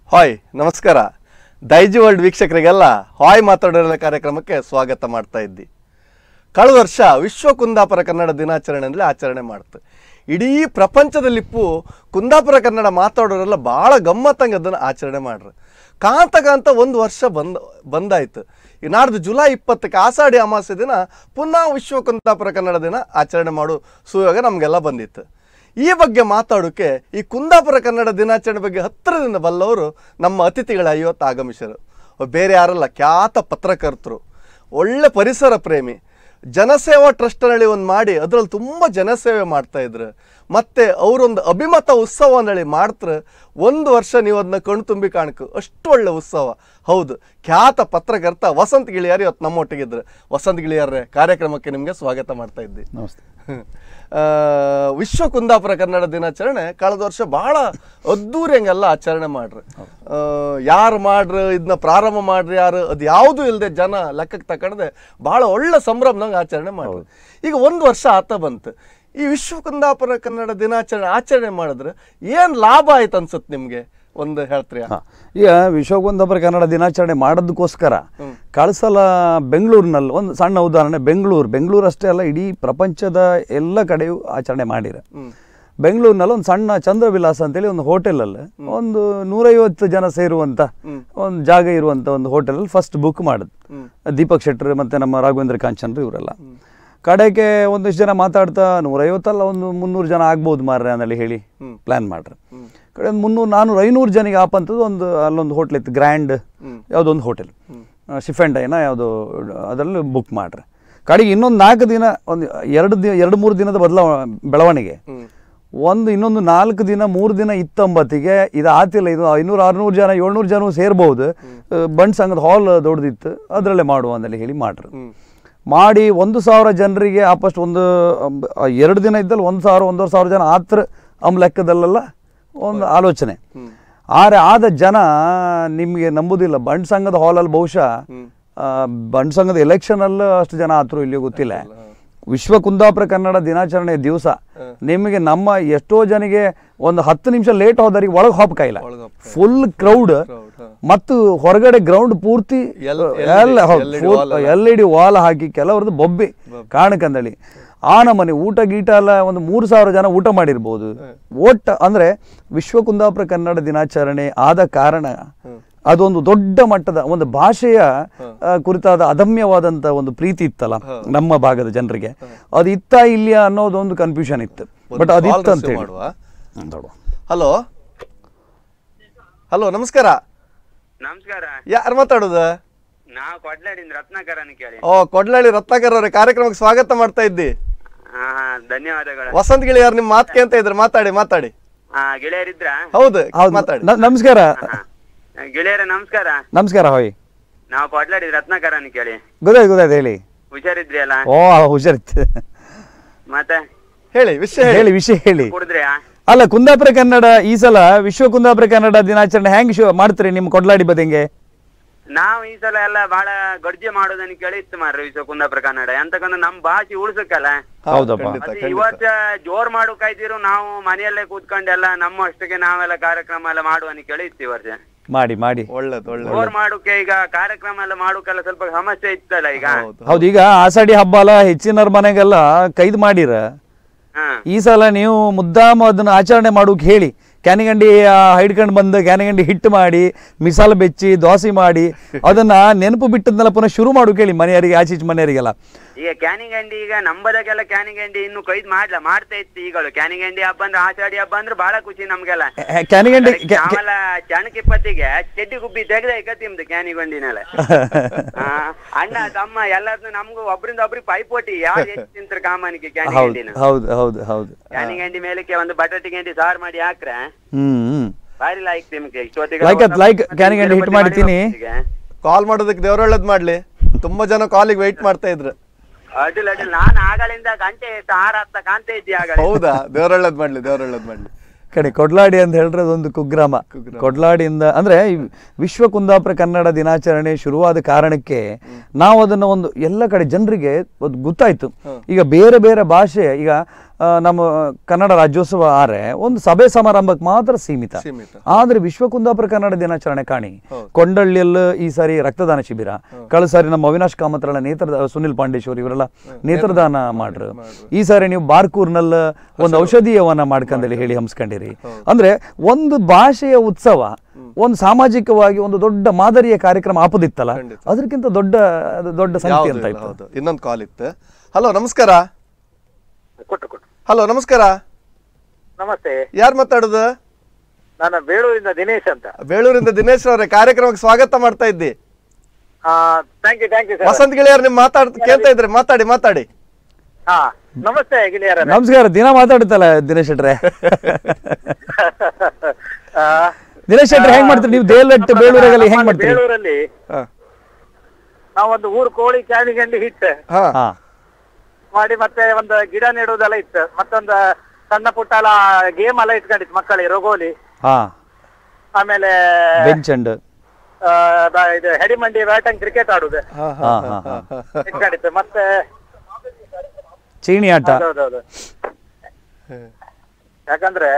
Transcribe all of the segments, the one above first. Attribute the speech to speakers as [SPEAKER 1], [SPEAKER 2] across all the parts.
[SPEAKER 1] Hi ನಮಸ್ಕಾರ Daiji world ವೀಕ್ಷಕರಿಗೆಲ್ಲ hi ಮಾತಾಡೋಣ ಕಾರ್ಯಕ್ರಮಕ್ಕೆ ಸ್ವಾಗತ ಮಾಡ್ತಾ ಇದ್ದಿ ಕಳೆದ ವರ್ಷ ವಿಶ್ವ ಕುಂದಾಪುರ ಕನ್ನಡ ದಿನಾಚರಣೆ ಅಂದರೆ ಆಚರಣೆ ಮಾಡ್ತು ಇಡೀ ಪ್ರಪಂಚದಲ್ಲಿಪ್ಪು ಕುಂದಾಪುರ ಕನ್ನಡ ಮಾತಾಡೋರೆಲ್ಲ ಭಾಳ ಗಮ್ಮತ್ತಂಗೆ ಅದನ್ನು ಆಚರಣೆ ಮಾಡ್ರು ಕಾಂತ ಕಾಂತ ಒಂದು ವರ್ಷ ಬಂದ ಬಂದಾಯ್ತು ಈ ನಾಡ್ದು ಜುಲೈ ಇಪ್ಪತ್ತಕ್ಕೆ ಆಷಾಢಿ ಅಮಾವಾಸ್ಯೆ ದಿನ ಪುನಃ ವಿಶ್ವ ಕುಂದಾಪುರ ಕನ್ನಡ ದಿನ ಆಚರಣೆ ಮಾಡೋ ಸುಯೋಗ ನಮಗೆಲ್ಲ ಬಂದಿತ್ತು ಈ ಬಗ್ಗೆ ಮಾತಾಡೋಕೆ ಈ ಕುಂದಾಪುರ ಕನ್ನಡ ದಿನಾಚರಣೆ ಬಗ್ಗೆ ಹತ್ತಿರದಿಂದ ಬಲ್ಲವರು ನಮ್ಮ ಅತಿಥಿಗಳು ಇವತ್ತು ಆಗಮಿಸರು ಅವ್ರು ಬೇರೆ ಯಾರಲ್ಲ ಖ್ಯಾತ ಪತ್ರಕರ್ತರು ಒಳ್ಳೆ ಪರಿಸರ ಪ್ರೇಮಿ ಜನಸೇವಾ ಟ್ರಸ್ಟ್ನಲ್ಲಿ ಒಂದು ಮಾಡಿ ಅದರಲ್ಲಿ ತುಂಬ ಜನಸೇವೆ ಮಾಡ್ತಾ ಇದ್ರು ಮತ್ತೆ ಅವರೊಂದು ಅಭಿಮತ ಉತ್ಸವ ಅಂದೇಳಿ ಮಾಡ್ತಾರೆ ಒಂದು ವರ್ಷ ನೀವು ಅದನ್ನ ಕಣ್ ತುಂಬಿ ಕಾಣಕು ಅಷ್ಟು ಒಳ್ಳೆ ಉತ್ಸವ ಹೌದು ಖ್ಯಾತ ಪತ್ರಕರ್ತ ವಸಂತ್ ಗಿಳಿಯಾರ್ ಇವತ್ತು ನಮ್ಮೊಟ್ಟಿಗಿದ್ರು ವಸಂತ್ ಗಿಳಿಯಾರ್ರೆ ಕಾರ್ಯಕ್ರಮಕ್ಕೆ ನಿಮಗೆ ಸ್ವಾಗತ ಮಾಡ್ತಾ ಇದ್ದಿ
[SPEAKER 2] ನಮಸ್ತೆ
[SPEAKER 1] ಆ, ವಿಶ್ವ ಕುಂದಾಪುರ ಕನ್ನಡ ದಿನಾಚರಣೆ ಕಳೆದ ವರ್ಷ ಬಹಳ ಅದ್ದೂರಿಯಂಗೆಲ್ಲ ಆಚರಣೆ ಮಾಡ್ರಿ ಆ, ಯಾರು ಮಾಡ್ರಿ ಇದನ್ನ ಪ್ರಾರಂಭ ಮಾಡ್ರಿ ಯಾರು ಅದು ಯಾವುದು ಇಲ್ಲದೆ ಜನ ಲೆಕ್ಕಕ್ಕೆ ತಕೊಂಡೆ ಬಹಳ ಒಳ್ಳೆ ಸಂಭ್ರಮದಂಗೆ ಆಚರಣೆ ಮಾಡ್ರಿ ಈಗ ಒಂದು ವರ್ಷ ಆತ ಬಂತು ಈ ವಿಶ್ವ ಕುಂದಾಪುರ ಕನ್ನಡ ದಿನಾಚರಣೆ ಆಚರಣೆ ಮಾಡಿದ್ರೆ ಏನು ಲಾಭ ಆಯ್ತು ಅನ್ಸುತ್ತೆ ನಿಮಗೆ ಒಂದು ಹೇಳ್ತೀರಾ
[SPEAKER 2] ಹಾ. ಈಗ ವಿಶ್ವಕುಂದಾಪುರ ಕನ್ನಡ ದಿನಾಚರಣೆ ಮಾಡೋದಕ್ಕೋಸ್ಕರ ಕಳ್ಸಲ ಬೆಂಗಳೂರಿನಲ್ಲಿ ಒಂದು ಸಣ್ಣ ಉದಾಹರಣೆ ಬೆಂಗಳೂರು ಬೆಂಗಳೂರು ಅಷ್ಟೇ ಅಲ್ಲ ಇಡೀ ಪ್ರಪಂಚದ ಎಲ್ಲ ಕಡೆಯೂ ಆಚರಣೆ ಮಾಡಿರ ಬೆಂಗಳೂರಿನಲ್ಲಿ ಒಂದು ಸಣ್ಣ ಚಂದ್ರವಿಲಾಸ ಅಂತೇಳಿ ಒಂದು ಹೋಟೆಲಲ್ಲಿ ಒಂದು ನೂರೈವತ್ತು ಜನ ಸೇರುವಂತ ಒಂದು ಜಾಗ ಇರುವಂತ ಒಂದು ಹೋಟೆಲಲ್ಲಿ ಫಸ್ಟ್ ಬುಕ್ ಮಾಡಿದ್ ದೀಪಕ್ ಶೆಟ್ಟರ್ ಮತ್ತೆ ನಮ್ಮ ರಾಘವೇಂದ್ರ ಕಾಂಚನ್ರು ಇವರೆಲ್ಲ ಕಡೆಗೆ ಒಂದಿಷ್ಟು ಜನ ಮಾತಾಡ್ತಾ ನೂರೈವತ್ತಲ್ಲ ಒಂದು ಮುನ್ನೂರು ಜನ ಆಗ್ಬೋದು ಮಾರ್ರೆ ಅಂದೇಳಿ ಹೇಳಿ ಪ್ಲಾನ್ ಮಾಡ್ರಿ ಕಡೆ ಒಂದು ಮುನ್ನೂರು ನಾನ್ನೂರು ಐನೂರು ಜನಿಗೆ ಆಪಂಥದ್ದು ಒಂದು ಅಲ್ಲೊಂದು ಹೋಟ್ಲ್ ಇತ್ತು ಗ್ರ್ಯಾಂಡ್ ಯಾವುದೋ ಒಂದು ಹೋಟೆಲ್ ಶಿಫೆಂಡೈನ ಯಾವುದೋ ಅದರಲ್ಲಿ ಬುಕ್ ಮಾಡ್ರಿ ಕಡೆಗೆ ಇನ್ನೊಂದು ನಾಲ್ಕು ದಿನ ಒಂದು ಎರಡು ದಿನ ಎರಡು ಮೂರು ದಿನದ ಬದಲಾವ ಬೆಳವಣಿಗೆ ಒಂದು ಇನ್ನೊಂದು ನಾಲ್ಕು ದಿನ ಮೂರು ದಿನ ಇತ್ತೊಂಬತ್ತಿಗೆ ಇದು ಆತಿಲ್ಲ ಇದು ಐನೂರು ಆರುನೂರು ಜನ ಏಳ್ನೂರು ಜನ ಸೇರ್ಬೋದು ಬಂಡ್ ಸಂಘದ ಹಾಲ್ ದೊಡ್ಡದಿತ್ತು ಅದರಲ್ಲೇ ಮಾಡುವ ಅಂದಲ್ಲಿ ಹೇಳಿ ಮಾಡ್ರಿ ಮಾಡಿ ಒಂದು ಸಾವಿರ ಜನರಿಗೆ ಆಪಸ್ಟ್ ಒಂದು ಅಂಬ್- ಆ ಎರಡು ದಿನ ಇದ್ದಲ್ಲಿ ಒಂದು ಸಾವಿರ ಒಂದೂವರೆ ಸಾವಿರ ಜನ ಆತ್ರ ಅಮ್ ಲೆಕ್ಕದಲ್ಲೆಲ್ಲ ಒಂದು ಆಲೋಚನೆ ಆದ್ರೆ ಆದ ಜನ ನಿಮಗೆ ನಂಬುದಿಲ್ಲ ಬಂಡ್ ಸಂಘದ ಹಾಲಲ್ಲಿ ಬಹುಶಃ ಆ, ಬಂಡ್ ಸಂಘದ ಎಲೆಕ್ಷನ್ ಅಲ್ಲ ಅಷ್ಟು ಜನ ಆತ್ರು ಇಲ್ಲಿ ಗೊತ್ತಿಲ್ಲ ವಿಶ್ವ ಕುಂದಾಪುರ ಕನ್ನಡ ದಿನಾಚರಣೆ ದಿವಸ ನಿಮಗೆ ನಮ್ಮ ಎಷ್ಟೋ ಜನಿಗೆ ಒಂದು ಹತ್ತು ನಿಮಿಷ ಲೇಟ್ ಹೋದರಿಗೆ ಒಳಗೆ ಹೋಗ್ಕಾಯಿಲ್ಲ ಫುಲ್ ಕ್ರೌಡ್ ಮತ್ತು ಹೊರಗಡೆ ಗ್ರೌಂಡ್ ಪೂರ್ತಿ
[SPEAKER 1] ಎಲ್-
[SPEAKER 2] ಎಲ್ಲ
[SPEAKER 1] LED wall ಎಲ್ಲ.
[SPEAKER 2] ಎಲ್ ಇ ಡಿ ವಾಲ್ ಹಾಕಿ ಕೆಲವ್ರದ್ದು ಬೊಬ್ಬೆ ಕಾಣಕಂದಳಿ ಆ ನಮನೆ ಊಟ ಗೀಟ ಎಲ್ಲ ಒಂದು ಮೂರು ಸಾವಿರ ಜನ ಊಟ ಮಾಡಿರ್ಬೋದು ಒಟ್ಟ ಅಂದ್ರೆ ವಿಶ್ವ ಕುಂದಾಪುರ ಕನ್ನಡ ದಿನಾಚರಣೆ ಆದ ಕಾರಣ ಅದೊಂದು ದೊಡ್ಡ ಮಟ್ಟದ ಒಂದು ಭಾಷೆಯ ಆ, ಕುರಿತಾದ ಅದಮ್ಯವಾದಂತ ಒಂದು ಪ್ರೀತಿ ಇತ್ತಲ್ಲ ನಮ್ಮ ಭಾಗದ ಜನರಿಗೆ ಅದು ಇತ್ತ ಇಲ್ಲಿಯ ಅನ್ನೋದೊಂದು ಕನ್ಫ್ಯೂಷನ್ ಇತ್ತು ಬಟ್ ಅದಿತ್ತು ಅಂತ ಹೇಳಿ
[SPEAKER 1] ಮಾಡುವ
[SPEAKER 2] ಹ್ಮ್, ನೋಡುವ.
[SPEAKER 1] ಹಲೋ ಹಲೋ ನಮಸ್ಕಾರ
[SPEAKER 3] ನಮಸ್ಕಾರ
[SPEAKER 1] ಯಾರು ಮಾತಾಡೋದು
[SPEAKER 3] ನಾವು ಕೊಡ್ಲಾಡಿಂದ ರತ್ನಾಕರನ್ ಕೇಳಿ
[SPEAKER 1] ಓ ಕೊಡ್ಲಳ್ಳಿ ರತ್ನಾಕರ್ ಅವರೇ ಕಾರ್ಯಕ್ರಮಕ್ಕೆ ಸ್ವಾಗತ ಮಾಡ್ತಾ ಇದ್ದಿ
[SPEAKER 3] ಹಾ ಹಾ ಧನ್ಯವಾದಗಳು
[SPEAKER 1] ವಸಂತ್ ಗಿಳಿಯಾರ್ ನಿಮ್ ಮಾತ್ ಕೇಂತ ಇದ್ರೆ ಮಾತಾಡಿ ಮಾತಾಡಿ
[SPEAKER 3] ಹಾ ಗೆಳೆಯರಿದ್ರ
[SPEAKER 1] ಹೌದು
[SPEAKER 2] ಹೌದು
[SPEAKER 1] ಮಾತಾಡಿ
[SPEAKER 2] ನ- ನಮಸ್ಕಾರ
[SPEAKER 3] ಗೆಳೆಯರ ನಮಸ್ಕಾರ
[SPEAKER 2] ನಮಸ್ಕಾರ ಹೋಯ್
[SPEAKER 3] ನಾವು ಕೊಡ್ಲಾಡಿದ ರತ್ನಾಕರನ್ ಕೇಳಿ
[SPEAKER 2] ಗೊತ್ತಾಯ್ತು ಗೊತ್ತಾಯ್ತು ಹೇಳಿ
[SPEAKER 3] ಹುಷಾರಿದ್ರಿ ಅಲ್ಲ
[SPEAKER 2] ಓ ಹುಷಾರಿತ್ತು
[SPEAKER 3] ಮತ್ತೆ
[SPEAKER 1] ಹೇಳಿ ವಿಷಯ ಹೇಳಿ
[SPEAKER 2] ಹೇಳಿ ವಿಷಯ ಹೇಳಿ
[SPEAKER 3] ಕುಡಿದ್ರಿಯಾ
[SPEAKER 2] ಅಲ್ಲ ಕುಂದಾಪುರ ಕನ್ನಡ ಈ ಸಲ ವಿಶ್ವ ಕುಂದಾಪುರ ಕನ್ನಡ ದಿನಾಚರಣೆ ಹೆಂಗ್ ಶೋ ಮಾಡ್ತೀರಿ ನಿಮ್ ಕೊಡ್ಲಾಡಿ ಬದಿಂಗೆ
[SPEAKER 3] ನಾವು ಈ ಸಲ ಎಲ್ಲ ಬಹಳ ಗಡ್ಜೆ ಮಾಡೋದನ್ನ ಕೇಳಿ ಇತ್ತು ಮಾರ್ರಿ ವಿಶ್ವ ಕುಂದಾಪುರ ಕನ್ನಡ ಎಂತಕಂದ್ರೆ ನಮ್ ಭಾಷೆ ಉಳ್ಸಕ್ಕಲ್ಲ
[SPEAKER 2] ಹೌದಪ್ಪ
[SPEAKER 1] ಖಂಡಿತ
[SPEAKER 3] ಮತ್ತೆ
[SPEAKER 1] ಖಂಡಿತ
[SPEAKER 3] ಇವತ್ತ ಜೋರ್ ಮಾಡು ಕಾಯ್ದಿರು ನಾವು ಮನೆಯಲ್ಲೇ ಕೂತ್ಕೊಂಡೆಲ್ಲ ನಮ್ಮ ಅಷ್ಟಕ್ಕೆ ನಾವೆಲ್ಲ ಕಾರ್ಯಕ್ರಮ ಎಲ್ಲ ಮಾಡುವನಿ ಕೇಳಿ ಇತ್ತು ಈ ವರ್ಷ
[SPEAKER 2] ಮಾಡಿ ಮಾಡಿ
[SPEAKER 1] ಒಳ್ಳೇದು ಒಳ್ಳೇದು
[SPEAKER 3] ಜೋರ್ ಮಾಡೋಕೆ ಈಗ ಕಾರ್ಯಕ್ರಮ ಎಲ್ಲ ಮಾಡೋಕೆಲ್ಲ ಸ್ವಲ್ಪ ಸಮಸ್ಯೆ ಇತ್ತಲ್ಲ ಈಗ
[SPEAKER 1] ಹೌದು
[SPEAKER 2] ಹೌದು ಈಗ ಆಷಾಢಿ ಹಬ್ಬ ಅಲ್ಲ ಹೆಚ್ಚಿನವ್ರ ಮನೆಗೆಲ್ಲ ಕೈದ್ ಮಾಡಿರ
[SPEAKER 3] ಹಾ
[SPEAKER 2] ಈ ಸಲ ನೀವು ಮುದ್ದಾಮ ಅದನ್ನ ಆಚರಣೆ ಮಾಡೋಕೆ ಹೇಳಿ ಕ್ಯಾನಿಗಂಡಿ ಆ, ಹಿಡ್ಕೊಂಡು ಬಂದು ಕ್ಯಾನಿಗಂಡಿ ಹಿಟ್ಟು ಮಾಡಿ ಮಿಸಾಲ ಬೆಚ್ಚಿ ದೋಸೆ ಮಾಡಿ ಅದನ್ನ ನೆನಪು ಬಿಟ್ಟದ್ನೆಲ್ಲ ಪುನಃ ಶುರು ಮಾಡೋಕೆ ಹೇಳಿ ಮನೆಯವರಿಗೆ ಆಚೀಚೆ ಮನೆಯವರಿಗೆಲ್ಲ
[SPEAKER 3] ಈಗ ಕ್ಯಾನಿಗಂಡಿ ಈಗ ನಂಬದಕ್ಕೆಲ್ಲ ಕ್ಯಾನಿಗಂಡಿ ಇನ್ನು ಕೈದ್ ಮಾಡ್ಲ ಮಾಡ್ತಾ ಇತ್ತು ಈಗಳು ಕ್ಯಾನಿಗಂಡಿ ಹಬ್ಬ ಅಂದ್ರೆ ಆಷಾಢಿ ಹಬ್ಬ ಅಂದ್ರೆ ಬಹಳ ಖುಷಿ ನಮ್ಗೆಲ್ಲ
[SPEAKER 2] ಹೆ- ಕ್ಯಾನಿಗಂಡಿ
[SPEAKER 3] ಅದಕ್ಕೆ ನಾವೆಲ್ಲ ಚಣಕಿಪ್ಪತ್ತಿಗೆ ಚೆಡ್ಡಿ ಗುಬ್ಬಿ ತೆಗ್ದ ಕತ್ತಿಮ್ದು ಕ್ಯಾನಿಗಂಡಿನೆಲ್ಲ ಆ, ಅಣ್ಣ ತಮ್ಮ ಎಲ್ಲಾರ್ನು ನಮ್ಗೂ ಒಬ್ರಿಂದ ಒಬ್ರಿಗೆ ಪೈಪೋಟಿ ಯಾರು ಹೆಚ್ಚು ತಿಂತಾರೆ ಕಾಮನಿಗೆ
[SPEAKER 2] ಹೌದು
[SPEAKER 3] ಕ್ಯಾನಿಗಂಡಿನ
[SPEAKER 2] ಹೌದು ಹೌದು ಹೌದು
[SPEAKER 3] ಕ್ಯಾನಿಗಂಡಿ ಮೇಲಕ್ಕೆ ಒಂದು ಬಟಾಟಿ ಗಂಡಿ ಸಾರು ಮಾಡಿ ಹಾಕ್ರೆ
[SPEAKER 2] ಹ್ಮ್ ಹ್ಮ್
[SPEAKER 3] ಬಾರಿ ಲಾಯ್ಕ್ ನಿಮ್ಗೆ ಇಷ್ಟೊತ್ತಿಗೆ
[SPEAKER 2] Like ಅದ್ like ಕ್ಯಾನಿಗಂಡಿ ಹಿಟ್ಟು ಮಾಡ್ತೀನಿ.
[SPEAKER 1] ಕಾಲ್ ಮಾಡೋದಕ್ಕೆ ದೇವ್ರ ಒಳ್ಳೇದ್ ಮಾಡ್ಲಿ ತುಂಬಾ ಜನ ಕಾಲಿಗೆ ವೆಯ್ಟ್ ಮಾಡ್ತಾ ಇದ್ರು
[SPEAKER 3] ಅಡ್ಡಿಲ್ಲ ಅಡ್ಡಿಲ್ಲ ನಾನು ಆಗಳಿಂದ ಗಂಟೆ ಎಷ್ಟು ಆರ ಹತ್ತ ಕಾಣ್ತಾ ಇದ್ದಿ ಆಗ
[SPEAKER 1] ಹೌದಾ ದೇವ್ರ ಒಳ್ಳೇದ್ ಮಾಡ್ಲಿ ದೇವ್ರ ಒಳ್ಳೇದ್ ಮಾಡ್ಲಿ
[SPEAKER 2] ಕಡೆ ಕೊಡ್ಲಾಡಿ ಅಂತ ಹೇಳಿದ್ರೆ ಅದೊಂದು ಕುಗ್ರಾಮ ಕೊಡ್ಲಾಡಿಯಿಂದ ಅಂದ್ರೆ ಈ ವಿಶ್ವ ಕುಂದಾಪುರ ಕನ್ನಡ ದಿನಾಚರಣೆ ಶುರುವಾದ ಕಾರಣಕ್ಕೆ ನಾವು ಅದನ್ನ ಒಂದು ಎಲ್ಲ ಕಡೆ ಜನರಿಗೆ ಒಂದು ಗೊತ್ತಾಯ್ತು ಈಗ ಬೇರೆ ಬೇರೆ ಭಾಷೆ ಈಗ ಆ, ನಮ್ಮ ಕನ್ನಡ ರಾಜ್ಯೋತ್ಸವ ಆರೆ ಒಂದು ಸಭೆ ಸಮಾರಂಭಕ್ಕೆ ಮಾತ್ರ ಸೀಮಿತ
[SPEAKER 1] ಸೀಮಿತ.
[SPEAKER 2] ಆದ್ರೆ ವಿಶ್ವ ಕುಂದಾಪುರ ಕನ್ನಡ ದಿನಾಚರಣೆ ಕಾಣಿ ಕೊಂಡಳ್ಳಿಯಲ್ಲಿ ಈ ಸಾರಿ ರಕ್ತದಾನ ಶಿಬಿರ ಕಳೆದ ಸಾರಿ ನಮ್ಮ ಅವಿನಾಶ್ ಕಾಮತ್ರಳ ನೇತ್ರ ಸುನಿಲ್ ಪಾಂಡೇಶ್ವರ್ ಇವರೆಲ್ಲ ನೇತ್ರದಾನ ಮಾಡ್ರು ಈ ಸಾರಿ ನೀವು ಬಾರ್ಕೂರ್ನಲ್ಲ ಒಂದು ಔಷಧೀಯವನ್ನ ಮಾಡ್ಕಂದೇಳಿ ಹೇಳಿ ಹಮ್ಸ್ಕೊಂಡಿರಿ ಅಂದ್ರೆ ಒಂದು ಭಾಷೆಯ ಉತ್ಸವ ಒಂದು ಸಾಮಾಜಿಕವಾಗಿ ಒಂದು ದೊಡ್ಡ ಮಾದರಿಯ ಕಾರ್ಯಕ್ರಮ ಆಪದಿತ್ತಲ್ಲ ಅದಕ್ಕಿಂತ ದೊಡ್ಡ ಅದು ದೊಡ್ಡ ಸಂಗತಿ
[SPEAKER 1] ಯಾವ್ದು
[SPEAKER 2] ಅಂತ
[SPEAKER 1] ಇಲ್ಲ,
[SPEAKER 2] ಇತ್ತು
[SPEAKER 1] ಹೌದು ಇನ್ನೊಂದು ಕಾಲ್ ಇತ್ತು ಹಲೋ ನಮಸ್ಕಾರ
[SPEAKER 4] ಕೊಟ್ಟು ಕೊಟ್ಟು
[SPEAKER 1] ಹಲೋ ನಮಸ್ಕಾರ
[SPEAKER 4] ನಮಸ್ತೆ
[SPEAKER 1] ಯಾರು ಮಾತಾಡುದು
[SPEAKER 4] ನಾನು ಬೇಳೂರಿಂದ ದಿನೇಶ್ ಅಂತ
[SPEAKER 1] ಬೇಳೂರಿಂದ ದಿನೇಶ್ ಅವರೇ ಕಾರ್ಯಕ್ರಮಕ್ಕೆ ಸ್ವಾಗತ ಮಾಡ್ತಾ ಇದ್ದಿ
[SPEAKER 4] thank you thank you sir
[SPEAKER 1] Vasanth ಗೆಳೆಯರ್ ನಿಮ್ ಮಾತಾಡ್ ಕೇಳ್ತಾ ಇದ್ರೆ ಮಾತಾಡಿ ಮಾತಾಡಿ
[SPEAKER 4] ಹಾ ನಮಸ್ತೆ ಗಿಳಿಯರ
[SPEAKER 2] ನಮಸ್ಕಾರ ದಿನ ಮಾತಾಡುತ್ತಲ್ಲ ದಿನೇಶ್ ಶೆಟ್ರೆ ದಿನೇಶ್ ಶೆಟ್ರೆ ಹೆಂಗ್ ಮಾಡ್ತೀರಿ ನೀವು ದೇವಲಟ್ಟು ಬೇಳೂರಾಗಲ್ಲಿ ಹೆಂಗ್ ಮಾಡ್ತೀರಿ
[SPEAKER 4] ಬೇಳೂರಲ್ಲಿ
[SPEAKER 1] ಹಾ.
[SPEAKER 4] ನಾವೊಂದು ಊರು ಕೋಳಿ ಕ್ಯಾನಿಗಂಡಿ ಹಿಟ್ಟು
[SPEAKER 1] ಹಾ
[SPEAKER 2] ಹಾ
[SPEAKER 4] ಮಾಡಿ ಮತ್ತೆ ಒಂದು ಗಿಡ ನೆಡುವುದೆಲ್ಲ ಇತ್ತು ಮತ್ತೊಂದು ಸಣ್ಣ ಪುಟ್ಟ ಎಲ್ಲ ಗೇಮ್ ಎಲ್ಲ ಇಟ್ಕೊಂಡಿತ್ತು ಮಕ್ಕಳಿಗೆ ರೋಗೋಲಿ
[SPEAKER 2] ಹಾ
[SPEAKER 4] ಆಮೇಲೆ
[SPEAKER 2] ಬೆಂಚ್ ಅಂಡ್
[SPEAKER 4] ಆ, ದ- ಇದು ಹೆಡಿಮಂಡಿ ಬ್ಯಾಟಂಗ್ ಕ್ರಿಕೆಟ್ ಆಡುದು
[SPEAKER 1] ಹಾ ಹಾ
[SPEAKER 2] ಹಾ ಹಾ ಹಾ
[SPEAKER 4] ಇಟ್ಕೊಂಡಿತ್ತು ಮತ್ತೆ
[SPEAKER 2] ಚೀಣಿ ಆಟ
[SPEAKER 4] ಹೌದೌದು ಯಾಕಂದ್ರೆ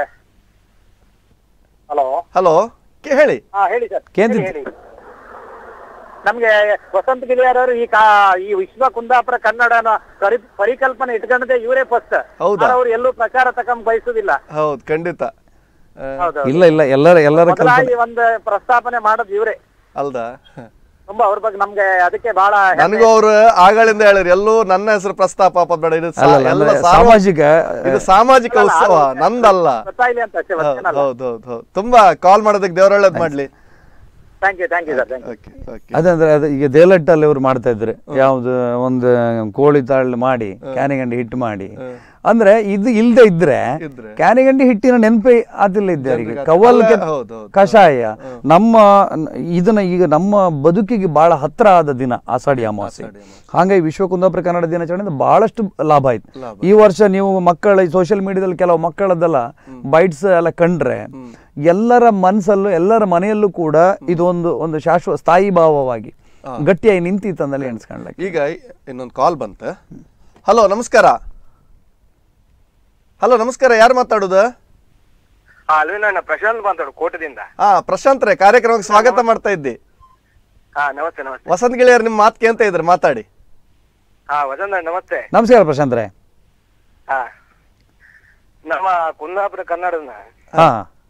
[SPEAKER 4] ಹಲೋ
[SPEAKER 1] ಹಲೋ ಹೇಳಿ
[SPEAKER 4] ಹಾ ಹೇಳಿ ಸರ್
[SPEAKER 2] ಕೇಂದ್ರ-
[SPEAKER 4] ಹೇಳಿ, ಹೇಳಿ. ನಮ್ಗೆ ವಸಂತ ಗಿಳಿಯಾರ್ ಅವರು ಈ ಕಾ ಈ ವಿಶ್ವ ಕುಂದಾಪುರ ಕನ್ನಡನ ಪರಿ- ಪರಿಕಲ್ಪನೆ ಇಟ್ಕೊಂಡದೆ ಇವರೇ ಫಸ್ಟ್
[SPEAKER 1] ಹೌದಾ?
[SPEAKER 4] ಅವರು ಎಲ್ಲೂ ಪ್ರಚಾರ ತಕೊಂಡ್ ಬಯಸುದಿಲ್ಲ
[SPEAKER 1] ಹೌದು ಖಂಡಿತ ಆ,
[SPEAKER 4] ಹೌದು
[SPEAKER 2] ಇಲ್ಲ ಇಲ್ಲ ಎಲ್ಲರ ಎಲ್ಲರ ಕಲ್ಪನೆ
[SPEAKER 4] ಮೊದಲಾಗಿ ಒಂದು ಪ್ರಸ್ತಾಪನೆ ಮಾಡೋದು ಇವರೇ
[SPEAKER 1] ಅಲ್ದಾ
[SPEAKER 4] ತುಂಬಾ ಅವ್ರ ಬಗ್ಗೆ ನಮ್ಗೆ ಅದಕ್ಕೆ ಬಹಳ ಹೆಮ್ಮೆ.
[SPEAKER 1] ನನಗೂ ಅವ್ರು ಆಗಳಿಂದ ಹೇಳಿರಿ ಎಲ್ಲೂ ನನ್ನ ಹೆಸರು ಪ್ರಸ್ತಾಪ ಆಪದ್ ಬೇಡ ಇದು ಸಾ-
[SPEAKER 2] ಅಲ್ಲ, ಅಲ್ಲ,
[SPEAKER 1] ಎಲ್ಲ
[SPEAKER 2] ಅಂದ್ರೆ
[SPEAKER 1] ಸಾರ್ವ-
[SPEAKER 2] ಸಾಮಾಜಿಕ
[SPEAKER 1] ಇದು ಸಾಮಾಜಿಕ ಉತ್ಸವ ನಂದಲ್ಲ
[SPEAKER 4] ಗೊತ್ತಾಗ್ಲಿ ಅಂತ ಅಷ್ಟೇ
[SPEAKER 1] ಹೌದು ಹೌದು ಹೌದು ಹೌದು ತುಂಬಾ ಕಾಲ್ ಮಾಡೋದಕ್ಕೆ ದೇವ್ರ ಒಳ್ಳೇದ್ ಮಾಡ್ಲಿ
[SPEAKER 4] thank you thank you sir thank you
[SPEAKER 1] okay okay
[SPEAKER 2] ಅದಂದ್ರೆ ಅದು ಈಗ ದೇವಲಟ್ಟಲ್ಲಿ ಇವ್ರು ಮಾಡ್ತಾ ಇದ್ರು ಯಾವ್ದು ಒಂದು ಕೋಳಿ ತಾಳು ಮಾಡಿ ಕ್ಯಾನಿಗಂಡಿ ಹಿಟ್ಟು ಮಾಡಿ ಅಂದ್ರೆ ಇದು ಇಲ್ದೆ ಇದ್ರೆ
[SPEAKER 1] ಇದ್ರೆ.
[SPEAKER 2] ಕ್ಯಾನಿಗಂಡಿ ಹಿಟ್ಟಿನ ನೆನಪೇ ಅದಿಲ್ಲ ಇದ್ದೆ ಅವರಿಗೆ ಕವಲ್
[SPEAKER 1] ಅಲ್ಲ, ಹೌದು, ಹೌದು.
[SPEAKER 2] ಕಷಾಯ ನಮ್ಮ ಇದನ್ನ ಈಗ ನಮ್ಮ ಬದುಕಿಗೆ ಬಹಳ ಹತ್ರ ಆದ ದಿನ ಆಷಾಢಿ ಅಮಾವಾಸ್ಯೆ ಹಾಗಾಗಿ ವಿಶ್ವ ಕುಂದಾಪುರ ಕನ್ನಡ ದಿನಾಚರಣೆ ಬಹಳಷ್ಟು ಲಾಭ ಆಯ್ತು ಈ ವರ್ಷ ನೀವು ಮಕ್ಕಳ ಸೋಷಿಯಲ್ ಮೀಡಿಯಾದಲ್ಲಿ ಕೆಲವು ಮಕ್ಕಳದ್ದೆಲ್ಲ ಬೈಟ್ಸ್ ಎಲ್ಲ ಕಂಡ್ರೆ ಎಲ್ಲರ ಮನಸ್ಸಲ್ಲೂ ಎಲ್ಲರ ಮನೆಯಲ್ಲೂ ಕೂಡ ಇದೊಂದು ಒಂದು ಶಾಶ್ವತ ಸ್ಥಾಯಿ ಭಾವವಾಗಿ ಗಟ್ಟಿಯಾಗಿ ನಿಂತಿತ್ತಂದಲ್ಲಿ ಎಣಿಸ್ಕೊಂಡ್ಲಕ್ಕೆ
[SPEAKER 1] ಈಗ ಇನ್ನೊಂದು ಕಾಲ್ ಬಂತ ಹಲೋ ನಮಸ್ಕಾರ ಹಲೋ ನಮಸ್ಕಾರ ಯಾರು ಮಾತಾಡುದು
[SPEAKER 4] ಹಾ ಅಲ್ವೇ ನಾನು ಪ್ರಶಾಂತ್ ಮಾತಾಡು ಕೋಟದಿಂದ
[SPEAKER 1] ಹಾ ಪ್ರಶಾಂತ್ ರೇ ಕಾರ್ಯಕ್ರಮಕ್ಕೆ ಸ್ವಾಗತ ಮಾಡ್ತಾ ಇದ್ದಿ
[SPEAKER 4] ಹಾ ನಮಸ್ತೆ ನಮಸ್ತೆ
[SPEAKER 1] ವಸಂತ್ ಗೆಳೆಯರ್ ನಿಮ್ ಮಾತು ಕೇಳ್ತಾ ಇದ್ರೆ ಮಾತಾಡಿ
[SPEAKER 4] ಹಾ ವಸಂತ ನಮಸ್ತೆ
[SPEAKER 2] ನಮಸ್ಕಾರ ಪ್ರಶಾಂತ್ರೆ
[SPEAKER 4] ಹಾ ನಮ್ಮ ಕುಂದಾಪುರ ಕನ್ನಡನ
[SPEAKER 2] ಹಾ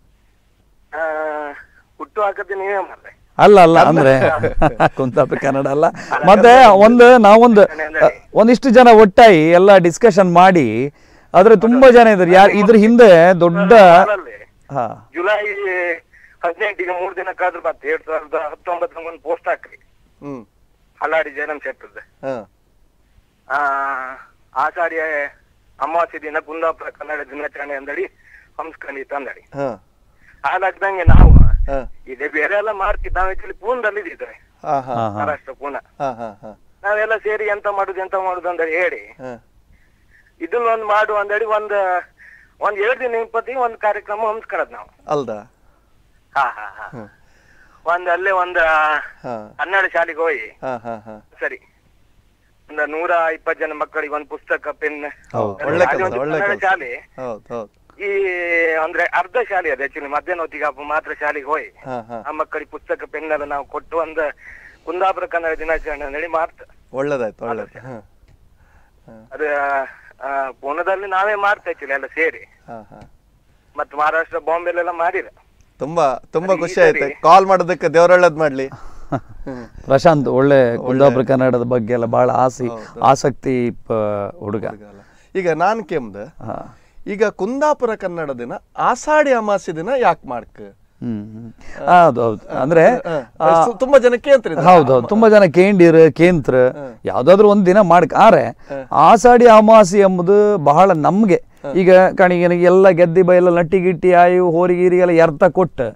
[SPEAKER 4] ಆ, ಹುಟ್ಟು ಹಾಕತ್ತೆ ನೀವೇ ಮಾಡ್ರೆ
[SPEAKER 2] ಅಲ್ಲ ಅಲ್ಲ ಅಂದ್ರೆ ಕುಂತಾಪುರ ಕನ್ನಡ ಅಲ್ಲ ಮತ್ತೆ ಒಂದು ನಾವೊಂದು ಅ, ಒಂದಿಷ್ಟು ಜನ ಒಟ್ಟಾಗಿ ಎಲ್ಲ ಡಿಸ್ಕಷನ್ ಮಾಡಿ ಆದ್ರೆ ತುಂಬಾ ಜನ ಇದ್ರು ಯಾರು ಇದ್ರ ಹಿಂದೆ ದೊಡ್ಡ
[SPEAKER 4] ಅಲ್ಲಲ್ಲಿ
[SPEAKER 2] ಹಾ
[SPEAKER 4] ಜುಲೈ ಹದಿನೆಂಟಿಗೆ ಮೂರ್ ದಿನಕ್ಕಾದ್ರೂ ಮತ್ತೆ ಎರಡ್ ಸಾವಿರದ ಹತ್ತೊಂಬತ್ತರಂಗ ಒಂದು ಪೋಸ್ಟ್ ಹಾಕ್ರಿ
[SPEAKER 1] ಹ್ಮ್
[SPEAKER 4] ಹಲ್ಲಾಡಿ ಜಯರಾಮ್ ಶೆಟ್ಟರ್ದು
[SPEAKER 1] ಹಾ
[SPEAKER 4] ಆ ಆಚಾರ್ಯ ಅಮಾವಾಸ್ಯ ದಿನ ಕುಂದಾಪುರ ಕನ್ನಡ ದಿನಾಚರಣೆ ಅಂದಡಿ ಹಂಸ್ಕಂಡಿತ್ತು ಅಂದಡಿ
[SPEAKER 1] ಹಾ
[SPEAKER 4] ಹಾಲಾಗ್ದಂಗೆ ನಾವು
[SPEAKER 1] ಹಾ
[SPEAKER 4] ಇದೇ ಬೇರೆ ಎಲ್ಲ ಮಾಡ್ತಿದ್ದ ನಾವು ಆಕ್ಚುಲಿ ಪೂನದಲ್ಲಿ ಇದ್ದಿದ್ರೆ
[SPEAKER 1] ಹಾ ಹಾ
[SPEAKER 2] ಹಾ ಹಾ
[SPEAKER 4] ಮಹಾರಾಷ್ಟ್ರ ಪೂನ
[SPEAKER 1] ಹಾ ಹಾ ಹಾ
[SPEAKER 4] ನಾವೆಲ್ಲ ಸೇರಿ ಎಂತ ಮಾಡುದು ಎಂತ ಮಾಡುದು ಅಂದೇಳಿ ಹೇಳಿ
[SPEAKER 1] ಹಾ
[SPEAKER 4] ಇದನ್ನ ಒಂದ್ ಮಾಡು ಅಂದೇಳಿ ಒಂದ್ ಒಂದ್ ಎರಡ್ ದಿನ ಇಪ್ಪತ್ತಿಗೆ ಒಂದ್ ಕಾರ್ಯಕ್ರಮ ಹಮ್ಸ್ಕೊಳದ್ ನಾವು
[SPEAKER 1] ಅಲ್ದಾ
[SPEAKER 4] ಹಾ ಹಾ ಹಾ ಒಂದ್ ಅಲ್ಲೇ ಒಂದ್
[SPEAKER 1] ಹಾ
[SPEAKER 4] ಹನ್ನೆರಡು ಶಾಲೆಗೆ ಹೋಗಿ
[SPEAKER 1] ಹಾ ಹಾ ಹಾ
[SPEAKER 4] ಸರಿ ಒಂದ್ ನೂರ ಇಪ್ಪತ್ ಜನ ಮಕ್ಕಳಿಗೆ ಒಂದ್ ಪುಸ್ತಕ ಪೆನ್
[SPEAKER 1] ಹೌದು, ಒಳ್ಳೆ ಕೆಲ್ಸ, ಒಳ್ಳೆ ಕೆಲ್ಸ.
[SPEAKER 4] ಶಾಲೆ
[SPEAKER 1] ಹೌದು ಹೌದು
[SPEAKER 4] ಈ ಅಂದ್ರೆ ಅರ್ಧ ಶಾಲೆ ಅದು ಆಕ್ಚುಲಿ ಮಧ್ಯಾಹ್ನ ಹೊತ್ತಿಗೆ ಅಪ್ಪ ಮಾತ್ರ ಶಾಲೆಗೆ ಹೋಗಿ
[SPEAKER 1] ಹಾ ಹಾ
[SPEAKER 4] ಆ ಮಕ್ಕಳಿಗೆ ಪುಸ್ತಕ ಪೆನ್ ಎಲ್ಲ ನಾವು ಕೊಟ್ಟು ಒಂದ್ ಕುಂದಾಪುರ ಕನ್ನಡ ದಿನಾಚರಣೆ ಹೇಳಿ ಮಾಡ್ತ
[SPEAKER 1] ಒಳ್ಳೇದಾಯ್ತು ಒಳ್ಳೇದು ಹಾ
[SPEAKER 4] ಅದು ಆ, ಪೂನಾದಲ್ಲಿ ನಾವೇ ಮಾಡ್ತಾ ಇರ್ತೀವಿ ಎಲ್ಲ ಸೇರಿ
[SPEAKER 1] ಹಾ ಹಾ
[SPEAKER 4] ಮತ್ತ್ ಮಹಾರಾಷ್ಟ್ರ ಬಾಂಬೆಲೆಲ್ಲ ಮಾಡಿರ
[SPEAKER 1] ತುಂಬಾ ತುಂಬಾ
[SPEAKER 4] ಅದು ಈ
[SPEAKER 1] ಖುಷಿ ಆಯ್ತು
[SPEAKER 4] ಸರಿ-
[SPEAKER 1] ಕಾಲ್ ಮಾಡೋದಕ್ಕೆ ದೇವ್ರ ಒಳ್ಳೇದ್ ಮಾಡ್ಲಿ
[SPEAKER 2] ಪ್ರಶಾಂತ್ ಒಳ್ಳೆ ಕುಂದಾಪುರ ಕನ್ನಡದ ಬಗ್ಗೆ ಎಲ್ಲ ಬಹಳ ಆಸೆ ಆಸಕ್ತಿ ಪ- ಹುಡುಗ
[SPEAKER 1] ಈಗ ನಾನ್ ಕೆಮ್ದ
[SPEAKER 2] ಹಾ
[SPEAKER 1] ಈಗ ಕುಂದಾಪುರ ಕನ್ನಡ ದಿನ ಆಷಾಢಿ ಅಮಾವಾಸ್ಯೆ ದಿನ ಯಾಕೆ ಮಾಡ್ಕ
[SPEAKER 2] ಹ್ಮ್ ಹ್ಮ್. ಹೌದು ಹೌದು ಅಂದ್ರೆ ಆ,
[SPEAKER 1] ಸು- ತುಂಬಾ ಜನ ಕೇಳ್ತಾರೆ ಇದನ್ನ.
[SPEAKER 2] ಹೌದೌದು ತುಂಬಾ ಜನ ಕೇಂಡಿರ್ ಕೇಂದ್ರ ಯಾವ್ದಾದ್ರು ಒಂದ್ ದಿನ ಮಾಡಕ್ ಆರೆ ಆಷಾಢಿ ಅಮಾವಾಸ್ಯೆ ಎಂಬುದು ಬಹಳ ನಮ್ಗೆ ಈಗ ಕಣಿಗೆ ಎಲ್ಲ ಗೆದ್ದಿ ಬೈಲ ನಟ್ಟಿ ಗಿಟ್ಟಿ ಆಯು ಹೋರಿ ಗೀರಿ ಎಲ್ಲ ಎರ್ತ ಕೊಟ್ಟು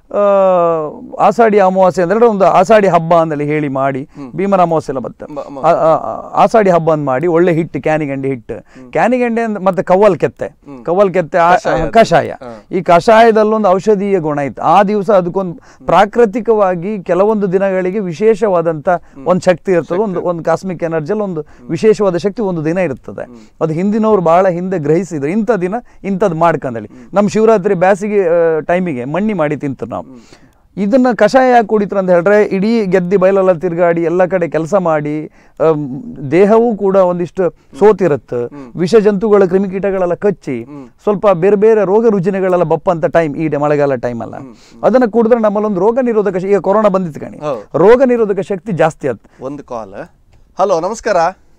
[SPEAKER 2] ಆ, ಆಷಾಢಿ ಅಮಾವಾಸ್ಯೆ ಅಂದ್ರೆ ಒಂದು ಆಷಾಢಿ ಹಬ್ಬ ಅಂದಲ್ಲಿ ಹೇಳಿ ಮಾಡಿ ಭೀಮನ ಅಮಾವಾಸ್ಯೆ ಎಲ್ಲ ಬತ್ತ
[SPEAKER 1] ಮ- ಮ-
[SPEAKER 2] ಆ- ಆ- ಆ- ಆಷಾಢಿ ಹಬ್ಬ ಅಂತ ಮಾಡಿ ಒಳ್ಳೆ ಹಿಟ್ಟು ಕ್ಯಾನಿಗಂಡಿ ಹಿಟ್ಟು ಕ್ಯಾನಿಗಂಡಿ ಅಂದ್ ಮತ್ತೆ ಕವ್ವಲ್ ಕೆತ್ತೆ ಕವ್ವಲ್ ಕೆತ್ತೆ ಆ- ಕಷಾಯ ಈ ಕಷಾಯದಲ್ಲೊಂದು ಔಷಧೀಯ ಗುಣ ಇತ್ತು ಆ ದಿವಸ ಅದಕ್ಕೊಂದು ಪ್ರಾಕೃತಿಕವಾಗಿ ಕೆಲವೊಂದು ದಿನಗಳಿಗೆ ವಿಶೇಷವಾದಂತ ಒಂದು ಶಕ್ತಿ ಇರ್ತದೆ ಒಂದು ಒಂದು ಕಾಸ್ಮಿಕ್ ಎನರ್ಜಿಯಲ್ಲಿ ಒಂದು ವಿಶೇಷವಾದ ಶಕ್ತಿ ಒಂದು ದಿನ ಇರ್ತದೆ ಅದು ಹಿಂದಿನವ್ರು ಬಹಳ ಹಿಂದೆ ಗ್ರಹಿಸಿದ್ರು ಇಂಥ ದಿನ ಇಂಥದ್ದು ಮಾಡ್ಕಂದಳಿ ನಮ್ಮ ಶಿವರಾತ್ರಿ ಬ್ಯಾಸಿಗೆ ಟೈಮಿಗೆ ಮಣ್ಣಿ ಮಾಡಿ ತಿಂತು ನಾವು ಇದನ್ನ ಕಷಾಯ ಯಾಕೆ ಕುಡಿದ್ರು ಅಂತ ಹೇಳಿದ್ರೆ ಇಡೀ ಗೆದ್ದಿ ಬಯಲೆಲ್ಲ ತಿರುಗಾಡಿ ಎಲ್ಲ ಕಡೆ ಕೆಲಸ ಮಾಡಿ ಅಮ್, ದೇಹವೂ ಕೂಡ ಒಂದಿಷ್ಟು ಸೋತಿರುತ್ತೆ ವಿಷ ಜಂತುಗಳ ಕ್ರಿಮಿಕೀಟಗಳೆಲ್ಲ ಕಚ್ಚಿ ಸ್ವಲ್ಪ ಬೇರೆ ಬೇರೆ ರೋಗ ರುಜಿನಗಳೆಲ್ಲ ಬಪ್ಪಂತ ಟೈಮ್ ಈ ಮಳೆಗಾಲ ಟೈಮ್ ಅಲ್ಲ ಅದನ್ನ ಕುಡಿದ್ರೆ ನಮ್ಮಲ್ಲೊಂದು ರೋಗ ನಿರೋಧಕ ಶ- ಈಗ ಕೊರೋನಾ ಬಂದಿತ್ತು ಕಣಿ
[SPEAKER 1] ಹೌದು.
[SPEAKER 2] ರೋಗ ನಿರೋಧಕ ಶಕ್ತಿ ಜಾಸ್ತಿ ಆಯ್ತು
[SPEAKER 1] ಒಂದು ಕಾಲ್ ಹಲೋ ನಮಸ್ಕಾರ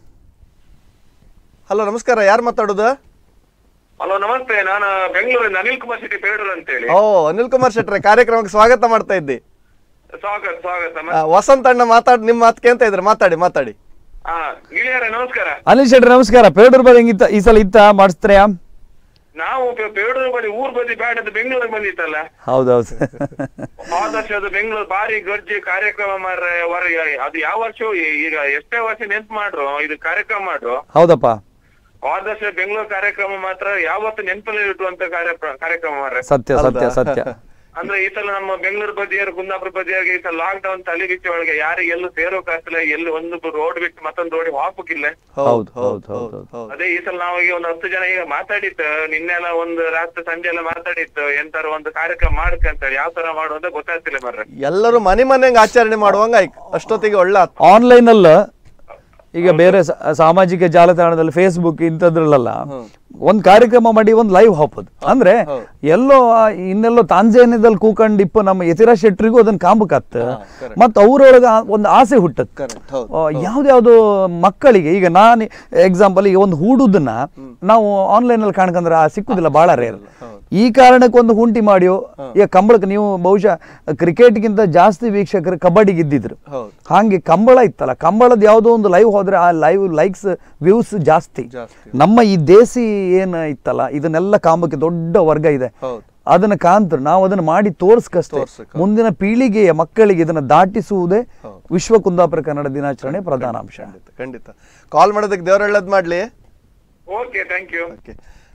[SPEAKER 1] ಹಲೋ ನಮಸ್ಕಾರ ಯಾರು ಮಾತಾಡೋದು
[SPEAKER 5] ಹಲೋ ನಮಸ್ತೆ ನಾನು ಬೆಂಗಳೂರಿಂದ ಅನಿಲ್ ಕುಮಾರ್ ಶೆಟ್ಟಿ ಪೇಡೂರ್ ಅಂತ ಹೇಳಿ
[SPEAKER 1] ಓ ಅನಿಲ್ ಕುಮಾರ್ ಶೆಟ್ರೆ ಕಾರ್ಯಕ್ರಮಕ್ಕೆ ಸ್ವಾಗತ ಮಾಡ್ತಾ ಇದ್ದಿ
[SPEAKER 5] ಸ್ವಾಗತ ಸ್ವಾಗತ
[SPEAKER 1] ಆ, ವಸಂತ್ ಅಣ್ಣ ಮಾತಾಡ್ ನಿಮ್ಮ ಮಾತು ಕೇಳ್ತಾ ಇದ್ರೆ ಮಾತಾಡಿ ಮಾತಾಡಿ
[SPEAKER 5] ಹಾ ಗಿಳಿಯಾರ ನಮಸ್ಕಾರ
[SPEAKER 2] ಅನಿಲ್ ಶೆಟ್ಟಿ ನಮಸ್ಕಾರ ಪೇರೂರ್ ಬದಿ ಹೆಂಗಿತ್ತ ಈ ಸಲ ಇತ್ತ ಮಾಡಿಸ್ತೀರಾ
[SPEAKER 5] ನಾವು ಪೆ- ಪೇಡೂರ್ ಬದಿ ಊರ್ ಬದಿ ಬ್ಯಾಡದ ಬೆಂಗಳೂರಿಗೆ ಬಂದಿತ್ತಲ್ಲ
[SPEAKER 2] ಹೌದೌದು
[SPEAKER 5] ಆದರ್ಶದ ಬೆಂಗಳೂರು ಬಾರಿ ಗರ್ಜಿ ಕಾರ್ಯಕ್ರಮ ಮಾರ್ರೆ ವರ ಅದು ಯಾವ ವರ್ಷ ಈಗ ಎಷ್ಟೇ ವರ್ಷ ನೆನ್ಪು ಮಾಡ್ರು ಇದು ಕಾರ್ಯಕ್ರಮ ಮಾಡ್ರು
[SPEAKER 2] ಹೌದಪ್ಪ
[SPEAKER 5] ಆದರ್ಶ ಬೆಂಗಳೂರು ಕಾರ್ಯಕ್ರಮ ಮಾತ್ರ ಯಾವತ್ತು ನೆನಪಲ್ಲಿ ಇಟ್ಟುವಂತ ಕಾರ್ಯ ಕಾರ್ಯಕ್ರಮ ಮಾರ್ರೆ
[SPEAKER 2] ಸತ್ಯ ಸತ್ಯ ಸತ್ಯ
[SPEAKER 5] ಅಂದ್ರೆ ಈ ಸಲ ನಮ್ಮ ಬೆಂಗಳೂರು ಬದಿಯರು ಕುಂದಾಪುರ ಬದಿಯರಿಗೆ ಈ ಸಲ ಲಾಕ್ ಡೌನ್ ತಲೆಬಿಚ್ಚಿ ಒಳಗೆ ಯಾರಿಗೆ ಎಲ್ಲೂ ಸೇರೋಕಾಗ್ತಿಲ್ಲ ಎಲ್ಲಿ ಒಂದು ರೋಡ್ ಬಿಟ್ಟು ಮತ್ತೊಂದು ರೋಡ್ ಹಾಕಕ್ಕಿಲ್ಲ
[SPEAKER 2] ಹೌದು, ಹೌದು, ಹೌದು,
[SPEAKER 1] ಹೌದು
[SPEAKER 5] ಅದೇ ಈ ಸಲ ನಾವು ಈಗ ಒಂದು ಹತ್ತು ಜನ ಈಗ ಮಾತಾಡಿತ್ತು ನಿನ್ನೆಲ್ಲ ಒಂದು ರಾತ್ರಿ ಸಂಜೆ ಎಲ್ಲ ಮಾತಾಡಿತ್ತು ಎಂತಾರ ಒಂದು ಕಾರ್ಯಕ್ರಮ ಮಾಡಕ್ಕಂತ ಯಾವ ತರ ಮಾಡುವಂತ ಗೊತ್ತಾಗ್ತಿಲ್ಲ ಬರ್ರೆ
[SPEAKER 1] ಎಲ್ಲರೂ ಮನೆ ಮನೆಗೆ ಆಚರಣೆ ಮಾಡುವಂಗ ಆಯ್ತು ಅಷ್ಟೊತ್ತಿಗೆ ಒಳ್ಳೆ ಆತು.
[SPEAKER 2] ಆನ್ಲೈನ್ ಅಲ್ಲ ಈಗ ಬೇರೆ ಸ- ಸಾಮಾಜಿಕ ಜಾಲತಾಣದಲ್ಲಿ ಫೇಸ್ಬುಕ್ ಇಂಥದ್ರಲ್ಲೆಲ್ಲ ಒಂದ್ ಕಾರ್ಯಕ್ರಮ ಮಾಡಿ ಒಂದ್ ಲೈವ್ ಹಾಕೋದು ಅಂದ್ರೆ ಎಲ್ಲೋ ಆ ಇನ್ನೆಲ್ಲೋ ತಾಂಜೇನಿಯದಲ್ಲಿ ಕೂಕಂಡ್ ಇಪ್ಪ ನಮ್ಮ ಯತಿರಾಜ್ ಶೆಟ್ರಿಗೂ ಅದನ್ನ ಕಾಂಬಕತ್ತ ಮತ್ತ ಅವ್ರೊಳಗ ಆ- ಒಂದು ಆಸೆ ಹುಟ್ಟತ್
[SPEAKER 1] Correct, ಹೌದು,
[SPEAKER 2] ಯಾವ್ದ್ಯಾವ್ದು ಮಕ್ಕಳಿಗೆ ಈಗ ನಾನು ಎಕ್ಸಾಂಪಲ್ ಈಗ ಒಂದು ಹೂಡುದನ್ನ ನಾವು ಆನ್ಲೈನ್ ಅಲ್ಲಿ ಕಾಣ್ಕಂದ್ರೆ ಆ ಸಿಕ್ಕುದಿಲ್ಲ ಬಹಳ ರೇರ್ ಈ ಕಾರಣಕ್ಕೆ ಒಂದು ಹುಂಟಿ ಮಾಡಿಯೋ ಈಗ ಕಂಬಳಕ್ಕೆ ನೀವು ಬಹುಶಃ ಕ್ರಿಕೆಟ್ಗಿಂತ ಜಾಸ್ತಿ ವೀಕ್ಷಕರು ಕಬಡ್ಡಿಗೆ ಇದ್ದಿದ್ರು
[SPEAKER 1] ಹೌದು
[SPEAKER 2] ಹಾಗೆ ಕಂಬಳ ಇತ್ತಲ್ಲ ಕಂಬಳದ ಯಾವುದೋ ಒಂದು ಲೈವ್ ಹೋದ್ರೆ ಆ ಲೈವ್ ಲೈಕ್ಸ್ ವ್ಯೂಸ್ ಜಾಸ್ತಿ
[SPEAKER 1] ಜಾಸ್ತಿ.
[SPEAKER 2] ನಮ್ಮ ಈ ದೇಸಿ ಏನ್ ಇತ್ತಲ್ಲ ಇದನ್ನೆಲ್ಲ ಕಾಂಬಕ್ಕೆ ದೊಡ್ಡ ವರ್ಗ ಇದೆ
[SPEAKER 1] ಹೌದು
[SPEAKER 2] ಅದನ್ನ ಕಾಂತರು ನಾವು ಅದನ್ನ ಮಾಡಿ ತೋರ್ಸ್ಕಷ್ಟೇ
[SPEAKER 1] ತೋರ್ಸಕ್ಕೆ.
[SPEAKER 2] ಮುಂದಿನ ಪೀಳಿಗೆಯ ಮಕ್ಕಳಿಗೆ ಇದನ್ನ ದಾಟಿಸುವುದೇ ವಿಶ್ವ ಕುಂದಾಪುರ ಕನ್ನಡ ದಿನಾಚರಣೆ ಪ್ರಧಾನ ಅಂಶ
[SPEAKER 1] ಖಂಡಿತ ಖಂಡಿತ ಕಾಲ್ ಮಾಡೋದಕ್ಕೆ ದೇವ್ರ ಒಳ್ಳೇದ್ ಮಾಡ್ಲಿ
[SPEAKER 5] ಓಕೆ ಥ್ಯಾಂಕ್ ಯು
[SPEAKER 1] ಓಕೆ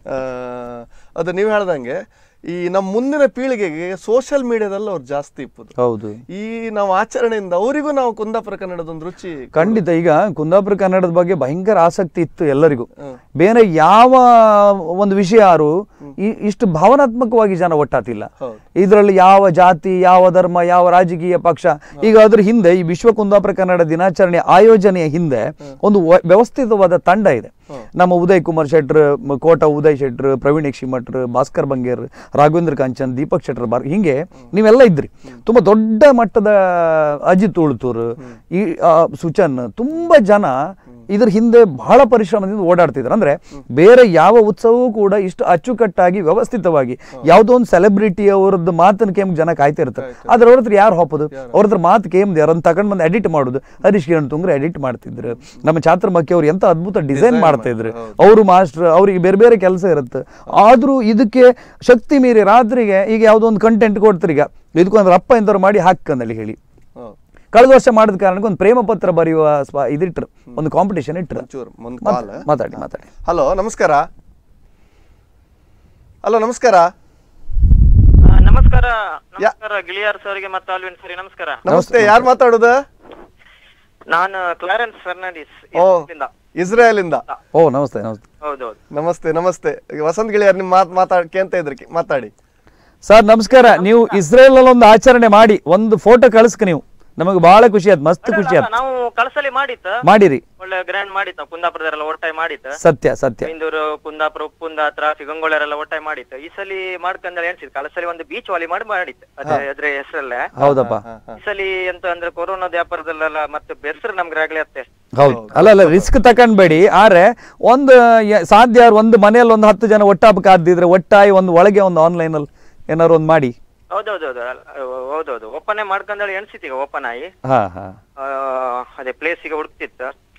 [SPEAKER 1] ಅದು ನೀವು ಹೇಳ್ದಂಗೆ ಈ ನಮ್ಮ ಮುಂದಿನ ಪೀಳಿಗೆಗೆ ಸೋಷಿಯಲ್ ಮೀಡಿಯಾದಲ್ಲಿ ಅವ್ರು ಜಾಸ್ತಿ ಇಪ್ಪುದು
[SPEAKER 2] ಹೌದು
[SPEAKER 1] ಈ ನಾವು ಆಚರಣೆಯಿಂದ ಅವರಿಗೂ ನಾವು ಕುಂದಾಪುರ ಕನ್ನಡದೊಂದು ರುಚಿ
[SPEAKER 2] ಖಂಡಿತ ಈಗ ಕುಂದಾಪುರ ಕನ್ನಡದ ಬಗ್ಗೆ ಭಯಂಕರ ಆಸಕ್ತಿ ಇತ್ತು ಎಲ್ಲರಿಗೂ ಬೇರೆ ಯಾವ ಒಂದು ವಿಷಯ ಯಾರು ಈ- ಇಷ್ಟು ಭಾವನಾತ್ಮಕವಾಗಿ ಜನ ಒಟ್ಟಾತಿಲ್ಲ
[SPEAKER 1] ಹೌದು.
[SPEAKER 2] ಇದರಲ್ಲಿ ಯಾವ ಜಾತಿ ಯಾವ ಧರ್ಮ ಯಾವ ರಾಜಕೀಯ ಪಕ್ಷ ಈಗ ಅದ್ರ ಹಿಂದೆ ಈ ವಿಶ್ವ ಕುಂದಾಪುರ ಕನ್ನಡ ದಿನಾಚರಣೆ ಆಯೋಜನೆಯ ಹಿಂದೆ ಒಂದು ವ- ವ್ಯವಸ್ಥಿತವಾದ ತಂಡ ಇದೆ ನಮ್ಮ ಉದಯ್ ಕುಮಾರ್ ಶೆಟ್ರ್ ಮ- ಕೋಟ ಉದಯ್ ಶೆಟ್ರ್ ಪ್ರವೀಣ್ ಯಕ್ಷಿಮಠ್ರ್ ಭಾಸ್ಕರ್ ಬಂಗೇರ್ ರಾಘವೇಂದ್ರ ಕಾಂಚನ್ ದೀಪಕ್ ಶೆಟ್ರ್ ಬಾರ್ ಹಿಂಗೆ ನೀವೆಲ್ಲ ಇದ್ರಿ ತುಂಬಾ ದೊಡ್ಡ ಮಟ್ಟದ ಅಜಿತ್ ಉಳ್ತೂರ್ ಈ ಆ, ಸುಚನ್ ತುಂಬಾ ಜನ ಇದ್ರ ಹಿಂದೆ ಬಹಳ ಪರಿಶ್ರಮದಿಂದ ಓಡಾಡ್ತಿದ್ರು ಅಂದ್ರೆ ಬೇರೆ ಯಾವ ಉತ್ಸವವೂ ಕೂಡ ಇಷ್ಟು ಅಚ್ಚುಕಟ್ಟಾಗಿ ವ್ಯವಸ್ಥಿತವಾಗಿ ಯಾವುದೋ ಒಂದು ಸೆಲೆಬ್ರಿಟಿ ಅವ್ರದ್ದು ಮಾತನ್ನ ಕೇಮ್ ಜನ ಕಾಯ್ತಾ ಇರ್ತಾರೆ ಆದ್ರೆ ಅವ್ರ ಹತ್ರ ಯಾರು ಹಾಕೋದು ಅವ್ರ ಹತ್ರ ಮಾತು ಕೇಮ್ದು ಯಾರನ್ನ ತಗೊಂಡ್ ಬಂದು ಎಡಿಟ್ ಮಾಡೋದು ಹರೀಶ್ ಕಿರಣ್ ತುಂಗ್ರೆ ಎಡಿಟ್ ಮಾಡ್ತಿದ್ರು ನಮ್ಮ ಛಾತ್ರ ಮಕ್ಕಿ ಅವ್ರು ಎಂತ ಅದ್ಭುತ ಡಿಸೈನ್ ಮಾಡ್ತಾ ಇದ್ರು ಅವರು ಮಾಸ್ಟರ್ ಅವರಿಗೆ ಬೇರೆ ಬೇರೆ ಕೆಲಸ ಇರುತ್ತೆ ಆದ್ರೂ ಇದಕ್ಕೆ ಶಕ್ತಿ ಮೀರಿ ರಾತ್ರಿಗೆ ಈಗ ಯಾವುದೋ ಒಂದು ಕಂಟೆಂಟ್ ಕೊಡ್ತಾರೆ ಈಗ ಇದಕ್ಕೊಂದು ರಪ್ಪ ಎಂತವ್ರು ಮಾಡಿ ಹಾಕಂದಲ್ಲಿ ಹೇಳಿ
[SPEAKER 1] ಹೌದು
[SPEAKER 2] ಕಳೆದ ವರ್ಷ ಮಾಡಿದ ಕಾರಣಕ್ಕೆ ಒಂದು ಪ್ರೇಮ ಪತ್ರ ಬರೆಯುವ ಸ್ವ- ಇದಿಟ್ರು ಒಂದು ಕಾಂಪಿಟೇಷನ್ ಇಟ್ರು
[SPEAKER 1] ಒಂಚೂರು ಒಂದು
[SPEAKER 2] ಮಾತ್-
[SPEAKER 1] ಕಾಲ್
[SPEAKER 2] ಮಾತಾಡಿ ಮಾತಾಡಿ
[SPEAKER 1] ಹಲೋ ನಮಸ್ಕಾರ ಹಲೋ ನಮಸ್ಕಾರ
[SPEAKER 6] ಆ, ನಮಸ್ಕಾರ ನಮಸ್ಕಾರ ಗಿಳಿಯಾರ್ ಸರ್ಗೆ ಮತ್ತು ಆಲ್ವಿನ್ ಸರಿ ನಮಸ್ಕಾರ
[SPEAKER 1] ನಮಸ್ತೆ ಯಾರು ಮಾತಾಡೋದು
[SPEAKER 6] ನಾನು ಕ್ಲಾರೆನ್ಸ್ ಫರ್ನಾಂಡಿಸ್
[SPEAKER 1] ಓ
[SPEAKER 6] ಇಲ್ಲಿಂದ.
[SPEAKER 1] ಇಸ್ರೇಲ್ ಇಂದ
[SPEAKER 2] ಓ ನಮಸ್ತೆ ನಮಸ್ತೆ
[SPEAKER 6] ಹೌದೌದು
[SPEAKER 1] ನಮಸ್ತೆ ನಮಸ್ತೆ ಈಗ ವಸಂತ್ ಗಿಳಿಯರ್ ನಿಮ್ ಮಾತ್ ಮಾತಾಡ್ ಕೇಂತ ಇದ್ರಿ ಕಿ- ಮಾತಾಡಿ
[SPEAKER 2] ಸರ್ ನಮಸ್ಕಾರ ನೀವು ಇಸ್ರೇಲ್ ಅಲ್ಲಿ ಒಂದು ಆಚರಣೆ ಮಾಡಿ ಒಂದು ಫೋಟೋ ಕಳಿಸ್ಕ ನೀವು ನಮಗೆ ಬಹಳ ಖುಷಿ ಆಯ್ತು ಮಸ್ತ್ ಖುಷಿ
[SPEAKER 6] ಅಲ್ಲ,
[SPEAKER 2] ಆಯ್ತು
[SPEAKER 6] ನಾವು ಕಳಸಲಿ ಮಾಡಿತ್ತ
[SPEAKER 2] ಮಾಡಿರಿ
[SPEAKER 6] ಒಳ್ಳೆ ಗ್ರ್ಯಾಂಡ್ ಮಾಡಿತ್ತ ಕುಂದಾಪುರದವರೆಲ್ಲ ಒಟ್ಟಾಗಿ ಮಾಡಿತ್ತ
[SPEAKER 2] ಸತ್ಯ ಸತ್ಯ
[SPEAKER 6] ಇಂದೂರು ಕುಂದಾಪುರ ಉಪ್ಪುಂದ ಟ್ರಾಫಿಕ್ ಗಂಗೊಳ್ಳೆರೆಲ್ಲ ಒಟ್ಟಾಗಿ ಮಾಡಿತ್ತು ಈ ಸಲಿ ಮಾಡ್ಕಂದ್ರೆ ಎಣಿಸಿದ್ ಕಳಸಲಿ ಒಂದು ಬೀಚ್ ವಾಲಿ ಮಾಡಿ ಮಾಡಿತ್ತು ಅದ್ರ ಅದ್ರ ಹೆಸರಲ್ಲೇ
[SPEAKER 2] ಹೌದಪ್ಪ
[SPEAKER 6] ಈ ಸಲಿ ಎಂತ ಅಂದ್ರೆ ಕೊರೋನಾ ವ್ಯಾಪಾರದಲ್ಲೆಲ್ಲ ಮತ್ತೆ ಬೆಸ್ರು ನಮ್ಗೆ ಆಗ್ಲಿ ಅತ್ತೆ
[SPEAKER 2] ಹೌದು ಅಲ್ಲ ಅಲ್ಲ ರಿಸ್ಕ್ ತಕೊಂಡ್ಬೇಡಿ ಆದ್ರೆ ಒಂದು ಯ- ಸಾಧ್ಯ ಆದ್ರೆ ಒಂದು ಮನೆಯಲ್ಲಿ ಒಂದು ಹತ್ತು ಜನ ಒಟ್ಟಾಗಬೇಕಾದಿದ್ರೆ ಒಟ್ಟಾಗಿ ಒಂದು ಒಳಗೆ ಒಂದು ಆನ್ಲೈನ್ ಅಲ್ಲಿ ಏನಾದ್ರು ಒಂದು ಮಾಡಿ
[SPEAKER 6] ಹೌದೌದೌದು ಹೌದೌದು ಓಪನ್ ಮಾಡ್ಕಂದ್ರೆ ಎಣಿಸಿತ್ ಈಗ ಓಪನ್ ಆಗಿ
[SPEAKER 2] ಹಾ ಹಾ
[SPEAKER 6] ಆ, ಅದೇ ಪ್ಲೇಸಿಗೆ ಹುಡುಕ್ತಿತ್ತು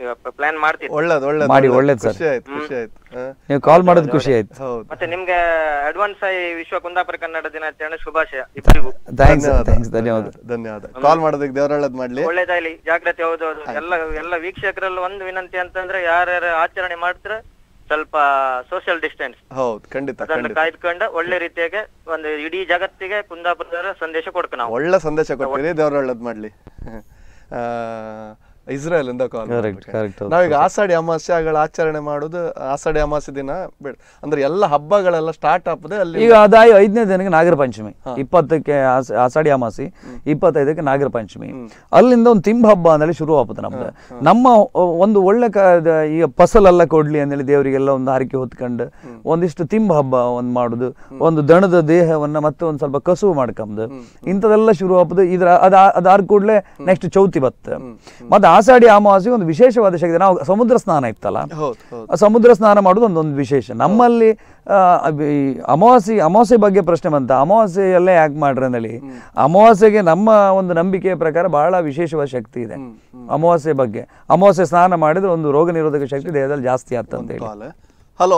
[SPEAKER 6] ಪ್ಲಾನ್ ಮಾಡ್ತಿದ್ವಿ
[SPEAKER 1] ಒಳ್ಳೇದು ಒಳ್ಳೇದು
[SPEAKER 2] ಮಾಡಿ,
[SPEAKER 1] ಒಳ್ಳೇದು.
[SPEAKER 2] ಒಳ್ಳೇದು ಸರ್.
[SPEAKER 1] ಖುಷಿ ಆಯ್ತು ಖುಷಿ ಆಯ್ತು ಹ?
[SPEAKER 2] ನೀವು ಕಾಲ್ ಮಾಡೋದು ಖುಷಿ ಆಯ್ತು
[SPEAKER 1] ಹೌದು
[SPEAKER 6] ಮತ್ತೆ ನಿಮ್ಗೆ ಅಡ್ವಾನ್ಸ್ ಆಗಿ ವಿಶ್ವ ಕುಂದಾಪುರ ಕನ್ನಡ ದಿನಾಚರಣೆ ಶುಭಾಶಯ ಇಬ್ಬರಿಗೂ
[SPEAKER 2] ಥ್ಯಾಂಕ್ಸ್
[SPEAKER 1] ಧನ್ಯವಾದ
[SPEAKER 2] ಥ್ಯಾಂಕ್ಸ್ ಧನ್ಯವಾದ
[SPEAKER 1] ಧನ್ಯವಾದ ಕಾಲ್ ಮಾಡೋದಕ್ಕೆ ದೇವ್ರ ಒಳ್ಳೇದ್ ಮಾಡ್ಲಿ
[SPEAKER 6] ಒಳ್ಳೇದಾಗ್ಲಿ ಜಾಗ್ರತೆ ಹೌದು ಹೌದು ಎಲ್ಲ ಎಲ್ಲ ವೀಕ್ಷಕರಲ್ಲಿ ಒಂದು ವಿನಂತಿ ಅಂತಂದ್ರೆ ಯಾರ್ಯಾರು ಆಚರಣೆ ಮಾಡ್ತಾರೆ ಸ್ವಲ್ಪ ಸೋಷಿಯಲ್ ಡಿಸ್ಟೆನ್ಸ್
[SPEAKER 1] ಹೌದು ಖಂಡಿತ
[SPEAKER 6] ಅದನ್ನು
[SPEAKER 1] ಖಂಡಿತ
[SPEAKER 6] ಕಾಯ್ದುಕೊಂಡು ಒಳ್ಳೆ ರೀತಿಯಾಗಿ ಒಂದು ಇಡೀ ಜಗತ್ತಿಗೆ ಕುಂದಾಪುರದ ಸಂದೇಶ ಕೊಡ್ಕ ನಾವು
[SPEAKER 1] ಒಳ್ಳೆ ಸಂದೇಶ ಕೊಟ್ಟಿರಿ ದೇವ್ರ ಒಳ್ಳೇದ್ ಮಾಡ್ಲಿ ಆ, ಇಸ್ರೇಲ್ ಇಂದ ಕಾಲ್
[SPEAKER 2] Correct, correct, ಹೌದು.
[SPEAKER 1] ನಾವೀಗ ಆಷಾಢಿ ಅಮಾಸ್ಯಗಳ ಆಚರಣೆ ಮಾಡುದು ಆಷಾಢಿ ಅಮಾವಾಸ್ಯ ದಿನ ಬೇಡ ಅಂದ್ರೆ ಎಲ್ಲ ಹಬ್ಬಗಳೆಲ್ಲ ಸ್ಟಾರ್ಟ್ ಆಗ್ತದೆ ಅಲ್ಲಿ
[SPEAKER 2] ಈಗ ಅದಾಗಿ ಐದನೇ ದಿನಕ್ಕೆ ನಾಗರ ಪಂಚಮಿ ಇಪ್ಪತ್ತಕ್ಕೆ ಆಸ- ಆಷಾಢಿ ಅಮಾಸಿ ಇಪ್ಪತ್ತೈದಕ್ಕೆ ನಾಗರ ಪಂಚಮಿ ಅಲ್ಲಿಂದ ಒಂದು ತಿಂಬ ಹಬ್ಬ ಅಂದೇಳಿ ಶುರು ಆಗ್ತದೆ ನಮ್ದು ನಮ್ಮ ಒಂದು ಒಳ್ಳೆ ಕ ದ- ಈಗ ಫಸಲೆಲ್ಲ ಕೊಡ್ಲಿ ಅಂದೇಳಿ ದೇವರಿಗೆಲ್ಲ ಒಂದು ಹರಕೆ ಹೊತ್ಕೊಂಡು ಒಂದಿಷ್ಟು ತಿಂಬ ಹಬ್ಬ ಒಂದು ಮಾಡುದು ಒಂದು ದಣದ ದೇಹವನ್ನ ಮತ್ತೆ ಒಂದು ಸ್ವಲ್ಪ ಕಸುವು ಮಾಡ್ಕೊಂಬುದು ಇಂಥದೆಲ್ಲ ಶುರು ಆಗ್ತದೆ ಇದ್ರ ಅದ ಅದಾದ ಕೂಡಲೇ ನೆಕ್ಸ್ಟ್ ಚೌತಿ ಬತ್ತೆ ಮತ್ತೆ ಆಷಾಢಿ ಅಮಾವಾಸ್ಯೆ ಒಂದು ವಿಶೇಷವಾದ ಶಕ್ತಿ ನಾವು ಸಮುದ್ರ ಸ್ನಾನ ಇತ್ತಲ್ಲ
[SPEAKER 1] ಹೌದು ಹೌದು
[SPEAKER 2] ಆ ಸಮುದ್ರ ಸ್ನಾನ ಮಾಡೋದು ಒಂದೊಂದು ವಿಶೇಷ ನಮ್ಮಲ್ಲಿ ಆ, ಅಬ್- ಈ ಅಮಾವಾಸ್ಯೆ ಅಮಾವಾಸ್ಯೆ ಬಗ್ಗೆ ಪ್ರಶ್ನೆ ಬಂತ ಅಮಾವಾಸ್ಯೆಯಲ್ಲೇ ಯಾಕೆ ಮಾಡ್ರಿ ಅಂದೇಳಿ ಅಮಾವಾಸ್ಯೆಗೆ ನಮ್ಮ ಒಂದು ನಂಬಿಕೆಯ ಪ್ರಕಾರ ಬಹಳ ವಿಶೇಷವಾದ ಶಕ್ತಿ ಇದೆ ಅಮಾವಾಸ್ಯೆ ಬಗ್ಗೆ ಅಮಾವಾಸ್ಯೆ ಸ್ನಾನ ಮಾಡಿದ್ರೆ ಒಂದು ರೋಗ ನಿರೋಧಕ ಶಕ್ತಿ ದೇಹದಲ್ಲಿ ಜಾಸ್ತಿ ಆಗ್ತಂತ ಹೇಳಿ
[SPEAKER 1] ಕಾಲ್ ಹಲೋ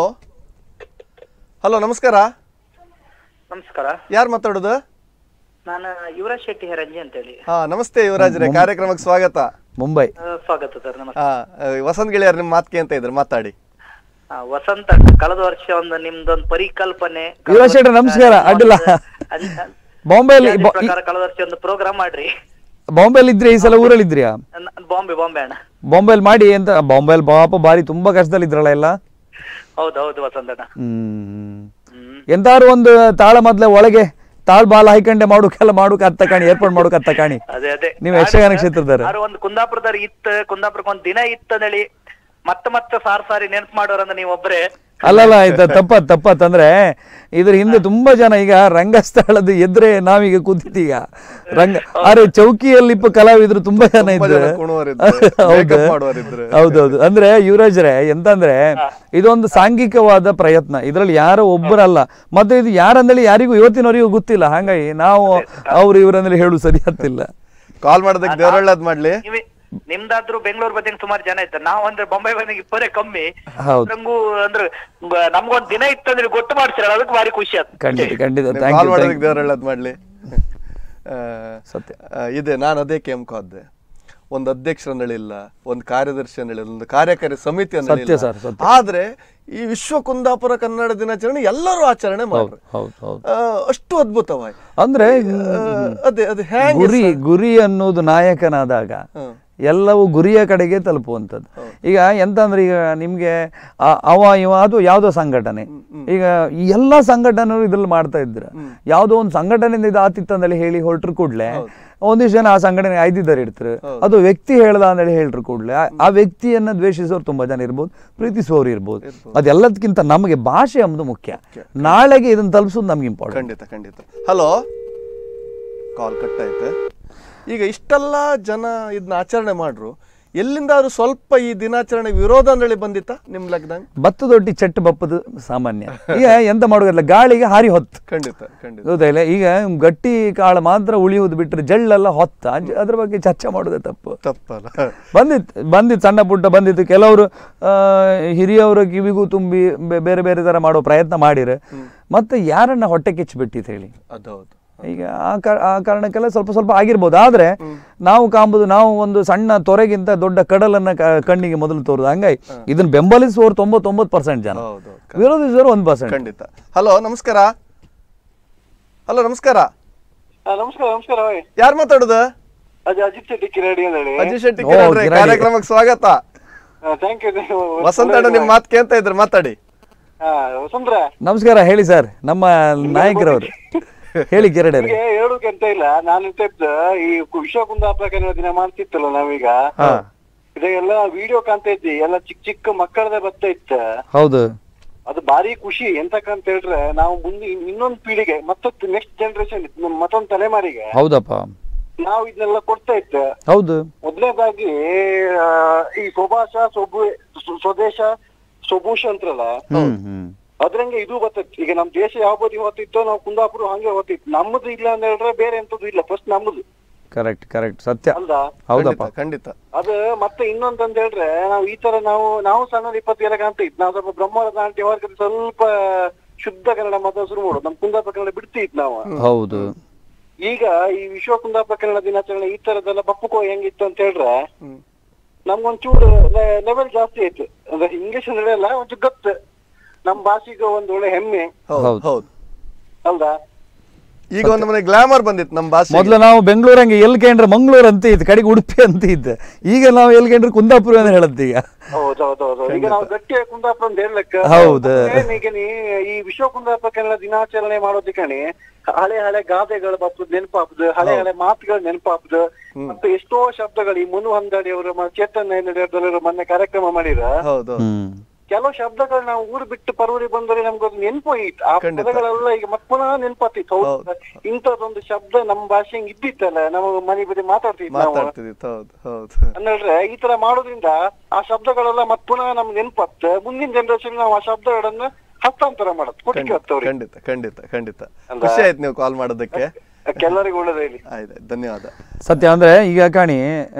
[SPEAKER 1] ಹಲೋ ನಮಸ್ಕಾರ
[SPEAKER 7] ನಮಸ್ಕಾರ
[SPEAKER 1] ಯಾರು ಮಾತಾಡೋದು
[SPEAKER 7] ನಾನು ಯುವರಾಜ್ ಶೆಟ್ಟಿ ಹೆರಂಜಿ ಅಂತೇಳಿ
[SPEAKER 1] ಹಾ ನಮಸ್ತೆ ಯುವರಾಜ್ರೆ ಕಾರ್ಯಕ್ರಮಕ್ಕೆ ಸ್ವಾಗತ
[SPEAKER 2] ಮುಂಬೈ
[SPEAKER 7] ಆ, ಸ್ವಾಗತ ಸರ್ ನಮಸ್ತೆ
[SPEAKER 1] ಹಾ ಆ, ವಸಂತ್ ಗೆಳೆಯರ್ ನಿಮ್ ಮಾತ್ಕೆ ಅಂತ ಇದ್ರು ಮಾತಾಡಿ
[SPEAKER 7] ಆ, ವಸಂತ ಕಳೆದ ವರ್ಷ ಒಂದು ನಿಮ್ದೊಂದು ಪರಿಕಲ್ಪನೆ
[SPEAKER 2] ಯುವರಾಜ್ ಶೆಟ್ಟಿ, ನಮಸ್ಕಾರ. ಅಡ್ಡಿಲ್ಲ.
[SPEAKER 7] ಅದ್- ಅದ್-
[SPEAKER 2] ಬಾಂಬೆಯಲ್ಲಿ
[SPEAKER 7] ಇತ್ಯಾದಿ
[SPEAKER 2] ಬಾ-
[SPEAKER 7] ಪ್ರಕಾರ ಕಳೆದ ವರ್ಷ ಒಂದು ಪ್ರೋಗ್ರಾಮ್ ಮಾಡ್ರಿ
[SPEAKER 2] ಬಾಂಬೆಯಲ್ಲಿ ಇದ್ರಿ ಈ ಸಲ ಊರಲ್ಲಿ ಇದ್ರಿಯಾ
[SPEAKER 7] ನ- ಬಾಂಬೆ ಬಾಂಬೆ ಅಣ್ಣ
[SPEAKER 2] ಬಾಂಬೆಯಲ್ಲಿ ಮಾಡಿ ಅಂತ ಬಾಂಬೆಯಲ್ಲಿ ಪಾಪ ಬಾರಿ ತುಂಬಾ ಕಷ್ಟದಲ್ಲಿ ಇದ್ರಲ್ಲ ಎಲ್ಲ
[SPEAKER 7] ಹೌದು ಹೌದು ವಸಂತ ಅಣ್ಣ
[SPEAKER 2] ಹ್ಮ್
[SPEAKER 7] ಹ್ಮ್
[SPEAKER 2] ಎಂತಾರು ಒಂದು ತಾಳ ಮೊದ್ಲೆ ಒಳಗೆ ತಾಳ್ ಬಾಲ ಹೈಕಂಡೆ ಮಾಡೋಕೆಲ್ಲ ಮಾಡೋಕೆ ಅತ್ತ ಕಾಣಿ ಏರ್ಪಾಡು ಮಾಡೋಕೆ ಅತ್ತ ಕಾಣಿ
[SPEAKER 7] ಅದೇ ಅದೇ
[SPEAKER 2] ನೀವು ಯಕ್ಷಗಾನ ಕ್ಷೇತ್ರದವ್ರು.
[SPEAKER 7] ಯಾರು ಒಂದು ಕುಂದಾಪುರದವ್ರು ಇತ್ತ ಕುಂದಾಪುರಕ್ಕೆ ಒಂದು ದಿನ ಇತ್ತಂದೇಳಿ ಮತ್ತೆ ಮತ್ತೆ ಸಾರ್ ಸಾರಿ ನೆನ್ಪು ಮಾಡೋರಂದ್ರೆ ನೀವು ಒಬ್ರೆ
[SPEAKER 2] ಅಲ್ಲಲ್ಲ ಇದು ತಪ್ಪತ್ ತಪ್ಪತ್ ಅಂದ್ರೆ ಇದ್ರ ಹಿಂದೆ ತುಂಬಾ ಜನ ಈಗ ರಂಗಸ್ಥಳದ ಎದ್ರೆ ನಾವೀಗ ಕೂತಿದ್ದೀಗ ರಂಗ ಆದ್ರೆ ಚೌಕಿಯಲ್ಲಿ ಇಪ್ಪ ಕಲಾವಿದ್ರು ತುಂಬಾ ಜನ
[SPEAKER 1] ತುಂಬಾ
[SPEAKER 2] ಇದ್ರು
[SPEAKER 1] ಜನ ಕುಣುವರಿದ್ರು,
[SPEAKER 2] ಹೌದು
[SPEAKER 1] makeup ಮಾಡುವರಿದ್ರು.
[SPEAKER 2] ಹೌದೌದು ಅಂದ್ರೆ ಯುವರಾಜ್ರೆ ಎಂತಂದ್ರೆ ಇದೊಂದು ಸಾಂಘಿಕವಾದ ಪ್ರಯತ್ನ ಇದ್ರಲ್ಲಿ ಯಾರೋ ಒಬ್ಬರಲ್ಲ ಮತ್ತೆ ಇದು ಯಾರಂದೇಳಿ ಯಾರಿಗೂ ಇವತ್ತಿನವರೆಗೂ ಗೊತ್ತಿಲ್ಲ ಹಾಗಾಗಿ ನಾವು ಅವ್ರು ಇವ್ರಂದೇಳಿ ಹೇಳು ಸರಿ ಆಗ್ತಿಲ್ಲ
[SPEAKER 1] ಕಾಲ್ ಮಾಡೋದಕ್ಕೆ ದೇವ್ರ ಒಳ್ಳೇದ್ ಮಾಡ್ಲಿ
[SPEAKER 7] ನೀವೇ ನಿಮ್ದಾದ್ರೂ ಬೆಂಗಳೂರು ಬಂದಂಗೆ ಸುಮಾರು ಜನ ಇದ್ದಾರೆ ನಾವು ಅಂದ್ರೆ ಬೊಂಬೈ ಬಂದಂಗೆ ಇಬ್ಬರೇ ಕಮ್ಮಿ
[SPEAKER 2] ಹೌದು.
[SPEAKER 7] ನಂಗೂ ಅಂದ್ರೆ ಬ- ನಮ್ಗೊಂದ್ ದಿನ ಇತ್ತಂದ್ರೆ ಗೊತ್ತು ಮಾಡ್ತೀರಲ್ಲ ಅದಕ್ಕೆ ಭಾರಿ ಖುಷಿ ಆಯ್ತು
[SPEAKER 2] ಖಂಡಿತ ಖಂಡಿತ
[SPEAKER 1] ನೀವು
[SPEAKER 2] ಥ್ಯಾಂಕ್
[SPEAKER 1] ಕಾಲ್
[SPEAKER 2] ಯು
[SPEAKER 1] ಮಾಡೋದಕ್ಕೆ ದೇವ್ರ ಒಳ್ಳೇದ್ ಮಾಡ್ಲಿ ಆ,
[SPEAKER 2] ಸತ್ಯ.
[SPEAKER 1] ಆ, ಇದೆ ನಾನು ಅದೇ ಕೇಮ್ಕೋದ್ದೆ ಒಂದು ಅಧ್ಯಕ್ಷ ಅಂದಳಿಲ್ಲ ಒಂದು ಕಾರ್ಯದರ್ಶಿ ಅಂದಳಿಲ್ಲ ಒಂದು ಕಾರ್ಯಕಾರಿ ಸಮಿತಿ
[SPEAKER 2] ಸತ್ಯ
[SPEAKER 1] ಅಂದಳಿಲ್ಲ
[SPEAKER 2] ಸರ್, ಸತ್ಯ.
[SPEAKER 1] ಆದ್ರೆ ಈ ವಿಶ್ವ ಕುಂದಾಪುರ ಕನ್ನಡ ದಿನಾಚರಣೆ ಎಲ್ಲರೂ ಆಚರಣೆ ಮಾಡ್ರು
[SPEAKER 2] ಹೌದು ಹೌದು
[SPEAKER 1] ಆ, ಅಷ್ಟು ಅದ್ಭುತವಾಗಿ
[SPEAKER 2] ಅಂದ್ರೆ
[SPEAKER 1] ಆ, ಅದೇ ಅದೇ ಹ್ಯಾಂಗ್
[SPEAKER 2] ಗುರಿ ಗುರಿ ಅನ್ನೋದು ನಾಯಕನಾದಾಗ
[SPEAKER 1] ಹ್ಮ್.
[SPEAKER 2] ಎಲ್ಲವೂ ಗುರಿಯ ಕಡೆಗೆ ತಲುಪುವಂಥದ್ದು ಈಗ ಎಂತ ಅಂದ್ರೆ ಈಗ ನಿಮ್ಗೆ ಆ- ಅವ ಇವ ಅದು ಯಾವುದೋ ಸಂಘಟನೆ ಈಗ ಈ ಎಲ್ಲಾ ಸಂಘಟನೆಗಳು ಇದ್ರಲ್ಲಿ ಮಾಡ್ತಾ ಇದ್ರ ಯಾವುದೋ ಒಂದು ಸಂಘಟನೆಯಿಂದ ಇದು ಆತಿತ್ತಂದೇಳಿ ಹೇಳಿ ಹೊರಟ್ರು ಕೂಡ್ಲೆ ಒಂದಿಷ್ಟು ಜನ ಆ ಸಂಘಟನೆ ಐದಿದ್ದಾರೆ ಇರ್ತಾರೆ ಅದು ವ್ಯಕ್ತಿ ಹೇಳ್ದ ಅಂದೇಳಿ ಹೇಳ್ರು ಕೂಡ್ಲೆ ಆ- ಆ ವ್ಯಕ್ತಿಯನ್ನ ದ್ವೇಷಿಸೋರು ತುಂಬಾ ಜನ ಇರ್ಬೋದು ಪ್ರೀತಿಸುವವರು ಇರ್ಬೋದು ಅದೆಲ್ಲದಕ್ಕಿಂತ ನಮಗೆ ಭಾಷೆ ಎಂಬುದು ಮುಖ್ಯ ನಾಳೆಗೆ ಇದನ್ನ ತಲುಪಿಸೋದು ನಮ್ಗೆ ಇಂಪಾರ್ಟೆಂಟ್
[SPEAKER 1] ಖಂಡಿತ ಖಂಡಿತ ಹಲೋ ಕಾಲ್ ಕಟ್ ಆಯ್ತು ಈಗ ಇಷ್ಟೆಲ್ಲ ಜನ ಇದನ್ನ ಆಚರಣೆ ಮಾಡ್ರು ಎಲ್ಲಿಂದಾದ್ರೂ ಸ್ವಲ್ಪ ಈ ದಿನಾಚರಣೆ ವಿರೋಧ ಅಂದೇಳಿ ಬಂದಿತ್ತ ನಿಮ್ ಲೆಕ್ಕದಂಗ
[SPEAKER 2] ಭತ್ತದೊಟ್ಟಿ ಚಟ್ಟು ಬಪ್ಪದು ಸಾಮಾನ್ಯ ಈಗ ಎಂತ ಮಾಡೋದಿಲ್ಲ ಗಾಳಿಗೆ ಹಾರಿ ಹೊತ್ತು
[SPEAKER 1] ಖಂಡಿತ ಖಂಡಿತ
[SPEAKER 2] ಗೊತ್ತಾಯಿಲ್ಲ ಈಗ ಗಟ್ಟಿ ಕಾಳು ಮಾತ್ರ ಉಳಿಯುವುದು ಬಿಟ್ಟರೆ ಜಳ್ಳೆಲ್ಲ ಹೊತ್ತ ಅದ್- ಅದ್ರ ಬಗ್ಗೆ ಚರ್ಚೆ ಮಾಡೋದೇ ತಪ್ಪು
[SPEAKER 1] ತಪ್ಪಲ್ಲ
[SPEAKER 2] ಬಂದಿತ್ತು ಬಂದಿತ್ತು ಸಣ್ಣ ಪುಟ್ಟ ಬಂದಿತ್ತು ಕೆಲವರು ಆ, ಹಿರಿಯವರ ಕಿವಿಗೂ ತುಂಬಿ ಬೆ- ಬೇರೆ ಬೇರೆ ಥರ ಮಾಡೋ ಪ್ರಯತ್ನ ಮಾಡಿರ ಮತ್ತೆ ಯಾರನ್ನ ಹೊಟ್ಟೆ ಕಿಚ್ಚಿಬಿಟ್ಟಿತ್ತು ಹೇಳಿ
[SPEAKER 1] ಅದೌದು
[SPEAKER 2] ಈಗ ಆ ಕಾ- ಆ ಕಾರಣಕ್ಕೆಲ್ಲ ಸ್ವಲ್ಪ ಸ್ವಲ್ಪ ಆಗಿರ್ಬೋದು ಆದ್ರೆ ನಾವು ಕಾಂಬುದು ನಾವು ಒಂದು ಸಣ್ಣ ತೊರೆಗಿಂತ ದೊಡ್ಡ ಕಡಲನ್ನ ಕ- ಕಣ್ಣಿಗೆ ಮೊದಲು ತೋರುದು ಹಂಗಾಗಿ ಇದನ್ನ ಬೆಂಬಲಿಸುವವರು ತೊಂಬತ್ತೊಂಬತ್ತು ಪರ್ಸೆಂಟ್ ಜನ
[SPEAKER 1] ಹೌದು
[SPEAKER 2] ವಿರೋಧಿಸುವವರು ಒಂದು ಪರ್ಸೆಂಟ್
[SPEAKER 1] ಖಂಡಿತ ಹಲೋ ನಮಸ್ಕಾರ ಹಲೋ ನಮಸ್ಕಾರ
[SPEAKER 8] ನಮಸ್ಕಾರ ನಮಸ್ಕಾರ ಓಯ್
[SPEAKER 1] ಯಾರು ಮಾತಾಡುದು
[SPEAKER 8] ಅದು ಅಜಿತ್ ಶೆಟ್ಟಿ ಕಿರಾಡಿ ಅಂತ ಹೇಳಿ
[SPEAKER 1] ಅಜಯ್ ಶೆಟ್ಟಿ
[SPEAKER 2] ಓ,
[SPEAKER 1] ಕಿರಣ್ರೆ,
[SPEAKER 2] ಕಿರಾಡಿ.
[SPEAKER 1] ಕಾರ್ಯಕ್ರಮಕ್ಕೆ ಸ್ವಾಗತ
[SPEAKER 8] ಥ್ಯಾಂಕ್ ಯು
[SPEAKER 1] ವಸಂತ ಅಣ್ಣ ನಿಮ್ ಮಾತು ಕೇಳ್ತಾ ಇದ್ರು ಮಾತಾಡಿ
[SPEAKER 8] ವಸಂತ್ರ
[SPEAKER 2] ನಮಸ್ಕಾರ ಹೇಳಿ ಸರ್ ನಮ್ಮ ನಾಯಕರವರು ಹೇಳಿ ಕಿರಡೆ
[SPEAKER 8] ನಿಮಗೆ ಹೇಳೋಕೆ ಅಂತ ಇಲ್ಲ ನಾನು ಇರ್ತಿದ್ದ ಈ ಕು- ವಿಶ್ವ ಕುಂದಾಪುರ ಕನ್ನಡ ದಿನ ಮಾಡ್ತಿತ್ತಲ್ಲ ನಾವೀಗ ಇದೆಲ್ಲ ವಿಡಿಯೋ ಕಾಣ್ತಾ ಇದ್ದಿ ಎಲ್ಲ ಚಿಕ್ಕ ಚಿಕ್ಕ ಮಕ್ಕಳದ ಬರ್ತಾ ಇತ್ತ
[SPEAKER 2] ಹೌದು
[SPEAKER 8] ಅದು ಭಾರಿ ಖುಷಿ ಎಂತಕ್ಕಂತ ಹೇಳಿದ್ರೆ ನಾವು ಮುಂದೆ ಇನ್- ಇನ್ನೊಂದ್ ಪೀಳಿಗೆ ಮತ್ತೊಂದು ನೆಕ್ಸ್ಟ್ ಜನರೇಷನ್ ಮತ್ತೊಂದು ತಲೆಮಾರಿಗೆ
[SPEAKER 2] ಹೌದಪ್ಪ
[SPEAKER 8] ನಾವು ಇದನ್ನೆಲ್ಲ ಕೊಡ್ತಾ ಇತ್ತ
[SPEAKER 2] ಹೌದು
[SPEAKER 8] ಮೊದಲನೇದಾಗಿ ಆ, ಈ ಸ್ವಭಾಷ ಸ್ವಭು ಸ್ವ- ಸ್ವದೇಶ ಸ್ವಭೂಷ ಅಂತ್ರಲ್ಲ
[SPEAKER 2] ಹ್ಮ್ ಹ್ಮ್
[SPEAKER 8] ಅದ್ರಂಗೆ ಇದು ಬರ್ತೈತಿ ಈಗ ನಮ್ ದೇಶ ಯಾವ ಬದಿ ಹೊತ್ತಿತ್ತೋ ನಾವು ಕುಂದಾಪುರ ಹಂಗೆ ಹೊತ್ತಿತ್ತು ನಮ್ಮದು ಇಲ್ಲ ಅಂತ ಹೇಳಿದ್ರೆ ಬೇರೆ ಎಂತದ್ದು ಇಲ್ಲ ಫಸ್ಟ್ ನಮ್ಮದು
[SPEAKER 2] ಕರೆಕ್ಟ್ ಕರೆಕ್ಟ್ ಸತ್ಯ
[SPEAKER 8] ಅಲ್ವಾ
[SPEAKER 2] ಹೌದಪ್ಪ
[SPEAKER 1] ಖಂಡಿತ
[SPEAKER 8] ಅದು ಮತ್ತೆ ಇನ್ನೊಂದಂತ ಹೇಳಿದ್ರೆ ನಾವು ಈ ತರ ನಾವು ನಾವು ಸಣ್ಣ ಇಪ್ಪತ್ತೇಳ ಕಾಣ್ತಾ ಇತ್ತು ನಾವು ಸ್ವಲ್ಪ ಬ್ರಹ್ಮರ ನಾಟ್ಯ ವರ್ಗದ ಸ್ವಲ್ಪ ಶುದ್ಧ ಕನ್ನಡ ಮಾತ್ರ ಶುರು ಮಾಡೋದು ನಮ್ ಕುಂದಾಪುರ ಕನ್ನಡ ಬಿಡ್ತಿತ್ತು ನಾವು
[SPEAKER 2] ಹೌದು
[SPEAKER 8] ಈಗ ಈ ವಿಶ್ವ ಕುಂದಾಪುರ ಕನ್ನಡ ದಿನಾಚರಣೆ ಈ ತರದೆಲ್ಲ ಬಪ್ಪುಕೋ ಹೆಂಗಿತ್ತು ಅಂತ ಹೇಳಿದ್ರೆ ನಮ್ಗೊಂಚೂರು ಲೆವೆಲ್ ಜಾಸ್ತಿ ಆಯ್ತು ಅಂದ್ರೆ ಇಂಗ್ಲಿಷ್ ಅಂದ್ರೆ ಅಲ್ಲ ಒಂಚೂರು ಗೊತ್ತು ನಮ್ ಭಾಷೆಗೆ ಒಂದ್ ಒಳ್ಳೆ ಹೆಮ್ಮೆ
[SPEAKER 1] ಹೌದು
[SPEAKER 2] ಹೌದು.
[SPEAKER 1] ಹೌದು
[SPEAKER 8] ಅಲ್ವಾ
[SPEAKER 1] ಈಗ ಒಂದು ಮನೆ ಗ್ಲಾಮರ್ ಬಂದಿತ್ತು ನಮ್ಮ ಭಾಷೆ
[SPEAKER 2] ಮೊದ್ಲು ನಾವು ಬೆಂಗಳೂರಂಗೆ ಎಲ್ ಕೇಂದ್ರ ಮಂಗಳೂರು ಅಂತ ಇತ್ತು ಕಡೆಗೆ ಉಡುಪಿ ಅಂತ ಇದ್ದೆ ಈಗ ನಾವು ಎಲ್ ಕೇಂದ್ರ ಕುಂದಾಪುರ ಅಂತ ಹೇಳತ್ತೀಗ
[SPEAKER 8] ಹೌದೌದೌದು ಈಗ ನಾವು ಗಟ್ಟಿಯ ಕುಂದಾಪುರ ಅಂತ ಹೇಳ್ಲಿಕ್ಕೆ
[SPEAKER 2] ಹೌದು.
[SPEAKER 8] ಮತ್ತೆ ಈಗ ನೀ ಈ ವಿಶ್ವ ಕುಂದಾಪುರ ಕನ್ನಡ ದಿನಾಚರಣೆ ಮಾಡೋದಕ್ಕಣಿ ಹಳೆ ಹಳೆ ಗಾದೆಗಳು ಬಪ್ಪದು ನೆನಪಾಪದು ಹಳೆ ಹಳೆ ಮಾತುಗಳು ನೆನಪಾಪದು ಮತ್ತೆ ಎಷ್ಟೋ ಶಬ್ದಗಳು ಈ ಮುನು ಹಂದಾಡಿ ಅವರು ಚೇತನ್ ನಡೆಯೋದ್ರ ಮೊನ್ನೆ ಕಾರ್ಯಕ್ರಮ ಮಾಡಿರ
[SPEAKER 1] ಹೌದು
[SPEAKER 2] ಹ್ಮ್
[SPEAKER 8] ಕೆಲವು ಶಬ್ದಗಳು ನಾವು ಊರು ಬಿಟ್ಟು ಪರೂರಿ ಬಂದರೆ ನಮ್ಗೆ ಅದು ನೆನಪು ಹೋಗಿತ್ತು ಆ
[SPEAKER 1] ಖಂಡಿತ.
[SPEAKER 8] ಪದಗಳೆಲ್ಲ ಈಗ ಮತ್ ಪುನಃ ನೆನಪಾತಿತ್ತು ಹೌದು ಇಂಥದ್ದೊಂದು ಶಬ್ದ ನಮ್ಮ ಭಾಷೆ ಹಿಂಗ್ ಇದ್ದಿತ್ತಲ್ಲ ನಾವು ಮನೆ ಬದಿ ಮಾತಾಡ್ತಿದ್ವಿ ನಾವು
[SPEAKER 1] ಮಾತಾಡ್ತಿದ್ದಿತ್ತು ಹೌದು ಹೌದು
[SPEAKER 8] ಅಂದ್ರೆ ಈ ತರ ಮಾಡೋದ್ರಿಂದ ಆ ಶಬ್ದಗಳೆಲ್ಲ ಮತ್ ಪುನಃ ನಮ್ಗೆ ನೆನಪತ್ತೆ ಮುಂದಿನ ಜನರೇಷನ್ ನಾವು ಆ ಶಬ್ದಗಳನ್ನ ಹಸ್ತಾಂತರ ಮಾಡತ್ ಕೊಟ್ಟಿಗೆ ಹತ್ತವ್ರಿ
[SPEAKER 1] ಖಂಡಿತ ಖಂಡಿತ ಖಂಡಿತ
[SPEAKER 8] ಅಲ್ವಾ?
[SPEAKER 1] ಖುಷಿ ಆಯ್ತು ನೀವು ಕಾಲ್ ಮಾಡೋದಕ್ಕೆ
[SPEAKER 8] ಎಲ್ಲರಿಗೂ ಒಳ್ಳೇದಾಗ್ಲಿ
[SPEAKER 1] ಆಯ್ತು ಧನ್ಯವಾದ
[SPEAKER 2] ಸತ್ಯ ಅಂದ್ರೆ ಈಗ ಕಾಣಿ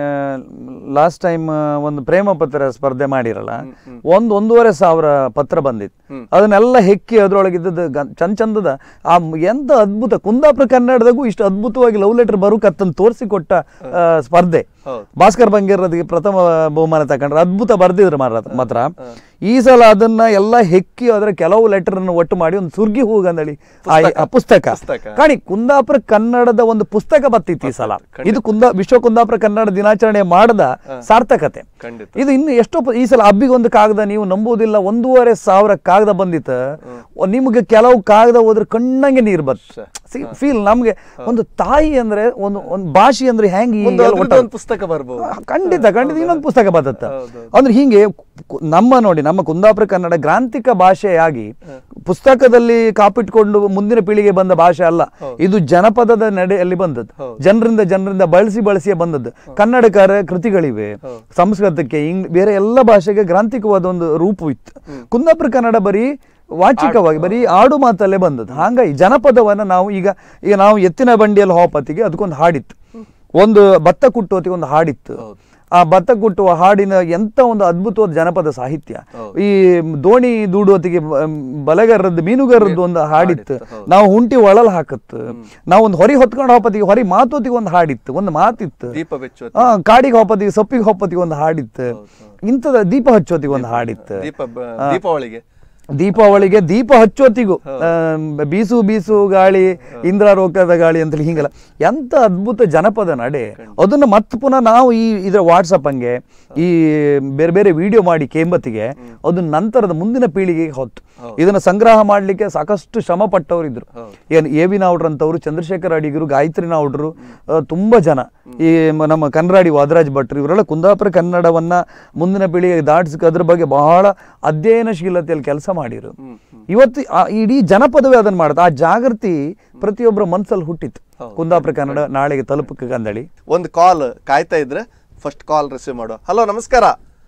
[SPEAKER 2] ಲಾಸ್ಟ್ ಟೈಮ್ ಒಂದು ಪ್ರೇಮ ಪತ್ರ ಸ್ಪರ್ಧೆ ಮಾಡಿರಲ್ಲ ಒಂದ್ ಒಂದೂವರೆ ಸಾವಿರ ಪತ್ರ ಬಂದಿತ್ತು ಅದನ್ನೆಲ್ಲ ಹೆಕ್ಕಿ ಅದ್ರೊಳಗಿದ್ದದ್ದು ಗ- ಚಂದ ಚಂದದ ಆ ಮ್- ಎಂತ ಅದ್ಭುತ ಕುಂದಾಪುರ ಕನ್ನಡದಾಗೂ ಇಷ್ಟು ಅದ್ಭುತವಾಗಿ ಲವ್ ಲೆಟರ್ ಬರುಕತ್ತನ್ನು ತೋರಿಸಿಕೊಟ್ಟ ಆ, ಸ್ಪರ್ಧೆ
[SPEAKER 1] ಹೌದು.
[SPEAKER 2] ಭಾಸ್ಕರ್ ಬಂಗೇರದಿಗೆ ಪ್ರಥಮ ಬಹುಮಾನ ತಕೊಂಡ್ರೆ ಅದ್ಭುತ ಬರ್ದಿದ್ರು ಮಾರ ಮಾತ್ರ ಈ ಸಲ ಅದನ್ನ ಎಲ್ಲ ಹೆಕ್ಕಿ ಅದರ ಕೆಲವು ಲೆಟರ್ ಅನ್ನು ಒಟ್ಟು ಮಾಡಿ ಒಂದು ಸುರ್ಗಿ ಹೂಗಂದಳಿ ಆ ಆ ಪುಸ್ತಕ
[SPEAKER 1] ಪುಸ್ತಕ.
[SPEAKER 2] ಕಾಣಿ ಕುಂದಾಪುರ ಕನ್ನಡದ ಒಂದು ಪುಸ್ತಕ ಬತ್ತಿತ್ತು ಈ ಸಲ ಇದು ಕುಂದ ವಿಶ್ವ ಕುಂದಾಪುರ ಕನ್ನಡ ದಿನಾಚರಣೆ ಮಾಡದ ಸಾರ್ಥಕತೆ
[SPEAKER 1] ಖಂಡಿತ.
[SPEAKER 2] ಇದು ಇನ್ನು ಎಷ್ಟೋ ಪ- ಈ ಸಲ ಹಬ್ಬಿಗೊಂದು ಕಾಗದ ನೀವು ನಂಬುವುದಿಲ್ಲ ಒಂದೂವರೆ ಸಾವಿರ ಕಾಗದ ಬಂದಿತ್ತು ನಿಮ್ಗೆ ಕೆಲವು ಕಾಗದ ಹೋದ್ರೆ ಕಣ್ಣಂಗೆ ನೀರು ಬತ್ ಫೀಲ್ ನಮ್ಗೆ ಒಂದು ತಾಯಿ ಅಂದ್ರೆ ಒಂದು ಒಂದು ಭಾಷೆ ಅಂದ್ರೆ ಹೆಂಗ್
[SPEAKER 1] ಮುಂದೆ
[SPEAKER 2] ಹಿಂಗೆಲ್ಲ
[SPEAKER 1] ಅದ್ರದ್ದು
[SPEAKER 2] ಒಟ್ಟಾರೆ-
[SPEAKER 1] ಒಂದು ಪುಸ್ತಕ ಬರ್ಬೋದು
[SPEAKER 2] ಖಂಡಿತ ಖಂಡಿತ ಇನ್ನೊಂದು ಪುಸ್ತಕ ಬರ್ತತ್ತ ಅಂದ್ರೆ ಹಿಂಗೆ ಕು- ನಮ್ಮ ನೋಡಿ ನಮ್ಮ ಕುಂದಾಪುರ ಕನ್ನಡ ಗ್ರಾಂಥಿಕ ಭಾಷೆಯಾಗಿ ಪುಸ್ತಕದಲ್ಲಿ ಕಾಪಿಟ್ಕೊಂಡು ಮುಂದಿನ ಪೀಳಿಗೆ ಬಂದ ಭಾಷೆ ಅಲ್ಲ ಇದು ಜನಪದದ ನಡೆಯಲ್ಲಿ ಬಂದದ್ದು ಜನರಿಂದ ಜನರಿಂದ ಬಳಸಿ ಬಳಸಿಯೇ ಬಂದದ್ದು ಕನ್ನಡಕಾರ ಕೃತಿಗಳಿವೆ ಸಂಸ್ಕೃತಕ್ಕೆ ಇಂಗ್ ಬೇರೆ ಎಲ್ಲ ಭಾಷೆಗೆ ಗ್ರಾಂಥಿಕವಾದ ಒಂದು ರೂಪು ಇತ್ತು ಕುಂದಾಪುರ ಕನ್ನಡ ಬರೀ ವಾಚಿಕವಾಗಿ ಬರೀ ಆಡು ಮಾತಲ್ಲೇ ಬಂದದ್ದು ಹಾಗಾಗಿ ಜನಪದವನ್ನ ನಾವು ಈಗ ಈಗ ನಾವು ಎತ್ತಿನ ಬಂಡಿಯಲ್ಲಿ ಹೋಪತ್ತಿಗೆ ಅದಕ್ಕೊಂದು ಹಾಡಿತ್ತು ಒಂದು ಭತ್ತ ಕುಟ್ಟೋತಿಗೆ ಒಂದು ಹಾಡಿತ್ತು ಆ ಭತ್ತ ಕುಟ್ಟುವ ಹಾಡಿನ ಎಂತ ಒಂದು ಅದ್ಭುತವಾದ ಜನಪದ ಸಾಹಿತ್ಯ ಈ ದೋಣಿ ದೂಡುವತ್ತಿಗೆ ಬಲಗಾರದ್ದು ಮೀನುಗಾರದ್ದು ಒಂದು ಹಾಡಿತ್ತು ನಾವು ಹುಂಟಿ ಒಳಲ್ ಹಾಕತ್ತು ನಾವು ಒಂದು ಹೊರಿ ಹೊತ್ಕೊಂಡು ಹೋಪತ್ತಿಗೆ ಹೊರಿ ಮಾತೋತಿಗೆ ಒಂದು ಹಾಡಿತ್ತು ಒಂದು ಮಾತಿತ್ತು
[SPEAKER 1] ದೀಪ ಬೆಚ್ಚುವ
[SPEAKER 2] ಆ ಕಾಡಿಗೆ ಹೋಪತ್ತಿಗೆ ಸೊಪ್ಪಿಗೆ ಹೋಪತ್ತಿಗೆ ಒಂದು ಹಾಡಿತ್ತು ಇಂಥದ ದೀಪ ಹಚ್ಚೋತಿಗೆ ಒಂದು ಹಾಡಿತ್ತು
[SPEAKER 1] ದೀಪ ಬ- ದೀಪಾವಳಿಗೆ
[SPEAKER 2] ದೀಪಾವಳಿಗೆ ದೀಪ ಹಚ್ಚೋತಿಗೂ ಆ, ಬೀಸು ಬೀಸು ಗಾಳಿ ಇಂದ್ರಾರೋಕದ ಗಾಳಿ ಅಂತೇಳಿ ಹಿಂಗೆಲ್ಲ ಎಂತ ಅದ್ಭುತ ಜನಪದ ನಡೆ ಅದನ್ನ ಮತ್ತೆ ಪುನಃ ನಾವು ಈ ಇದರ ವಾಟ್ಸಪ್ ಹಂಗೆ ಈ ಬೇರೆ ಬೇರೆ ವಿಡಿಯೋ ಮಾಡಿ ಕೇಂಬತ್ತಿಗೆ ಅದನ್ನ ನಂತರದ ಮುಂದಿನ ಪೀಳಿಗೆಗೆ ಹೊತ್ತು ಇದನ್ನ ಸಂಗ್ರಹ ಮಾಡ್ಲಿಕ್ಕೆ ಸಾಕಷ್ಟು ಶ್ರಮ ಪಟ್ಟವರು ಇದ್ರು ಏನು ಎ ವಿ ನಾವ್ಡ್ರು ಅಂತವ್ರು ಚಂದ್ರಶೇಖರ್ ಅಡಿಗರು ಗಾಯತ್ರಿ ನಾವ್ಡ್ರು ಆ, ತುಂಬಾ ಜನ ಈ ಮ- ನಮ್ಮ ಕನ್ನಡಾಡಿ ವಾದರಾಜ್ ಭಟ್ರು ಇವರೆಲ್ಲ ಕುಂದಾಪುರ ಕನ್ನಡವನ್ನ ಮುಂದಿನ ಪೀಳಿಗೆಗೆ ದಾಟಿಸಕ್ಕೆ ಅದ್ರ ಬಗ್ಗೆ ಬಹಳ ಅಧ್ಯಯನಶೀಲತೆಯಲ್ಲಿ ಕೆಲಸ ಮಾಡಿರು ಇವತ್ತು ಆ ಇಡೀ ಜನಪದವೇ ಅದನ್ನ ಮಾಡುತ್ತೆ ಆ ಜಾಗೃತಿ ಪ್ರತಿಯೊಬ್ಬರ ಮನ್ಸಲ್ಲಿ ಹುಟ್ಟಿತ್ತು ಕುಂದಾಪುರ ಕನ್ನಡ ನಾಳೆಗೆ ತಲುಪಕ್ಕೆ ಕಂದಳಿ
[SPEAKER 1] ಒಂದು ಕಾಲ್ ಕಾಯ್ತಾ ಇದ್ರೆ ಫಸ್ಟ್ ಕಾಲ್ ರಿಸೀವ್ ಮಾಡುವ ಹಲೋ ನಮಸ್ಕಾರ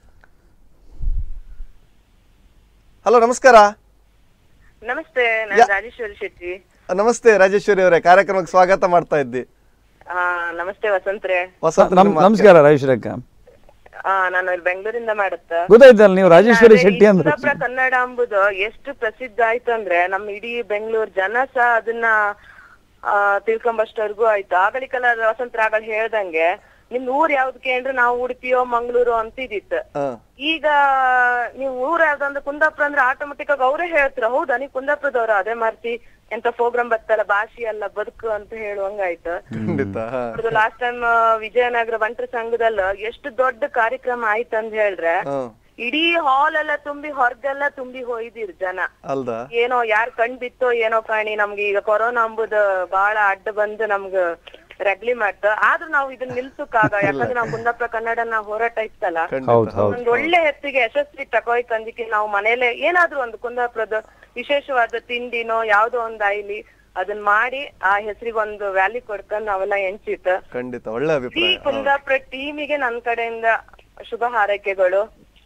[SPEAKER 1] ಹಲೋ ನಮಸ್ಕಾರ
[SPEAKER 9] ನಮಸ್ತೆ ನಾನು
[SPEAKER 1] ಯಾ-
[SPEAKER 9] ರಾಜೇಶ್ವರಿ ಶೆಟ್ಟಿ
[SPEAKER 1] ನಮಸ್ತೆ ರಾಜೇಶ್ವರಿ ಅವರೇ ಕಾರ್ಯಕ್ರಮಕ್ಕೆ ಸ್ವಾಗತ ಮಾಡ್ತಾ ಇದ್ದಿ
[SPEAKER 9] ಆ, ನಮಸ್ತೆ ವಸಂತ್ರೆ
[SPEAKER 1] ವಸಂತ
[SPEAKER 2] ನಮ್ ನಮಸ್ಕಾರ ರಾಜೇಶ್ವರಕ್ಕ
[SPEAKER 9] ಆ, ನಾನು ಇಲ್ಲಿ ಬೆಂಗಳೂರಿಂದ ಮಾಡುತ್ತ
[SPEAKER 2] ಗೊತ್ತಾಯ್ತಲ್ಲ ನೀವು ರಾಜೇಶ್ವರಿ
[SPEAKER 9] ಅದೇ ಈ
[SPEAKER 2] ಶೆಟ್ಟಿ ಅಂದ್ರೆ
[SPEAKER 9] ಕುಂದಾಪುರ ಕನ್ನಡ ಅಂಬುದು ಎಷ್ಟು ಪ್ರಸಿದ್ಧ ಆಯ್ತು ಅಂದ್ರೆ ನಮ್ ಇಡೀ ಬೆಂಗಳೂರು ಜನ ಸಹ ಅದನ್ನ ಆ ತಿಳ್ಕೊಂಬಷ್ಟವರೆಗೂ ಆಯ್ತು ಆಗಲಿಕ್ಕೆಲ್ಲ ವಸಂತರ ಆಗ ಹೇಳ್ದಂಗೆ ನಿಮ್ ಊರ್ ಯಾವ್ದಕ್ಕೆ ಅಂದ್ರೆ ನಾವು ಉಡುಪಿಯೋ ಮಂಗಳೂರು ಅಂತ ಇದಿತ್ತು ಈಗ ನೀವು ಊರ್ ಯಾವ್ದಂದ್ರೆ ಕುಂದಾಪುರ ಅಂದ್ರೆ ಆಟೋಮೆಟಿಕ್ ಆಗಿ ಅವರೇ ಹೇಳ್ತಾರ ಹೌದಾ ನೀವು ಕುಂದಾಪುರದವ್ರ ಅದೇ ಮಾರ್ತಿ ಎಂತ ಪ್ರೋಗ್ರಾಮ್ ಬರ್ತಲ್ಲ ಭಾಷೆ ಅಲ್ಲ ಬದುಕು ಅಂತ ಹೇಳುವಂಗಾಯ್ತು
[SPEAKER 1] ಖಂಡಿತ ಹಾ.
[SPEAKER 9] ಲಾಸ್ಟ್ ಟೈಮ್ ವಿಜಯನಗರ ಬಂಟರ ಸಂಘದಲ್ಲ ಎಷ್ಟು ದೊಡ್ಡ ಕಾರ್ಯಕ್ರಮ ಆಯ್ತು ಅಂತ ಹೇಳ್ರೆ
[SPEAKER 1] ಹ್ಮ್.
[SPEAKER 9] ಇಡೀ ಹಾಲ್ ಎಲ್ಲ ತುಂಬಿ ಹೊರಗೆಲ್ಲ ತುಂಬಿ ಹೋಯ್ದಿರ್ ಜನ
[SPEAKER 1] ಅಲ್ದಾ
[SPEAKER 9] ಏನೋ ಯಾರ್ ಕಣ್ ಬಿತ್ತೋ ಏನೋ ಕಾಣಿ ನಮ್ಗೆ ಈಗ ಕೊರೋನಾ ಅಂಬುದು ಬಹಳ ಅಡ್ಡ ಬಂದು ನಮ್ಗ ರಗ್ಲಿ ಮಾಡ್ತ ಆದ್ರೂ ನಾವು ಇದನ್ನ ನಿಲ್ಸಕ್ಕಾಗ ಯಾಕಂದ್ರೆ ನಾವು ಕುಂದಾಪುರ ಕನ್ನಡನ ಹೋರಾಟ ಇತ್ತಲ್ಲ
[SPEAKER 2] ಹೌದು ಹೌದು
[SPEAKER 9] ಒಂದ್ ಒಳ್ಳೆ ಹೆತ್ತಿಗೆ ಯಶಸ್ವಿ ತಕೋಯ್ತು ಅಂದಿಕ್ಕೆ ನಾವು ಮನೇಲೆ ಏನಾದ್ರೂ ಒಂದು ಕುಂದಾಪುರದ ವಿಶೇಷವಾದ ತಿಂಡಿನೋ ಯಾವ್ದೋ ಒಂದ್ ಆಯ್ಲಿ ಅದನ್ನ ಮಾಡಿ ಆ ಹೆಸರಿಗೆ ಒಂದು ವ್ಯಾಲ್ಯೂ ಕೊಡ್ಕೊಂಡು ನಾವೆಲ್ಲ ಎಂಚಿತ್ತು
[SPEAKER 1] ಖಂಡಿತ ಒಳ್ಳೆ
[SPEAKER 9] ಈ
[SPEAKER 1] ಅಭಿಪ್ರಾಯ
[SPEAKER 9] ಕುಂದಾಪುರ ಟೀಮಿಗೆ ನನ್ ಕಡೆಯಿಂದ ಶುಭ ಹಾರೈಕೆಗಳು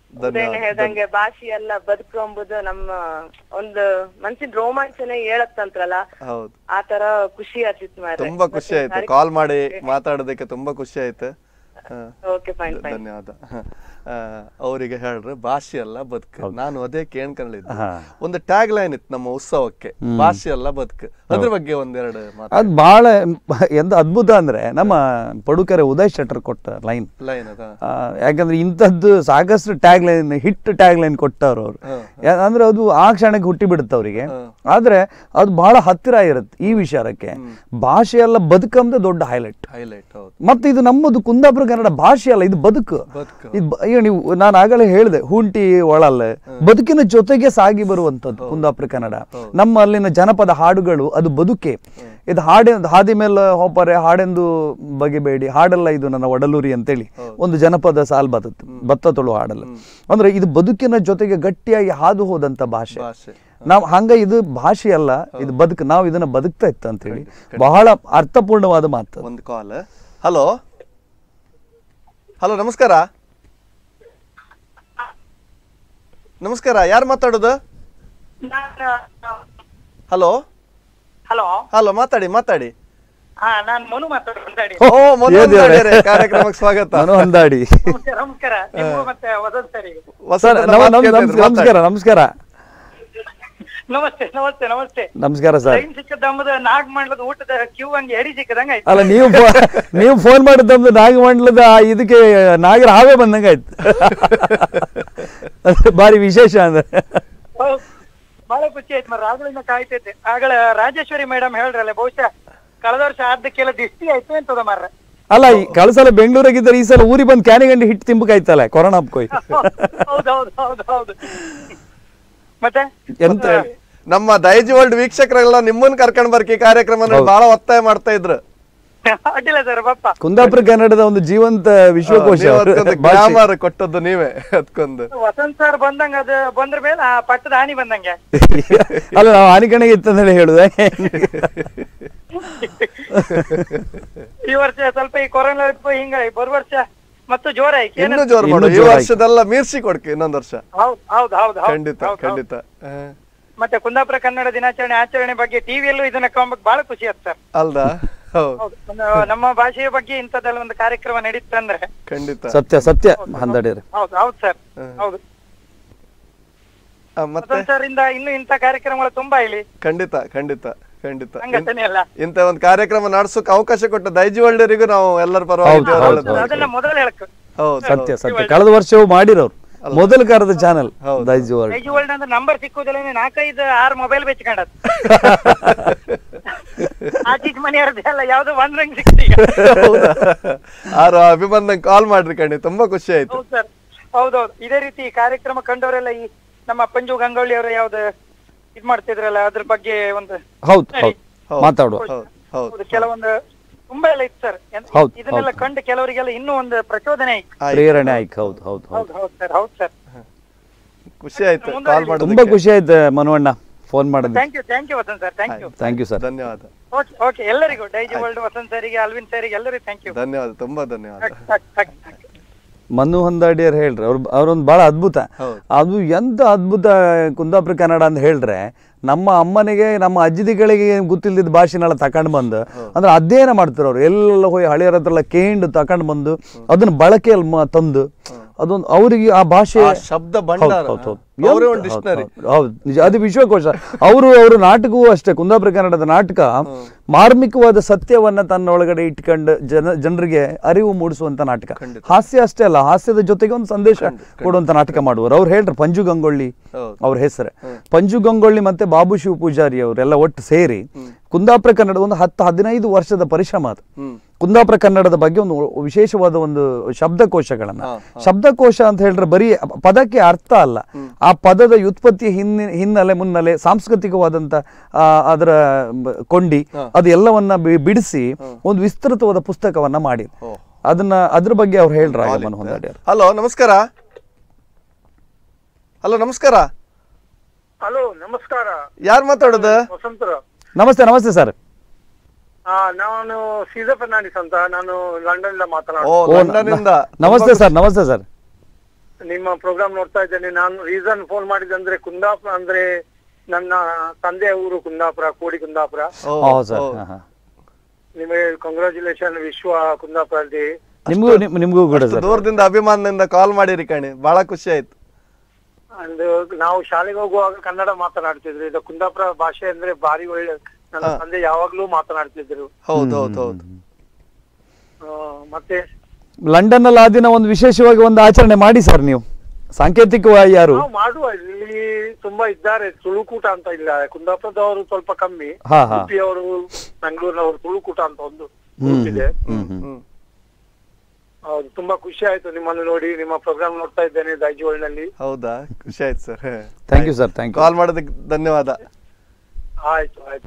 [SPEAKER 9] ಉದಯಣ್ಣ ಹೇಳ್ದಂಗೆ ಭಾಷೆ ಎಲ್ಲ ಬದುಕು ಎಂಬುದು ನಮ್ಮ ಒಂದು ಮನ್ಸಿನ ರೋಮಾಂಚನ ಹೇಳತ್ತಂತ್ರಲ್ಲ
[SPEAKER 1] ಹೌದು
[SPEAKER 9] ಆ ತರ ಖುಷಿ ಆಗ್ತಿತ್ತು ಮಾರ್ರೆ.
[SPEAKER 1] ತುಂಬಾ ಖುಷಿ
[SPEAKER 9] ಮತ್ತೆ
[SPEAKER 1] ಆಯ್ತು
[SPEAKER 9] ಕಾರ್ಯಕ್ರಮ-
[SPEAKER 1] ಕಾಲ್ ಮಾಡಿ ಮಾತಾಡೋದಕ್ಕೆ ತುಂಬಾ ಖುಷಿ ಆಯ್ತು ಹ.
[SPEAKER 9] ಓಕೆ ಫೈನ್ ಫೈನ್
[SPEAKER 1] ಧನ್ಯವಾದ ಆ, ಅವರಿಗೆ ಹೇಳ್ರಿ ಭಾಷೆ ಅಲ್ಲ ಬದುಕು ನಾನು ಅದೇ ಕೇಳ್ಕೊಂಡಿದ್ದೆ
[SPEAKER 2] ಹಾ.
[SPEAKER 1] ಒಂದು ಟ್ಯಾಗ್ ಲೈನ್ ಇತ್ತು ನಮ್ಮ ಉತ್ಸವಕ್ಕೆ ಭಾಷೆ ಅಲ್ಲ ಬದುಕು ಅದ್ರ ಬಗ್ಗೆ ಒಂದೆರಡು ಮಾತು
[SPEAKER 2] ಅದು ಭಾಳ ಎಂತ ಅದ್ಭುತ ಅಂದ್ರೆ ನಮ್ಮ ಪಡುಕೆರೆ ಉದಯ್ ಶೆಟ್ಟರ್ ಕೊಟ್ಟ ಲೈನ್
[SPEAKER 1] ಲೈನ್ ಅದ
[SPEAKER 2] ಯಾಕಂದ್ರೆ ಇಂಥದ್ದು ಸಾಕಷ್ಟು tag line hit tag line ಕೊಟ್ಟವ್ರು ಅವರು ಅಂದ್ರೆ ಅದು ಆ ಕ್ಷಣಕ್ಕೆ ಹುಟ್ಟಿ ಬಿಡುತ್ತೆ ಅವರಿಗೆ ಆದ್ರೆ ಅದು ಬಹಳ ಹತ್ತಿರ ಇರುತ್ತೆ ಈ ವಿಚಾರಕ್ಕೆ ಭಾಷೆ ಎಲ್ಲ ಬದುಕಂಬುದು ದೊಡ್ಡ ಹೈಲೈಟ್
[SPEAKER 1] ಹೈಲೈಟ್ ಹೌದು
[SPEAKER 2] ಮತ್ತೆ ಇದು ನಮ್ಮದು ಕುಂದಾಪುರ ಕನ್ನಡ ಭಾಷೆ ಅಲ್ಲ ಇದು ಬದುಕು
[SPEAKER 1] ಬದುಕು.
[SPEAKER 2] ಇದು ಬ- ಈಗ ನೀವು ನಾನು ಆಗಲೇ ಹೇಳಿದೆ ಹುಂಟಿ ಒಳಲ್ಲ ಬದುಕಿನ ಜೊತೆಗೆ ಸಾಗಿ ಬರುವಂತದ್ದು ಕುಂದಾಪುರ ಕನ್ನಡ ನಮ್ಮ ಅಲ್ಲಿನ ಜನಪದ ಹಾಡುಗಳು ಅದು ಬದುಕೆ ಇದು ಹಾಡಿ ಹಾದಿ ಮೇಲೆ ಹೋಪರೆ ಹಾಡೆಂದು ಬಗೆಬೇಡಿ ಹಾಡಲ್ಲ ಇದು ನನ್ನ ಒಡಲೂರಿ ಅಂತೇಳಿ ಒಂದು ಜನಪದ ಸಾಲ್ ಬತ್ತತ್ತು ಭತ್ತ ತೊಳು ಹಾಡಲ್ಲ ಅಂದ್ರೆ ಇದು ಬದುಕಿನ ಜೊತೆಗೆ ಗಟ್ಟಿಯಾಗಿ ಹಾದು ಹೋದಂತ ಭಾಷೆ
[SPEAKER 1] ಭಾಷೆ
[SPEAKER 2] ನಾವು ಹಂಗ ಇದು ಭಾಷೆ ಅಲ್ಲ ಇದು ಬದುಕು ನಾವು ಇದನ್ನ ಬದುಕ್ತಾ ಇತ್ತು ಅಂತೇಳಿ ಬಹಳ ಅರ್ಥಪೂರ್ಣವಾದ ಮಾತು
[SPEAKER 1] ಒಂದು ಕಾಲ್ ಹಲೋ ಹಲೋ ನಮಸ್ಕಾರ ನಮಸ್ಕಾರ ಯಾರು ಮಾತಾಡೋದು ಹಲೋ
[SPEAKER 7] ಹಲೋ
[SPEAKER 1] ಹಲೋ ಮಾತಾಡಿ ಮಾತಾಡಿ
[SPEAKER 7] ಹಾ ನಾನ್ ಮನು ಮಾತಾಡಿ
[SPEAKER 1] ಓ ಮೊದಲು
[SPEAKER 2] ಏ ದೇವ್ರೇ.
[SPEAKER 1] ಮಾತಾಡಿರಿ, ಕಾರ್ಯಕ್ರಮಕ್ಕೆ ಸ್ವಾಗತ
[SPEAKER 2] ನಾನು ಹೊಂದಾಡಿ
[SPEAKER 7] ನಮಸ್ಕಾರ ನಿಮ್ಗೂ ಮತ್ತೆ ವಸಂತ್ ಸರಿಗೆ
[SPEAKER 1] ವಸಂತ
[SPEAKER 2] ಸರ್
[SPEAKER 1] ನಮ್ಮ
[SPEAKER 2] ನಮ-
[SPEAKER 1] ಮಾತು
[SPEAKER 2] ನಮ್-
[SPEAKER 1] ಕೇಳ್ತಿದ್ರು,
[SPEAKER 2] ನಮ್- ನಮಸ್ಕಾರ
[SPEAKER 1] ಮಾತಾಡಿ.
[SPEAKER 2] ನಮಸ್ಕಾರ
[SPEAKER 7] ನಮಸ್ತೆ ನಮಸ್ತೆ ನಮಸ್ತೆ
[SPEAKER 2] ನಮಸ್ಕಾರ ಸರ್
[SPEAKER 7] ಟೈಮ್ ಸಿಕ್ಕದ ಅಂಬುದು ನಾಗ್ ಮಾಡ್ಲದ ಊಟದ ಕ್ಯೂ ಹಂಗೆ ಎಡಿ ಸಿಕ್ಕದಂಗ ಆಯ್ತು
[SPEAKER 2] ಅಲ್ಲ ನೀವು ಫೋ- ನೀವು ಫೋನ್ ಮಾಡಿದ್ದೊಂದು ನಾಗಮಂಡಲದ ಆ ಇದಕ್ಕೆ ನಾಗರ ಹಾವೇ ಬಂದಂಗ ಆಯ್ತು ಅದು ಭಾರಿ ವಿಶೇಷ ಅಂದ್ರೆ
[SPEAKER 7] ಹೌದ್. ಬಹಳ ಖುಷಿ ಆಯ್ತು ಮರ ಆಗಳಿಂದ ಕಾಯ್ತೈತೆ ಆಗಳ ರಾಜೇಶ್ವರಿ ಮೇಡಮ್ ಹೇಳ್ರಲ್ಲ ಬಹುಶಃ ಕಳೆದ ವರ್ಷ ಆದ್ದಕ್ಕೆಲ್ಲ ದಿಷ್ಟಿ ಆಯ್ತು ಅಂತದ ಮಾರ್ರೆ
[SPEAKER 2] ಅಲ್ಲ ಈ ಕಳೆದ ಸಲ ಬೆಂಗಳೂರಾಗಿದ್ದರೆ ಈ ಸಲ ಊರಿಗೆ ಬಂದು ಕ್ಯಾನಿಗಂಡಿ ಹಿಟ್ಟು ತಿಂಬಕಾಯ್ತಲ್ಲ ಕೊರೋನಾ ಹಬ್ಕೋಯ್
[SPEAKER 7] ಹೌದು ಹೌದು ಹೌದು ಹೌದು ಮತ್ತೆ
[SPEAKER 2] ಎಂತ
[SPEAKER 1] ನಮ್ಮ ದೈಜಿ ವರ್ಲ್ಡ್ ವೀಕ್ಷಕರೆಲ್ಲ ನಿಮ್ಮನ್ನ ಕರ್ಕೊಂಡ್ ಬರ್ಕಿ ಕಾರ್ಯಕ್ರಮ ನೋಡಿ ಬಹಳ ಒತ್ತಾಯ ಮಾಡ್ತಾ ಇದ್ರು
[SPEAKER 7] ಅಡ್ಡಿಲ್ಲ ಸರ್ ಬಪ್ಪ
[SPEAKER 2] ಕುಂದಾಪುರ ಕನ್ನಡದ ಒಂದು ಜೀವಂತ ವಿಶ್ವಕೋಶ
[SPEAKER 1] ನೀವು ಅದ್ಕೊಂದು
[SPEAKER 2] ಭಾಷೆ.
[SPEAKER 1] ಗ್ರಾಮರ್ ಕೊಟ್ಟದ್ದು ನೀವೇ ಅದಕ್ಕೊಂದು
[SPEAKER 7] ವಸಂತ್ ಸರ್ ಬಂದಂಗ ಅದು ಬಂದ್ರ ಮೇಲೆ ಆ ಪಟ್ಟದ ಹಾನಿ ಬಂದಂಗೆ
[SPEAKER 2] ಅಲ್ಲ ನಾವು ಆನಿಕಣೆಗೆ ಇತ್ತಂದೇಳಿ ಹೇಳುದ
[SPEAKER 7] ಈ ವರ್ಷ ಸ್ವಲ್ಪ ಈ ಕೊರೋನಾ ಹಿಂಗ ಬರುವ ವರ್ಷ ಮತ್ತು ಜೋರಾಯ್ತು
[SPEAKER 1] ಇನ್ನು ಜೋರ್ ಮಾಡು ಈ
[SPEAKER 2] ಇನ್ನು ಜೋರಾಗಿ.
[SPEAKER 1] ವರ್ಷದೆಲ್ಲ ಮೀರ್ಸಿ ಕೊಡ್ಕಿ ಇನ್ನೊಂದ್ ವರ್ಷ
[SPEAKER 7] ಹೌದು ಹೌದು ಹೌದು ಹೌದು
[SPEAKER 1] ಖಂಡಿತ
[SPEAKER 7] ಹೌದು, ಹೌದು.
[SPEAKER 1] ಖಂಡಿತ ಹ.
[SPEAKER 7] ಮತ್ತೆ ಕುಂದಾಪುರ ಕನ್ನಡ ದಿನಾಚರಣೆ ಆಚರಣೆ ಬಗ್ಗೆ ಟಿವಿಯಲ್ಲೂ ಇದನ್ನ ಕಂಬಕ್ ಬಹಳ ಖುಷಿ ಆಯ್ತು ಸರ್
[SPEAKER 1] ಅಲ್ದಾ ಹೌದು
[SPEAKER 7] ಹೌದು ಒಂದು ನಮ್ಮ ಭಾಷೆಯ ಬಗ್ಗೆ ಇಂಥದ್ದೆಲ್ಲ ಒಂದು ಕಾರ್ಯಕ್ರಮ ನಡೀತಂದ್ರೆ
[SPEAKER 1] ಖಂಡಿತ
[SPEAKER 2] ಸತ್ಯ ಸತ್ಯ ಹಂದಡಿರಿ
[SPEAKER 7] ಹೌದು ಹೌದು ಸರ್ ಹೌದು
[SPEAKER 1] ಆ, ಮತ್ತೆ
[SPEAKER 7] ವಸಂತ್ ಸರ್ ಇಂದ ಇನ್ನು ಇಂಥ ಕಾರ್ಯಕ್ರಮಗಳು ತುಂಬಾ ಇಲ್ಲಿ
[SPEAKER 1] ಖಂಡಿತ ಖಂಡಿತ ಖಂಡಿತ
[SPEAKER 7] ಸಂಘಟನೆ ಎಲ್ಲ
[SPEAKER 1] ಇಂತ ಒಂದು ಕಾರ್ಯಕ್ರಮ ನಡೆಸೋಕೆ ಅವಕಾಶ ಕೊಟ್ಟ ದೈಜಿ ವರ್ಲ್ಡರಿಗೂ ನಾವು ಎಲ್ಲರ ಪರವಾಗಿ
[SPEAKER 2] ಹೌದು,
[SPEAKER 1] ದೇವರ
[SPEAKER 2] ಹೌದು,
[SPEAKER 1] ಒಳ್ಳೆದು
[SPEAKER 7] ಅದನ್ನ ಮೊದಲು ಹೇಳಕ್
[SPEAKER 1] ಹೌದು
[SPEAKER 2] ಸತ್ಯ ಸತ್ಯ ಕಳೆದ ವರ್ಷವೂ ಮಾಡಿರೋರು ಮೊದಲ ಕಾರದ channel Daijiworld
[SPEAKER 7] Daijiworld ಅಂದ್ರೆ ನಂಬರ್ ಸಿಕ್ಕುದಿಲ್ಲ ನಾಲ್ಕೈದು ಆರು ಮೊಬೈಲ್ ಬೆಚ್ಕೊಂಡದ್ ಆಚೀಚ್ ಮನೆಯವ್ರದ್ದು ಎಲ್ಲ ಯಾವ್ದೋ ಒಂದ್ ರಂಗ್ ಸಿಕ್ತು ಈಗ
[SPEAKER 1] ಹೌದಾ ಆರು ಅಭಿಮಂದನ್ ಕಾಲ್ ಮಾಡ್ರಿ ಕಣಿ ತುಂಬಾ ಖುಷಿ ಆಯ್ತು
[SPEAKER 7] ಹೌದು ಸರ್ ಹೌದೌದು ಇದೇ ರೀತಿ ಈ ಕಾರ್ಯಕ್ರಮ ಕಂಡವರೆಲ್ಲ ಈ ನಮ್ಮ ಪಂಜು ಗಂಗೊಳ್ಳಿ ಅವರು ಯಾವ್ದು ಇದ್ ಮಾಡ್ತಿದ್ರಲ್ಲ ಅದ್ರ ಬಗ್ಗೆ ಒಂದು
[SPEAKER 2] ಹೌದು ಹೌದು
[SPEAKER 1] ಹೌದು.
[SPEAKER 2] ಮಾತಾಡುವ
[SPEAKER 1] ಹೌದು ಹೌದು
[SPEAKER 7] ಹೌದು ಕೆಲವೊಂದು ತುಂಬಾ ಎಲ್ಲ ಇತ್ತು ಸರ್
[SPEAKER 2] ಹೌದು,
[SPEAKER 7] ಇದನ್ನೆಲ್ಲ
[SPEAKER 2] ಹೌದು.
[SPEAKER 7] ಕಂಡು ಕೆಲವರಿಗೆಲ್ಲ ಇನ್ನೂ ಒಂದು ಪ್ರಚೋದನೆ ಆಯ್ತು
[SPEAKER 1] ಆಯ್ತು.
[SPEAKER 2] ಪ್ರೇರಣೆ ಆಯ್ತು ಹೌದು ಹೌದು ಹೌದು
[SPEAKER 7] ಹೌದು ಹೌದು ಸರ್ ಹೌದು ಸರ್
[SPEAKER 1] ಖುಷಿ ಆಯ್ತು ಕಾಲ್ ಮಾಡೋದು
[SPEAKER 2] ತುಂಬಾ ಖುಷಿ ಆಯ್ತು ಮನವಣ್ಣ ಫೋನ್ ಮಾಡೋದು
[SPEAKER 7] thank you thank you Vasanth sir thank you
[SPEAKER 2] thank you sir
[SPEAKER 1] ಧನ್ಯವಾದ
[SPEAKER 7] ಓಕೆ ಓಕೆ ಎಲ್ಲರಿಗೂ ಡೈಜಿ ವರ್ಲ್ಡ್ ವಸಂತ್ ಸರಿಗೆ ಅಲ್ವಿನ್ ಸರಿಗೆ ಎಲ್ಲರಿಗೂ ಥ್ಯಾಂಕ್ ಯು
[SPEAKER 1] ಧನ್ಯವಾದ ತುಂಬಾ ಧನ್ಯವಾದ
[SPEAKER 2] ಮನು ಹೊಂದಾಡಿಯರ್ ಹೇಳ್ರಿ ಅವ್ರ ಅವ್ರೊಂದು ಬಹಳ ಅದ್ಭುತ
[SPEAKER 1] ಹೌದು.
[SPEAKER 2] ಅದು ಎಂತ ಅದ್ಭುತ ಕುಂದಾಪುರ ಕನ್ನಡ ಅಂತ ಹೇಳ್ರೆ ನಮ್ಮ ಅಮ್ಮನಿಗೆ ನಮ್ಮ ಅಜ್ಜಿದಿಗಳಿಗೆ ಗೊತ್ತಿಲ್ಲದ ಭಾಷೆನೆಲ್ಲ ತಕೊಂಡ್ ಬಂದು ಅಂದ್ರೆ ಅಧ್ಯಯನ ಮಾಡ್ತಾರೆ ಅವ್ರು ಎಲ್ಲ ಹೋಗಿ ಹಳೆಯರ ಹತ್ರ ಎಲ್ಲ ಕೇಂಡು ತಕೊಂಡ್ ಬಂದು ಅದನ್ನ ಬಳಕೆಯಲ್ಲಿ ಮ- ತಂದು ಅದೊಂದು ಅವರಿಗೆ ಆ ಭಾಷೆ
[SPEAKER 1] ಆ ಶಬ್ದ ಭಂಡಾರ
[SPEAKER 2] ಹೌದು, ಹೌದು, ಹೌದು.
[SPEAKER 1] ಅವರೇ
[SPEAKER 2] ಎಂತ-
[SPEAKER 1] ಒಂದು ಡಿಕ್ಷನರಿ
[SPEAKER 2] ಹೌದು, ಹೌದು ನಿಜ ಅದು ವಿಶ್ವಕೋಶ ಅವರು ಅವರು ನಾಟಕವೂ ಅಷ್ಟೇ ಕುಂದಾಪುರ ಕನ್ನಡದ ನಾಟಕ ಮಾರ್ಮಿಕವಾದ ಸತ್ಯವನ್ನ ತನ್ನ ಒಳಗಡೆ ಇಟ್ಕೊಂಡು ಜನ ಜನರಿಗೆ ಅರಿವು ಮೂಡಿಸುವಂತ ನಾಟಕ ಹಾಸ್ಯ ಅಷ್ಟೇ ಅಲ್ಲ ಹಾಸ್ಯದ ಜೊತೆಗೆ ಒಂದು ಸಂದೇಶ ಕೊಡುವಂತ ನಾಟಕ ಮಾಡುವರು ಅವ್ರು ಹೇಳ್ರಿ ಪಂಜು ಗಂಗೊಳ್ಳಿ
[SPEAKER 1] ಹೌದು.
[SPEAKER 2] ಅವ್ರ ಹೆಸರು ಪಂಜು ಗಂಗೊಳ್ಳಿ ಮತ್ತೆ ಬಾಬು ಶಿವ ಪೂಜಾರಿ ಅವರೆಲ್ಲ ಒಟ್ಟು ಸೇರಿ ಕುಂದಾಪುರ ಕನ್ನಡ ಒಂದು ಹತ್ತು ಹದಿನೈದು ವರ್ಷದ ಪರಿಶ್ರಮ ಅದು ಕುಂದಾಪುರ ಕನ್ನಡದ ಬಗ್ಗೆ ಒಂದು ವಿಶೇಷವಾದ ಒಂದು ಶಬ್ದಕೋಶಗಳನ್ನ ಶಬ್ದಕೋಶ ಅಂತ ಹೇಳಿದ್ರೆ ಬರೀ ಪದಕ್ಕೆ ಅರ್ಥ ಅಲ್ಲ ಆ ಪದದ ವ್ಯುತ್ಪತ್ತಿ ಹಿನ್ನೆ ಹಿನ್ನೆಲೆ ಮುನ್ನೆಲೆ ಸಾಂಸ್ಕೃತಿಕವಾದಂತ ಆ, ಅದರ ಬ- ಕೊಂಡಿ ಅದು ಎಲ್ಲವನ್ನ ಬಿ- ಬಿಡಿಸಿ ಒಂದು ವಿಸ್ತೃತವಾದ ಪುಸ್ತಕವನ್ನ ಮಾಡಿ ಅದನ್ನ ಅದ್ರ ಬಗ್ಗೆ ಅವ್ರು ಹೇಳ್ರ ಮನ ಹೊಂದಾಡಿ
[SPEAKER 1] ಹಲೋ ನಮಸ್ಕಾರ ಹಲೋ ನಮಸ್ಕಾರ
[SPEAKER 8] ಹಲೋ ನಮಸ್ಕಾರ
[SPEAKER 1] ಯಾರು ಮಾತಾಡೋದು
[SPEAKER 8] ವಸಂತರ
[SPEAKER 2] ನಮಸ್ತೆ ನಮಸ್ತೆ ಸರ್
[SPEAKER 8] ಆ, ನಾನು ಸೀಸಾ ಫರ್ನಾಂಡಿಸ್ ಅಂತ ನಾನು ಲಂಡನ್ ಇಂದ
[SPEAKER 1] ಓ
[SPEAKER 8] ಮಾತನಾಡ್ತೀನಿ
[SPEAKER 1] ಲಂಡನ್ ಇಂದ
[SPEAKER 2] ನಮಸ್ತೆ ಸರ್ ನಮಸ್ತೆ ಸರ್
[SPEAKER 8] ನಿಮ್ಮ ಪ್ರೋಗ್ರಾಮ್ ನೋಡ್ತಾ ಇದ್ದೇನೆ ನಾನು ರೀಸನ್ ಫೋನ್ ಮಾಡಿದಂದ್ರೆ ಕುಂದಾಪುರ ಅಂದ್ರೆ ನನ್ನ ತಂದೆಯ ಊರು ಕುಂದಾಪುರ ಕೋಡಿ ಕುಂದಾಪುರ
[SPEAKER 1] ಓ,
[SPEAKER 2] ಹೌದು ಸರ್
[SPEAKER 1] ಓ.
[SPEAKER 2] ಹಾ, ಹಾ.
[SPEAKER 8] ನಿಮಗೆ ಕಂಗ್ರಾಚುಲೇಷನ್ ವಿಶ್ವ ಕುಂದಾಪುರ ಡೇ
[SPEAKER 2] ನಿಮ್ಗೂ ನಿಮ್- ನಿಮ್ಗೂ ಕೂಡ
[SPEAKER 1] ಅಷ್ಟು
[SPEAKER 2] ಸರ್
[SPEAKER 1] ದೂರದಿಂದ ಅಭಿಮಾನದಿಂದ ಕಾಲ್ ಮಾಡಿರಿ ಕಣಿ ಬಹಳ ಖುಷಿ ಆಯ್ತು
[SPEAKER 8] ಅಂಡ್ ನಾವು ಶಾಲೆಗೆ ಹೋಗುವಾಗ ಕನ್ನಡ ಮಾತನಾಡ್ತಿದ್ರು ಇದು ಕುಂದಾಪುರ ಭಾಷೆ ಅಂದ್ರೆ ಭಾರಿ ಒಳ್ಳೆ ನನ್ನ ತಂದೆ ಯಾವಾಗ್ಲೂ ಮಾತನಾಡ್ತಿದ್ರು
[SPEAKER 1] ಹೌದು ಹೌದು ಹೌದು
[SPEAKER 8] ಆ, ಮತ್ತೆ
[SPEAKER 2] ಲಂಡನ್ ಅಲ್ಲಿ ಆ ದಿನ ಒಂದು ವಿಶೇಷವಾಗಿ ಒಂದು ಆಚರಣೆ ಮಾಡಿ ಸರ್ ನೀವು ಸಾಂಕೇತಿಕವಾಗಿ ಯಾರು
[SPEAKER 8] ನಾವು ಮಾಡುವ ಇಲ್ಲಿ ತುಂಬಾ ಇದ್ದಾರೆ ತುಳುಕೂಟ ಅಂತ ಇಲ್ಲ ಕುಂದಾಪುರದವರು ಸ್ವಲ್ಪ ಕಮ್ಮಿ
[SPEAKER 2] ಹಾ, ಹಾ.
[SPEAKER 8] ಉಡುಪಿಯವರು ಬೆಂಗಳೂರಿನವರು ತುಳುಕೂಟ ಅಂತ ಒಂದು group ಇದೆ
[SPEAKER 1] ಹ್ಮ್
[SPEAKER 8] ಹೌದು ತುಂಬಾ ಖುಷಿ ಆಯ್ತು ನಿಮ್ಮನ್ನು ನೋಡಿ ನಿಮ್ಮ ಪ್ರೋಗ್ರಾಮ್ ನೋಡ್ತಾ ಇದ್ದೇನೆ ದೈಜೋಳ್ನಲ್ಲಿ
[SPEAKER 1] ಹೌದಾ ಖುಷಿ ಆಯ್ತು sir
[SPEAKER 2] thank you sir thank you
[SPEAKER 1] call ಮಾಡೋದಕ್ಕೆ ಧನ್ಯವಾದ
[SPEAKER 8] ಆಯ್ತು ಆಯ್ತು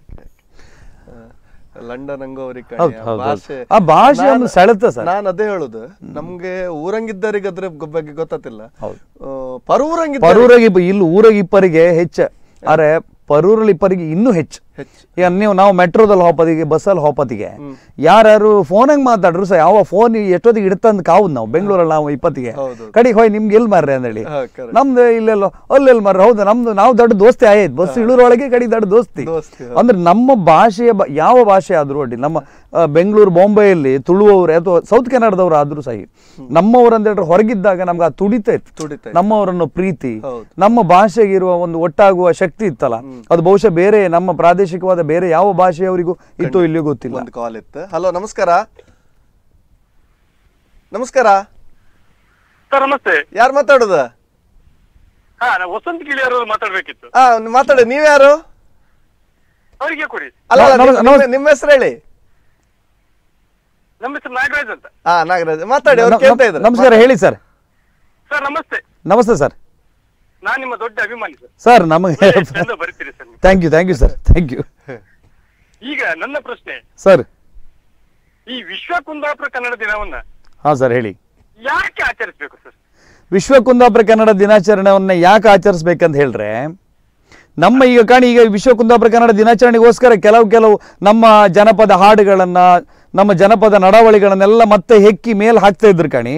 [SPEAKER 1] ಲಂಡನ್ ಹಂಗೋರಿಗೆ
[SPEAKER 2] ಹೌದು, ಹೌದು, ಹೌದು. ಆ ಭಾಷೆ ಒಂದು ಸೆಳೆತ ಸರ್.
[SPEAKER 1] ನಾನು ಅದೇ ಹೇಳುದು ನಮ್ಗೆ ಊರಂಗಿದ್ದರಿಗೆ ಅದ್ರ ಗೊ- ಬಗ್ಗೆ ಗೊತ್ತಿಲ್ಲ
[SPEAKER 2] ಹೌದು.
[SPEAKER 1] ಪರೂರಂಗಿದ್ದ
[SPEAKER 2] ಪರೂರಾಗಿ ಇಲ್ಲಿ ಊರಾಗ ಇಪ್ಪರಿಗೆ ಹೆಚ್ಚು ಅರೆ ಪರೂರಲ್ಲಿ ಇಪ್ಪರಿಗೆ ಇನ್ನೂ ಹೆಚ್ಚು
[SPEAKER 1] ಹೆಚ್ಚು
[SPEAKER 2] ಈಗ ನೀವು ನಾವು ಮೆಟ್ರೋದಲ್ಲಿ ಹೋಗೋದಿಗೆ ಬಸ್ಸಲ್ಲಿ ಹೋಗೋದಿಗೆ ಯಾರ್ಯಾರು ಫೋನಾಗ ಮಾತಾಡ್ರು ಸಹ ಯಾವ ಫೋನ್ ಎಷ್ಟೊತ್ತಿಗೆ ಇಡ್ತಂದ್ ಕಾವುದ್ ನಾವು ಬೆಂಗಳೂರಲ್ಲಿ ನಾವು ಇಪ್ಪತ್ತಿಗೆ
[SPEAKER 1] ಹೌದು.
[SPEAKER 2] ಕಡೆಗೆ ಹೋಯ್ ನಿಮ್ಗೆ ಎಲ್ಲಿ ಮಾರ್ರೆ ಅಂದೇಳಿ
[SPEAKER 1] ಹಾ, correct.
[SPEAKER 2] ನಮ್ದು ಇಲ್ಲೆಲ್ಲೋ ಅಲ್ಲೆಲ್ಲಿ ಮಾರ್ರೆ ಹೌದು ನಮ್ದು ನಾವು ದೊಡ್ಡ ದೋಸ್ತಿ ಆಯ್ತು ಬಸ್ ಇಳೂರೊಳಗೆ ಕಡೆ ದೊಡ್ಡ ದೋಸ್ತಿ
[SPEAKER 1] ದೋಸ್ತಿ, ಹೌದು.
[SPEAKER 2] ಅಂದ್ರೆ ನಮ್ಮ ಭಾಷೆಯ ಬ- ಯಾವ ಭಾಷೆ ಆದ್ರೂ ಅಡ್ಡಿ ನಮ್ಮ ಆ, ಬೆಂಗಳೂರು ಬಾಂಬೆಯಲ್ಲಿ ತುಳುವವರು ಅಥವಾ ಸೌತ್ ಕೆನಡಾದವರು ಆದ್ರೂ ಸಹಿ ನಮ್ಮವ್ರು ಅಂತ ಹೇಳಿದ್ರೆ ಹೊರಗಿದ್ದಾಗ ನಮ್ಗೆ ಆ ತುಡಿತಾ ಇತ್ತು
[SPEAKER 1] ತುಡಿತಾ ಇತ್ತು.
[SPEAKER 2] ನಮ್ಮವರನ್ನು ಪ್ರೀತಿ
[SPEAKER 1] ಹೌದು.
[SPEAKER 2] ನಮ್ಮ ಭಾಷೆಗೆ ಇರುವ ಒಂದು ಒಟ್ಟಾಗುವ ಶಕ್ತಿ ಇತ್ತಲ್ಲ ಅದು ಬಹುಶಃ ಬೇರೆ ನಮ್ಮ ಪ್ರಾದೇಶಿಕವಾದ ಬೇರೆ ಯಾವ ಭಾಷೆಯವರಿಗೂ ಇತ್ತು ಇಲ್ಲಿಯೂ ಗೊತ್ತಿಲ್ಲ
[SPEAKER 1] ಒಂದು ಕಾಲ್ ಇತ್ತು ಹಲೋ ನಮಸ್ಕಾರ ನಮಸ್ಕಾರ
[SPEAKER 8] ಸರ್ ನಮಸ್ತೆ
[SPEAKER 1] ಯಾರು ಮಾತಾಡುದ
[SPEAKER 8] ಹಾ ನಾವು ವಸಂತ ಗಿಳಿಯವರು ಮಾತಾಡ್ಬೇಕಿತ್ತು
[SPEAKER 1] ಹಾ ಮಾತಾಡಿ ನೀವ್ಯಾರು
[SPEAKER 8] ಅವರಿಗೆ ಕೊಡಿ
[SPEAKER 1] ಅಲ್ಲ ಅಲ್ಲ,
[SPEAKER 2] ನಮಸ್-
[SPEAKER 1] ನಿಮ್ಮ-
[SPEAKER 2] ನಮಸ್-
[SPEAKER 1] ನಿಮ್ಮ ಹೆಸರು ಹೇಳಿ
[SPEAKER 8] ನಮ್ಮ ಹೆಸರು ನಾಗರಾಜ್ ಅಂತ
[SPEAKER 1] ಹಾ ನಾಗರಾಜ್ ಮಾತಾಡಿ ಅವ್ರು
[SPEAKER 2] ನಮ್-
[SPEAKER 1] ಕೇಳ್ತಾ ಇದ್ರು
[SPEAKER 2] ನಮಸ್ಕಾರ ಹೇಳಿ ಸರ್
[SPEAKER 8] ಸರ್ ನಮಸ್ತೆ
[SPEAKER 2] ನಮಸ್ತೆ ಸರ್
[SPEAKER 8] ನಾನ್ ನಿಮ್ಮ ದೊಡ್ಡ ಅಭಿಮಾನಿ ಸರ್
[SPEAKER 2] ಸರ್ ನಮಗೆ
[SPEAKER 8] ಚಂದ ಬರೀತೀರಿ ಸರ್ ನೀವು.
[SPEAKER 2] Thank you thank you sir thank you
[SPEAKER 8] ಈಗ ನನ್ನ ಪ್ರಶ್ನೆ
[SPEAKER 2] ಸರ್
[SPEAKER 8] ಈ ವಿಶ್ವ ಕುಂದಾಪುರ ಕನ್ನಡ ದಿನವನ್ನ
[SPEAKER 2] ಹಾಂ ಸರ್ ಹೇಳಿ
[SPEAKER 8] ಯಾಕೆ ಆಚರಿಸ್ಬೇಕು ಸರ್
[SPEAKER 2] ವಿಶ್ವ ಕುಂದಾಪುರ ಕನ್ನಡ ದಿನಾಚರಣೆಯನ್ನ ಯಾಕೆ ಆಚರಿಸ್ಬೇಕಂತ ಹೇಳ್ರೆ ನಮ್ಮ ಈಗ ಕಾಣಿ ಈಗ ವಿಶ್ವ ಕುಂದಾಪುರ ಕನ್ನಡ ದಿನಾಚರಣೆಗೋಸ್ಕರ ಕೆಲವು ಕೆಲವು ನಮ್ಮ ಜನಪದ ಹಾಡುಗಳನ್ನ ನಮ್ಮ ಜನಪದ ನಡವಳಿಗಳನ್ನೆಲ್ಲ ಮತ್ತೆ ಹೆಕ್ಕಿ ಮೇಲೆ ಹಾಕ್ತಾ ಇದ್ರು ಕಾಣಿ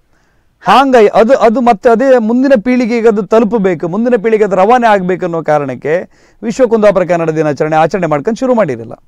[SPEAKER 2] ಹಾಂಗ ಅದು ಅದು ಮತ್ತೆ ಅದೇ ಮುಂದಿನ ಪೀಳಿಗೆಗೆ ಅದು ತಲುಪಬೇಕು ಮುಂದಿನ ಪೀಳಿಗೆ ಅದು ರವಾನೆ ಆಗ್ಬೇಕು ಅನ್ನೋ ಕಾರಣಕ್ಕೆ ವಿಶ್ವ ಕುಂದಾಪುರ ಕನ್ನಡ ದಿನಾಚರಣೆ ಆಚರಣೆ ಮಾಡ್ಕೊಂಡು ಶುರು ಮಾಡಿರಲಿಲ್ಲ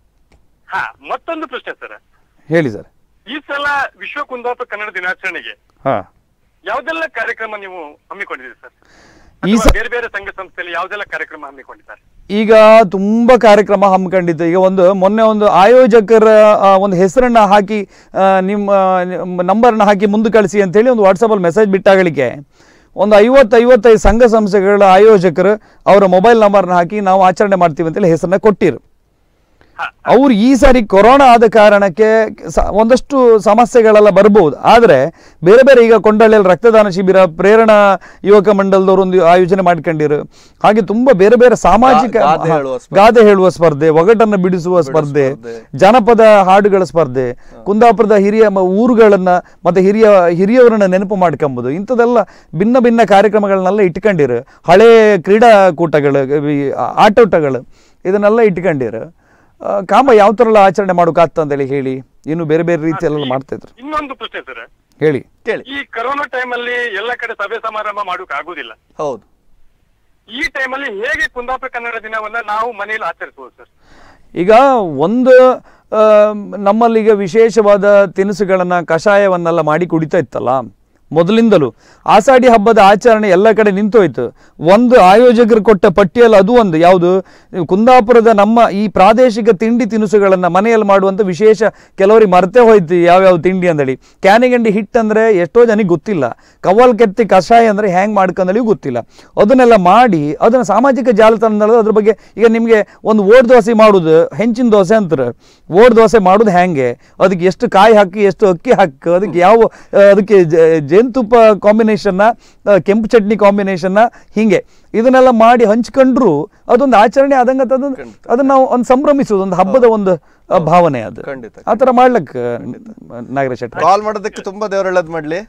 [SPEAKER 8] ಹಾ ಮತ್ತೊಂದು ಪ್ರಶ್ನೆ ಸರ್
[SPEAKER 2] ಹೇಳಿ ಸರ್
[SPEAKER 8] ಈ ಸಲ ವಿಶ್ವ ಕುಂದಾಪುರ ಕನ್ನಡ ದಿನಾಚರಣೆಗೆ
[SPEAKER 2] ಹಾ
[SPEAKER 8] ಯಾವ್ದೆಲ್ಲ ಕಾರ್ಯಕ್ರಮ ನೀವು ಹಮ್ಮಿಕೊಂಡಿದ್ದೀರಿ ಸರ್
[SPEAKER 2] ಈ
[SPEAKER 8] ಅಥವಾ
[SPEAKER 2] ಸ-
[SPEAKER 8] ಬೇರೆ ಬೇರೆ ಸಂಘ ಸಂಸ್ಥೆಯಲ್ಲಿ ಯಾವ್ದೆಲ್ಲ ಕಾರ್ಯಕ್ರಮ ಹಮ್ಮಿಕೊಂಡಿದ್ದಾರೆ
[SPEAKER 2] ಈಗ ತುಂಬಾ ಕಾರ್ಯಕ್ರಮ ಹಮ್ಮಿಕೊಂಡಿತ್ತು ಈಗ ಒಂದು ಮೊನ್ನೆ ಒಂದು ಆಯೋಜಕರ ಆ, ಒಂದು ಹೆಸರನ್ನ ಹಾಕಿ ಆ, ನಿಮ್ಮ ನಂಬರ್ನ ಹಾಕಿ ಮುಂದೆ ಕಳಿಸಿ ಅಂತೇಳಿ ಒಂದು ವಾಟ್ಸಪ್ಪಲ್ಲಿ ಮೆಸೇಜ್ ಬಿಟ್ಟಾಗಲಿಕ್ಕೆ ಒಂದು ಐವತ್ತು ಐವತ್ತೈದು ಸಂಘ ಸಂಸ್ಥೆಗಳ ಆಯೋಜಕರು ಅವರ ಮೊಬೈಲ್ ನಂಬರ್ನ ಹಾಕಿ ನಾವು ಆಚರಣೆ ಮಾಡ್ತೀವಿ ಅಂತೇಳಿ ಹೆಸರನ್ನ ಕೊಟ್ಟಿರು ಅವ್ರು ಈ ಸಾರಿ ಕೊರೋನಾ ಆದ ಕಾರಣಕ್ಕೆ ಸ- ಒಂದಷ್ಟು ಸಮಸ್ಯೆಗಳೆಲ್ಲ ಬರ್ಬೋದು ಆದರೆ ಬೇರೆ ಬೇರೆ ಈಗ ಕೊಂಡಳ್ಳಿಯಲ್ಲಿ ರಕ್ತದಾನ ಶಿಬಿರ ಪ್ರೇರಣಾ ಯುವಕ ಮಂಡಲದವರು ಒಂದು ಆಯೋಜನೆ ಮಾಡ್ಕೊಂಡಿರು ಹಾಗೆ ತುಂಬಾ ಬೇರೆ ಬೇರೆ ಸಾಮಾಜಿಕ
[SPEAKER 1] ಗಾ- ಗಾದೆ
[SPEAKER 2] ಹಾ,
[SPEAKER 1] ಹೇಳುವ ಸ್ಪರ್ಧೆ.
[SPEAKER 2] ಗಾದೆ ಹೇಳುವ ಸ್ಪರ್ಧೆ ಒಗಟನ್ನು ಬಿಡಿಸುವ ಸ್ಪರ್ಧೆ
[SPEAKER 1] ಸ್ಪರ್ಧೆ.
[SPEAKER 2] ಜನಪದ ಹಾಡುಗಳ ಸ್ಪರ್ಧೆ ಕುಂದಾಪುರದ ಹಿರಿಯ ಮ- ಊರುಗಳನ್ನ ಮತ್ತೆ ಹಿರಿಯ ಹಿರಿಯವರನ್ನ ನೆನಪು ಮಾಡ್ಕೊಂಬುದು ಇಂಥದೆಲ್ಲ ಭಿನ್ನ ಭಿನ್ನ ಕಾರ್ಯಕ್ರಮಗಳನ್ನೆಲ್ಲ ಇಟ್ಕೊಂಡಿರು ಹಳೆ ಕ್ರೀಡಾಕೂಟಗಳು ಈ ಆಟೋಟಗಳು ಇದನ್ನೆಲ್ಲ ಇಟ್ಕೊಂಡಿರು ಆ, ಕಾಂಬ ಯಾವ ಥರ ಎಲ್ಲ ಆಚರಣೆ ಮಾಡೋಕ್ಕಾಗ್ತ ಅಂತೇಳಿ ಹೇಳಿ ಇನ್ನು ಬೇರೆ ಬೇರೆ ರೀತಿಯಲ್ಲೆಲ್ಲ ಮಾಡ್ತಾ ಇದ್ರು
[SPEAKER 8] ಇನ್ನೊಂದು ಪ್ರಶ್ನೆ ಸರ್
[SPEAKER 2] ಹೇಳಿ
[SPEAKER 1] ಕೇಳಿ
[SPEAKER 8] ಈ ಕರೋನಾ ಟೈಮಲ್ಲಿ ಎಲ್ಲ ಕಡೆ ಸಭೆ ಸಮಾರಂಭ ಮಾಡೋಕೆ ಆಗುದಿಲ್ಲ
[SPEAKER 1] ಹೌದು
[SPEAKER 8] ಈ ಟೈಮಲ್ಲಿ ಹೇಗೆ ಕುಂದಾಪುರ ಕನ್ನಡ ದಿನವನ್ನ ನಾವು ಮನೆಯಲ್ಲಿ ಆಚರಿಸಬಹುದು ಸರ್
[SPEAKER 2] ಈಗ ಒಂದು ಆ, ನಮ್ಮಲ್ಲೀಗ ವಿಶೇಷವಾದ ತಿನಿಸುಗಳನ್ನ ಕಷಾಯವನ್ನೆಲ್ಲ ಮಾಡಿ ಕುಡಿತಾ ಇತ್ತಲ್ಲ ಮೊದಲಿಂದಲೂ ಆಷಾಢಿ ಹಬ್ಬದ ಆಚರಣೆ ಎಲ್ಲ ಕಡೆ ನಿಂತೋಯ್ತು ಒಂದು ಆಯೋಜಕರು ಕೊಟ್ಟ ಪಟ್ಟಿಯಲ್ಲಿ ಅದು ಒಂದು ಯಾವುದು ಕುಂದಾಪುರದ ನಮ್ಮ ಈ ಪ್ರಾದೇಶಿಕ ತಿಂಡಿ ತಿನಿಸುಗಳನ್ನು ಮನೆಯಲ್ಲಿ ಮಾಡುವಂಥ ವಿಶೇಷ ಕೆಲವರಿಗೆ ಮರ್ತೇ ಹೋಯ್ತು ಯಾವ್ಯಾವ ತಿಂಡಿ ಅಂದೇಳಿ ಕ್ಯಾನಿಗಂಡಿ ಹಿಟ್ಟು ಅಂದರೆ ಎಷ್ಟೋ ಜನಕ್ಕೆ ಗೊತ್ತಿಲ್ಲ ಕವಲ್ ಕೆತ್ತಿ ಕಷಾಯ ಅಂದರೆ ಹ್ಯಾಂಗ್ ಮಾಡ್ಕೊಂಡಳಿ ಗೊತ್ತಿಲ್ಲ ಅದನ್ನೆಲ್ಲ ಮಾಡಿ ಅದನ್ನು ಸಾಮಾಜಿಕ ಜಾಲತಾಣದಲ್ಲಿ ಅದ್ರ ಬಗ್ಗೆ ಈಗ ನಿಮಗೆ ಒಂದು ಓಡ್ ದೋಸೆ ಮಾಡೋದು ಹೆಂಚಿನ ದೋಸೆ ಅಂತಾರೆ ಓಡ್ ದೋಸೆ ಮಾಡೋದು ಹೆಂಗೆ ಅದಕ್ಕೆ ಎಷ್ಟು ಕಾಯಿ ಹಾಕಿ ಎಷ್ಟು ಅಕ್ಕಿ ಹಾಕಿ ಅದಕ್ಕೆ ಯಾವ ಆ, ಅದಕ್ಕೆ ಜ- ಜೇನುತುಪ್ಪ ಕಾಂಬಿನೇಷನ್ನ ಕೆಂಪು ಚಟ್ನಿ ಕಾಂಬಿನೇಷನ್ನ ಹೀಗೆ ಇದನ್ನೆಲ್ಲ ಮಾಡಿ ಹಂಚ್ಕೊಂಡ್ರು ಅದೊಂದು ಆಚರಣೆ ಆದಂಗೆ ಅದನ್ನು ಅದನ್ನ ನಾವು ಒಂದು ಸಂಭ್ರಮಿಸೋದು ಒಂದು ಹಬ್ಬದ ಒಂದು ಆ, ಭಾವನೆ ಅದು
[SPEAKER 1] ಖಂಡಿತ,
[SPEAKER 2] ಆ ಥರ ಮಾಡ್ಲಿಕ್ಕೆ ನಾಗರಾಜ್ ಶೆಟ್ಟಿ
[SPEAKER 1] ಕಾಲ್ ಮಾಡೋದಕ್ಕೆ ತುಂಬಾ ದೇವ್ರ ಒಳ್ಳೇದ್ ಮಾಡ್ಲಿ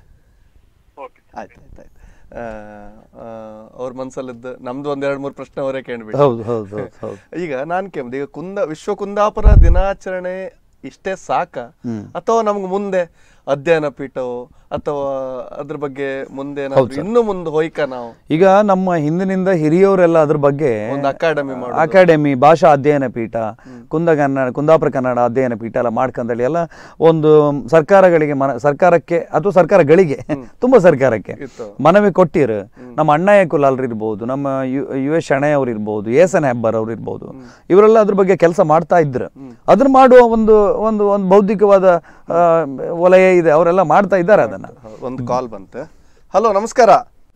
[SPEAKER 8] ಓಕೆ
[SPEAKER 1] ಆಯ್ತು ಆಯ್ತು ಆಯ್ತು ಆ, ಆ, ಅವ್ರ ಮನ್ಸಲ್ಲಿದ್ದು ನಮ್ದು ಒಂದ್ ಎರಡ್ ಮೂರು ಪ್ರಶ್ನೆ ಅವರೇ ಕೇಳ್ಬಿಡಿ
[SPEAKER 2] ಹೌದು ಹೌದು ಹೌದು ಹೌದು
[SPEAKER 1] ಈಗ ನಾನ್ ಕೇಳ್ದೆ ಈಗ ಕುಂದ ವಿಶ್ವ ಕುಂದಾಪುರ ದಿನಾಚರಣೆ ಇಷ್ಟೇ ಸಾಕ ಅಥವಾ ನಮ್ಗೆ ಮುಂದೆ ಅಧ್ಯಯನ ಪೀಠವೋ ಅಥವಾ ಅದ್ರ ಬಗ್ಗೆ ಮುಂದೆ ಏನಾದ್ರು ಇನ್ನು ಮುಂದೆ ಹೋಯ್ಕ ನಾವು
[SPEAKER 2] ಈಗ ನಮ್ಮ ಹಿಂದಿನಿಂದ ಹಿರಿಯವರೆಲ್ಲ ಅದ್ರ ಬಗ್ಗೆ
[SPEAKER 1] ಒಂದು ಅಕಾಡೆಮಿ ಮಾಡು
[SPEAKER 2] ಅಕಾಡೆಮಿ ಭಾಷಾ ಅಧ್ಯಯನ ಪೀಠ ಕುಂದ ಕನ್ನಡ ಕುಂದಾಪುರ ಕನ್ನಡ ಅಧ್ಯಯನ ಪೀಠ ಎಲ್ಲ ಮಾಡ್ಕೊಂಡೇಳಿ ಎಲ್ಲ ಒಂದು ಸರ್ಕಾರಗಳಿಗೆ ಮನ ಸರ್ಕಾರಕ್ಕೆ ಅಥವಾ ಸರ್ಕಾರಗಳಿಗೆ ತುಂಬಾ ಸರ್ಕಾರಕ್ಕೆ
[SPEAKER 1] ಇತ್ತು.
[SPEAKER 2] ಮನವಿ ಕೊಟ್ಟಿರು ನಮ್ಮ ಅಣ್ಣಯ್ಯ ಕುಲಾಲ್ರು ಇರ್ಬೋದು ನಮ್ಮ ಯು ಯು ಎಸ್ ಶಣೆ ಅವ್ರು ಇರ್ಬೋದು ಏಸನ್ ಹೆಬ್ಬರ್ ಅವ್ರು ಇರ್ಬೋದು ಇವರೆಲ್ಲ ಅದ್ರ ಬಗ್ಗೆ ಕೆಲಸ ಮಾಡ್ತಾ ಇದ್ರು ಅದನ್ನ ಮಾಡುವ ಒಂದು ಒಂದು ಒಂದು ಬೌದ್ಧಿಕವಾದ ಆ, ವಲಯ ಇದೆ ಅವರೆಲ್ಲ ಮಾಡ್ತಾ ಇದ್ದಾರೆ ಅದನ್ನ
[SPEAKER 1] ಹೌದು, ಒಂದು ಕಾಲ್ ಬಂತೆ ಹಲೋ ನಮಸ್ಕಾರ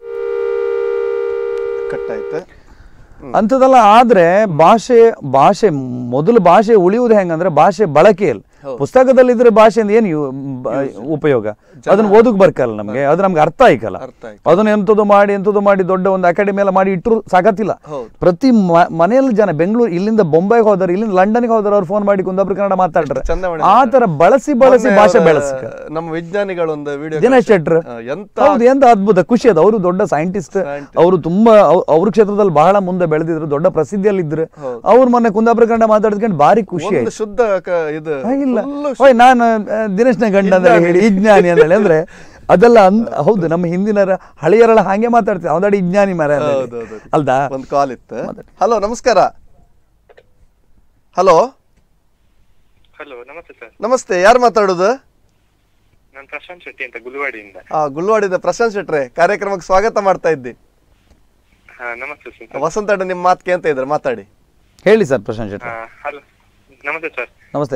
[SPEAKER 1] ಕಟ್ ಆಯ್ತು
[SPEAKER 2] ಅಂಥದ್ದೆಲ್ಲ ಆದ್ರೆ ಭಾಷೆ ಭಾಷೆ ಮೊದಲು ಭಾಷೆ ಉಳಿಯುವುದು ಹೆಂಗಂದ್ರೆ ಭಾಷೆ ಬಳಕೆಯಲ್ಲಿ ಪುಸ್ತಕದಲ್ಲಿ ಇದ್ರೆ ಭಾಷೆಯಿಂದ ಏನು ಯು- ಬ- ಉಪಯೋಗ ಅದನ್ನ ಓದಕ್ ಬರ್ಕಲ್ಲ ನಮ್ಗೆ ಅದು ನಮ್ಗೆ ಅರ್ಥ ಆಯ್ಕಲ್ಲ
[SPEAKER 1] ಅರ್ಥ ಆಯ್ತು.
[SPEAKER 2] ಅದನ್ನ ಎಂತದ್ದು ಮಾಡಿ ಎಂತದ್ದು ಮಾಡಿ ದೊಡ್ಡ ಒಂದು ಅಕಾಡೆಮಿ ಎಲ್ಲ ಮಾಡಿ ಇಟ್ಟರು ಸಾಕತ್ತಿಲ್ಲ
[SPEAKER 1] ಹೌದು.
[SPEAKER 2] ಪ್ರತಿ ಮ- ಮನೆಯಲ್ಲಿ ಜನ ಬೆಂಗಳೂರು ಇಲ್ಲಿಂದ ಬೊಂಬೈಗೆ ಹೋದರು ಇಲ್ಲಿಂದ ಲಂಡನ್ಗೆ ಹೋದರು ಅವ್ರು ಫೋನ್ ಮಾಡಿ ಕುಂದಾಪುರ ಕನ್ನಡ ಮಾತಾಡ್ತಾರೆ
[SPEAKER 1] ಚಂದ ಮಾಡಿ
[SPEAKER 2] ಆ ತರ ಬಳಸಿ ಬಳಸಿ
[SPEAKER 1] ಮೊನ್ನೆ
[SPEAKER 2] ಭಾಷೆ
[SPEAKER 1] ಅವ್ರ-
[SPEAKER 2] ಬೆಳೆಸ್ಕ
[SPEAKER 1] ನಮ್ಮ ವಿಜ್ಞಾನಿಗಳು ಒಂದು ವಿಡಿಯೋ
[SPEAKER 2] ದಿನೇಶ್ ಶೆಟ್ರ್
[SPEAKER 1] ಎಂತ
[SPEAKER 2] ಹೌದು ಎಂತ ಅದ್ಭುತ ಖುಷಿ ಅದು ಅವರು ದೊಡ್ಡ ಸೈಂಟಿಸ್ಟ್ ಅವರು ತುಂಬಾ ಅವ್- ಅವ್ರ ಕ್ಷೇತ್ರದಲ್ಲಿ ಬಹಳ ಮುಂದೆ ಬೆಳೆದಿದ್ರು ದೊಡ್ಡ ಪ್ರಸಿದ್ಧಿಯಲ್ಲಿದ್ರು ಅವ್ರು ಮೊನ್ನೆ ಕುಂದಾಪುರ ಕನ್ನಡ ಮಾತಾಡ್ಕೊಂಡು ಭಾರಿ ಖುಷಿ
[SPEAKER 1] ಒಂದು
[SPEAKER 2] ಆಯ್ತು
[SPEAKER 1] ಶುದ್ಧ ಕ- ಇದು
[SPEAKER 2] ಆ, ಇಲ್ಲ
[SPEAKER 1] full
[SPEAKER 2] ಓಯ್ ನಾನು ಆ, ದಿನೇಶ್ನ ಗಂಡ ಅಂತ ಹೇಳಿ ವಿಜ್ಞಾನಿ ಅಂತ ಹೇಳಿ ಅಂದ್ರೆ ಅದೆಲ್ಲ ಅಂದ್- ಹೌದು ನಮ್ಮ ಹಿಂದಿನ ಹಳೆಯರೆಲ್ಲ ಹಾಗೆ ಮಾತಾಡ್ತಾರೆ ಅವದಾಡಿ ವಿಜ್ಞಾನಿ ಮರ ಅಂತ ಹೇಳಿ.
[SPEAKER 1] ಹೌದು, ಹೌದು.
[SPEAKER 2] ಅಲ್ದಾ
[SPEAKER 1] ಒಂದು ಕಾಲ್ ಇತ್ತು ಹಲೋ ನಮಸ್ಕಾರ ಹಲೋ
[SPEAKER 5] ಹಲೋ ನಮಸ್ತೆ ಸರ್
[SPEAKER 1] ನಮಸ್ತೆ ಯಾರು ಮಾತಾಡೋದು
[SPEAKER 5] ನಾನು ಪ್ರಶಾಂತ್ ಶೆಟ್ಟಿ ಅಂತ ಗುಲ್ವಾಡಿಯಿಂದ
[SPEAKER 1] ಆ ಗುಲ್ವಾಡಿದ ಪ್ರಶಾಂತ್ ಶೆಟ್ರೆ ಕಾರ್ಯಕ್ರಮಕ್ಕೆ ಸ್ವಾಗತ ಮಾಡ್ತಾ ಇದ್ದಿ
[SPEAKER 5] ಹಾ ನಮಸ್ತೆ ಸರ್
[SPEAKER 1] ವಸಂತ ಅಣ್ಣ ನಿಮ್ಮ ಮಾತು ಕೇಳ್ತಾ ಇದ್ದಾರೆ ಮಾತಾಡಿ
[SPEAKER 2] ಹೇಳಿ ಸರ್ ಪ್ರಶಾಂತ್ ಶೆಟ್ಟಿ
[SPEAKER 5] ಹಲೋ ನಮಸ್ತೆ ಸರ್
[SPEAKER 2] ನಮಸ್ತೆ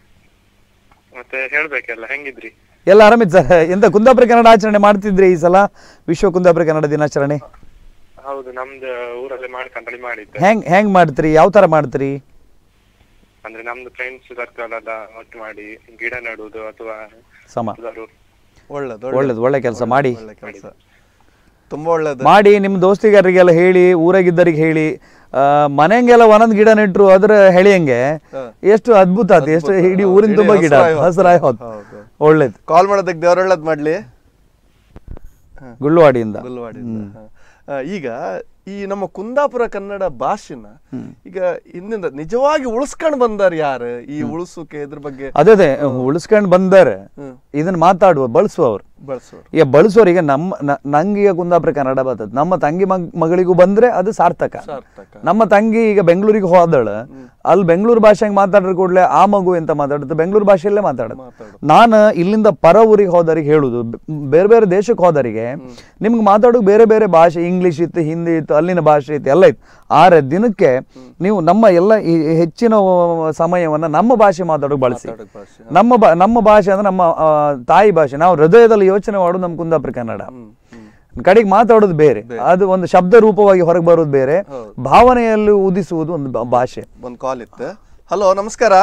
[SPEAKER 5] ಮತ್ತೆ ಹೇಳ್ಬೇಕಲ್ಲ ಹೆಂಗಿದ್ರಿ
[SPEAKER 2] ಎಲ್ಲ ಆರಾಮಿದ್ ಸರ್ ಎಂತ ಕುಂದಾಪುರ ಕನ್ನಡ ಆಚರಣೆ ಮಾಡ್ತಿದ್ರಿ ಈ ಸಲ ವಿಶ್ವ ಕುಂದಾಪುರ ಕನ್ನಡ ದಿನಾಚರಣೆ
[SPEAKER 5] ಹೌದು ನಮ್ದು ಊರಲ್ಲೇ ಮಾಡ್ಕೊಂಡಿ ಮಾಡಿದ್ದೆ
[SPEAKER 2] ಹೆಂಗ್ ಹೆಂಗ್ ಮಾಡ್ತೀರಿ ಯಾವ ತರ ಮಾಡ್ತೀರಿ
[SPEAKER 5] ಅಂದ್ರೆ ನಮ್ದು ಫ್ರೆಂಡ್ಸ್ ಸರ್ಕಲ್ ಎಲ್ಲ ಒಟ್ಟು ಮಾಡಿ ಗಿಡ ನೆಡುವುದು ಅಥವಾ
[SPEAKER 2] ಸಮ
[SPEAKER 5] ಯಾವ್ದಾದ್ರು
[SPEAKER 1] ಒಳ್ಳೇದು
[SPEAKER 2] ಒಳ್ಳೇದು ಒಳ್ಳೆ ಕೆಲಸ ಮಾಡಿ
[SPEAKER 1] ಒಳ್ಳೆ ಕೆಲಸ ತುಂಬಾ ಒಳ್ಳೇದು
[SPEAKER 2] ಮಾಡಿ ನಿಮ್ಮ ದೋಸ್ತಿಗಾರರಿಗೆಲ್ಲ ಹೇಳಿ ಊರಾಗಿದ್ದರಿಗೆ ಹೇಳಿ ಆ, ಮನೆಗೆಲ್ಲ ಒಂದೊಂದು ಗಿಡ ನೆಟ್ರು ಅದ್ರ ಹೆಳಿಯಂಗೆ ಎಷ್ಟು ಅದ್ಭುತ ಅದು ಎಷ್ಟು ಇಡೀ ಊರಿನ
[SPEAKER 1] ಇಡೀ
[SPEAKER 2] ತುಂಬಾ ಗಿಡ
[SPEAKER 1] ಹಸ್ರಾಯ್ ಹೊತ್ತು.
[SPEAKER 2] ಹಸಿರಾಯ್ ಹೊತ್ತು
[SPEAKER 1] ಹೌದು.
[SPEAKER 2] ಒಳ್ಳೇದು
[SPEAKER 1] ಕಾಲ್ ಮಾಡೋದಕ್ಕೆ ದೇವ್ರ ಒಳ್ಳೇದ್ ಮಾಡ್ಲಿ
[SPEAKER 2] ಗುಳ್ಳುವಾಡಿಯಿಂದ
[SPEAKER 1] ಗುಲ್ವಾಡಿಯಿಂದ ಹ. ಆ, ಈಗ ಈ ನಮ್ಮ ಕುಂದಾಪುರ ಕನ್ನಡ ಭಾಷೆನ ಈಗ ಇಂದಿಂದ ನಿಜವಾಗಿ ಉಳಿಸ್ಕೊಂಡ್ ಬಂದಾರ ಯಾರು ಈ ಉಳಿಸುಕೆ ಇದ್ರ ಬಗ್ಗೆ
[SPEAKER 2] ಅದೇ ಅದೇ ಉಳಿಸ್ಕೊಂಡ್ ಬಂದಾರೆ ಇದನ್ನ ಮಾತಾಡುವ ಬಳಸುವವ್ರು
[SPEAKER 1] ಬಳಸೋರು
[SPEAKER 2] ಈಗ ಬಳಸೋರಿಗೆ ನಮ್ಮ ನ- ನಂಗೆ ಈಗ ಕುಂದಾಪುರ ಕನ್ನಡ ಬರ್ತದೆ ನಮ್ಮ ತಂಗಿ ಮಗ್ ಮಗಳಿಗೂ ಬಂದ್ರೆ ಅದು ಸಾರ್ಥಕ
[SPEAKER 1] ಸಾರ್ಥಕ.
[SPEAKER 2] ನಮ್ಮ ತಂಗಿ ಈಗ ಬೆಂಗಳೂರಿಗೆ ಹೋದಳ ಅಲ್ಲಿ ಬೆಂಗಳೂರು ಭಾಷೆಗೆ ಮಾತಾಡಿದ ಕೂಡಲೇ ಆ ಮಗು ಎಂತ ಮಾತಾಡುತ್ತೆ ಬೆಂಗಳೂರು ಭಾಷೆಯಲ್ಲೇ ಮಾತಾಡುದು ನಾನು ಇಲ್ಲಿಂದ ಪರ ಊರಿಗೆ ಹೋದರಿಗೆ ಹೇಳುದು ಬೆ- ಬೇರೆ ಬೇರೆ ದೇಶಕ್ಕೆ ಹೋದರಿಗೆ ನಿಮ್ಗೆ ಮಾತಾಡೋಕೆ ಬೇರೆ ಬೇರೆ ಭಾಷೆ ಇಂಗ್ಲಿಷ್ ಇತ್ತು ಹಿಂದಿ ಇತ್ತು ಅಲ್ಲಿನ ಭಾಷೆ ಇತ್ತು ಎಲ್ಲ ಇತ್ತು ಆದ್ರೆ ದಿನಕ್ಕೆ ನೀವು ನಮ್ಮ ಎಲ್ಲ ಈ ಹೆಚ್ಚಿನ ಸಮಯವನ್ನ ನಮ್ಮ ಭಾಷೆ ಮಾತಾಡೋಕೆ ಬಳಸಿ
[SPEAKER 1] ಭಾಷೆ.
[SPEAKER 2] ನಮ್ಮ ಬಾ ನಮ್ಮ ಭಾಷೆ ಅಂದ್ರೆ ನಮ್ಮ ಆ, ತಾಯಿ ಭಾಷೆ ನಾವು ಹೃದಯದಲ್ಲಿ ಯೋಚನೆ ಮಾಡೋದು ನಮ್ಮ ಕುಂದಾಪುರ ಕನ್ನಡ ಕಡೆಗೆ ಮಾತಾಡೋದು ಬೇರೆ ಅದು ಒಂದು ಶಬ್ದ ರೂಪವಾಗಿ ಹೊರಗೆ ಬರೋದು ಬೇರೆ ಭಾವನೆಯಲ್ಲಿ ಉದಿಸುವುದು ಒಂದು ಬ- ಭಾಷೆ
[SPEAKER 1] ಒಂದ್ ಕಾಲ್ ಇತ್ತು ಹಲೋ ನಮಸ್ಕಾರ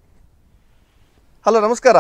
[SPEAKER 1] ಹಲೋ ನಮಸ್ಕಾರ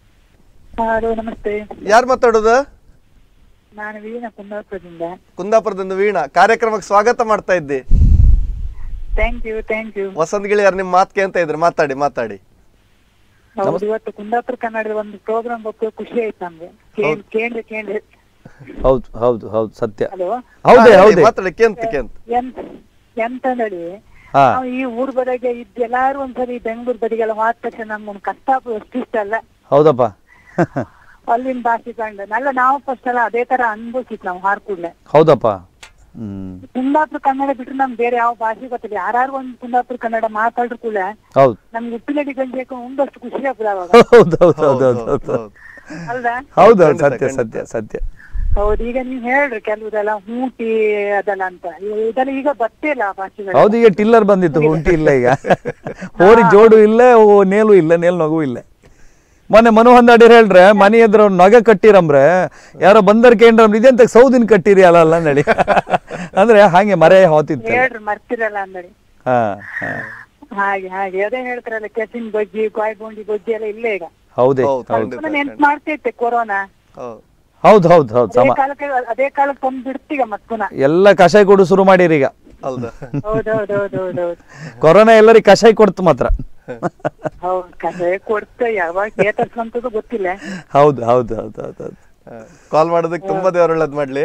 [SPEAKER 10] ಹಲೋ ನಮಸ್ತೆ
[SPEAKER 1] ಯಾರು ಮಾತಾಡೋದು
[SPEAKER 10] ನಾನು ವೀಣಾ ಕುಂದಾಪುರದಿಂದ
[SPEAKER 1] ಕುಂದಾಪುರದಿಂದ ವೀಣಾ ಕಾರ್ಯಕ್ರಮಕ್ಕೆ ಸ್ವಾಗತ ಮಾಡ್ತಾ ಇದ್ದಿ
[SPEAKER 10] thank you thank you
[SPEAKER 1] Vasanth ಗಿಳಿಯರ್ ನಿಮ್ ಮಾತ್ ಕೇಳ್ತ ಇದ್ರು ಮಾತಾಡಿ ಮಾತಾಡಿ
[SPEAKER 10] ಹೌದು ಇವತ್ತು ಕುಂದಾಪುರ ಕನ್ನಡದ ಒಂದು ಪ್ರೋಗ್ರಾಮ್ ಬಗ್ಗೆ ಖುಷಿ ಆಯ್ತು ನಮ್ಗೆ ಕೇಳ್- ಕೇಂದ್ರ ಕೇಂದ್ರ
[SPEAKER 2] ಹೌದು ಹೌದು ಹೌದು ಸತ್ಯ
[SPEAKER 10] ಹಲೋ
[SPEAKER 2] ಹೌದೇ
[SPEAKER 1] ಹಾ, ಹೇಳಿ,
[SPEAKER 2] ಹೌದೇ
[SPEAKER 1] ಮಾತಾಡಿ ಕೇಂತ ಕೇಂತ
[SPEAKER 10] ಎಂತ ಎಂತಂದಳಿ
[SPEAKER 2] ಹಾ
[SPEAKER 10] ನಾವು ಈ ಊರ್ ಬದಿಗೆ ಇದ್ದ ಎಲ್ಲಾರು ಒಂದ್ಸರಿ ಬೆಂಗಳೂರು ಬದಿಗೆಲ್ಲ ಹೋದ ತಕ್ಷಣ ನಮ್ಗೊಂದು ಕಷ್ಟ ಅಷ್ಟು ಇಷ್ಟ ಅಲ್ಲ
[SPEAKER 2] ಹೌದಪ್ಪ
[SPEAKER 10] ಅಲ್ಲಿನ ಭಾಷೆ ಕಂಡು ಅಲ್ಲ ನಾವು ಫಸ್ಟ್ ಎಲ್ಲ ಅದೇ ತರ ಅನ್ಭವಿಸಿತ್ ನಾವು ಹಾರ್ ಕೂಡ್ಲೆ
[SPEAKER 2] ಹೌದಪ್ಪ ಹ್ಮ್
[SPEAKER 10] ಕುಂದಾಪುರ ಕನ್ನಡ ಬಿಟ್ರೆ ನಮ್ಗೆ ಬೇರೆ ಯಾವ ಭಾಷೆ ಗೊತ್ತಿಲ್ಲ ಯಾರು ಒಂದ್ ಕುಂದಾಪುರ ಕನ್ನಡ ಮಾತಾಡ್ರು ಕೂಡ
[SPEAKER 2] ಹೌದು
[SPEAKER 10] ನಮ್ಗೆ ಉಪ್ಪಿನಡಿ ಗಂಜೆಗೆ ಒಂದಷ್ಟು ಖುಷಿ ಆಗ್ತದೆ ಅವಾಗ
[SPEAKER 2] ಹೌದು ಹೌದು ಹೌದು ಹೌದು ಹೌದು
[SPEAKER 10] ಅಲ್ವಾ
[SPEAKER 2] ಹೌದು ಹೌದು ಸತ್ಯ ಸತ್ಯ ಸತ್ಯ
[SPEAKER 10] ಹೌದು ಈಗ ನೀವ್ ಹೇಳ್ರಿ ಕೆಲವುದೆಲ್ಲ ಹೂಟಿ ಅದೆಲ್ಲ ಅಂತ ಇವ್- ಇದೆಲ್ಲ ಈಗ ಬರ್ತಿಲ್ಲ ಆ ಭಾಷೆಗಳು
[SPEAKER 2] ಹೌದು ಈಗ ಟಿಲ್ಲರ್ ಬಂದಿತ್ತು ಹುಂಟಿ ಇಲ್ಲ ಈಗ ಹೋರಿ ಜೋಡು ಇಲ್ಲ ಓ ನೇಲು ಇಲ್ಲ ನೇಲ್ ನಗು ಇಲ್ಲ ಮೊನ್ನೆ ಮನು ಹೊಂದಾಡಿರ್ ಹೇಳ್ರೆ ಮನೆ ಎದ್ರ ನಗ ಕಟ್ಟಿರಂಬ್ರೆ ಯಾರೋ ಬಂದರ್ ಕೇಂದ್ರ ಇದೆಂತ ಸೌದಿನ ಕಟ್ಟಿರಿ ಅಲ್ಲ ಅಲ್ಲ ನಡಿ ಅಂದ್ರೆ ಹಾಗೆ ಮರೆ ಹೋತಿತ್ತು
[SPEAKER 10] ಹೇಳ್ರಿ ಮರ್ತಿರಲ್ಲ ಅಂದಡಿ
[SPEAKER 2] ಹಾ ಹಾ
[SPEAKER 10] ಹಾಗೆ ಹಾಗೆ ಅದೇ ಹೇಳ್ತಾರಲ್ಲ ಕೆಸಿನ ಬಜ್ಜಿ ಕಾಯಿ ಬೋಂಡಿ ಬಜ್ಜಿ ಎಲ್ಲ ಇಲ್ಲೇ ಈಗ
[SPEAKER 2] ಹೌದೇ
[SPEAKER 1] ಹೌದು,
[SPEAKER 2] ಹೌದು
[SPEAKER 1] ಖಂಡಿತ.
[SPEAKER 10] ನೆನ್ಪು ಮಾಡ್ತೈತೆ ಕೊರೋನಾ
[SPEAKER 1] ಹೌದು.
[SPEAKER 2] ಹೌದು ಹೌದು ಹೌದು
[SPEAKER 10] ಅದೇ
[SPEAKER 2] ಸಮ
[SPEAKER 10] ಕಾಲಕ್ಕೆ ಅದೇ ಕಾಲಕ್ಕೆ ತಂದು ಬಿಡ್ತೀಗ ಮತ್ ಪುನಃ
[SPEAKER 2] ಎಲ್ಲ ಕಷಾಯ ಕೊಡು ಶುರು ಮಾಡಿರಿ ಈಗ
[SPEAKER 1] ಹೌದಾ
[SPEAKER 10] ಹೌದೌದೌದೌದೌದು
[SPEAKER 2] ಕೊರೋನಾ ಎಲ್ಲರಿಗೆ ಕಷಾಯ ಕೊಡ್ತು ಮಾತ್ರ
[SPEAKER 10] ಹೌದು ಕಥೆ ಕೊಡ್ತ ಯಾವಾಗ ಏತರ್ಸ್ವಂತದ್ದು ಗೊತ್ತಿಲ್ಲ
[SPEAKER 2] ಹೌದು ಹೌದು ಹೌದು ಹೌದು ಹೌದು
[SPEAKER 1] ಕಾಲ್ ಮಾಡೋದಕ್ಕೆ ತುಂಬಾ ದೇವ್ರ ಒಳ್ಳೇದ್ ಮಾಡ್ಲಿ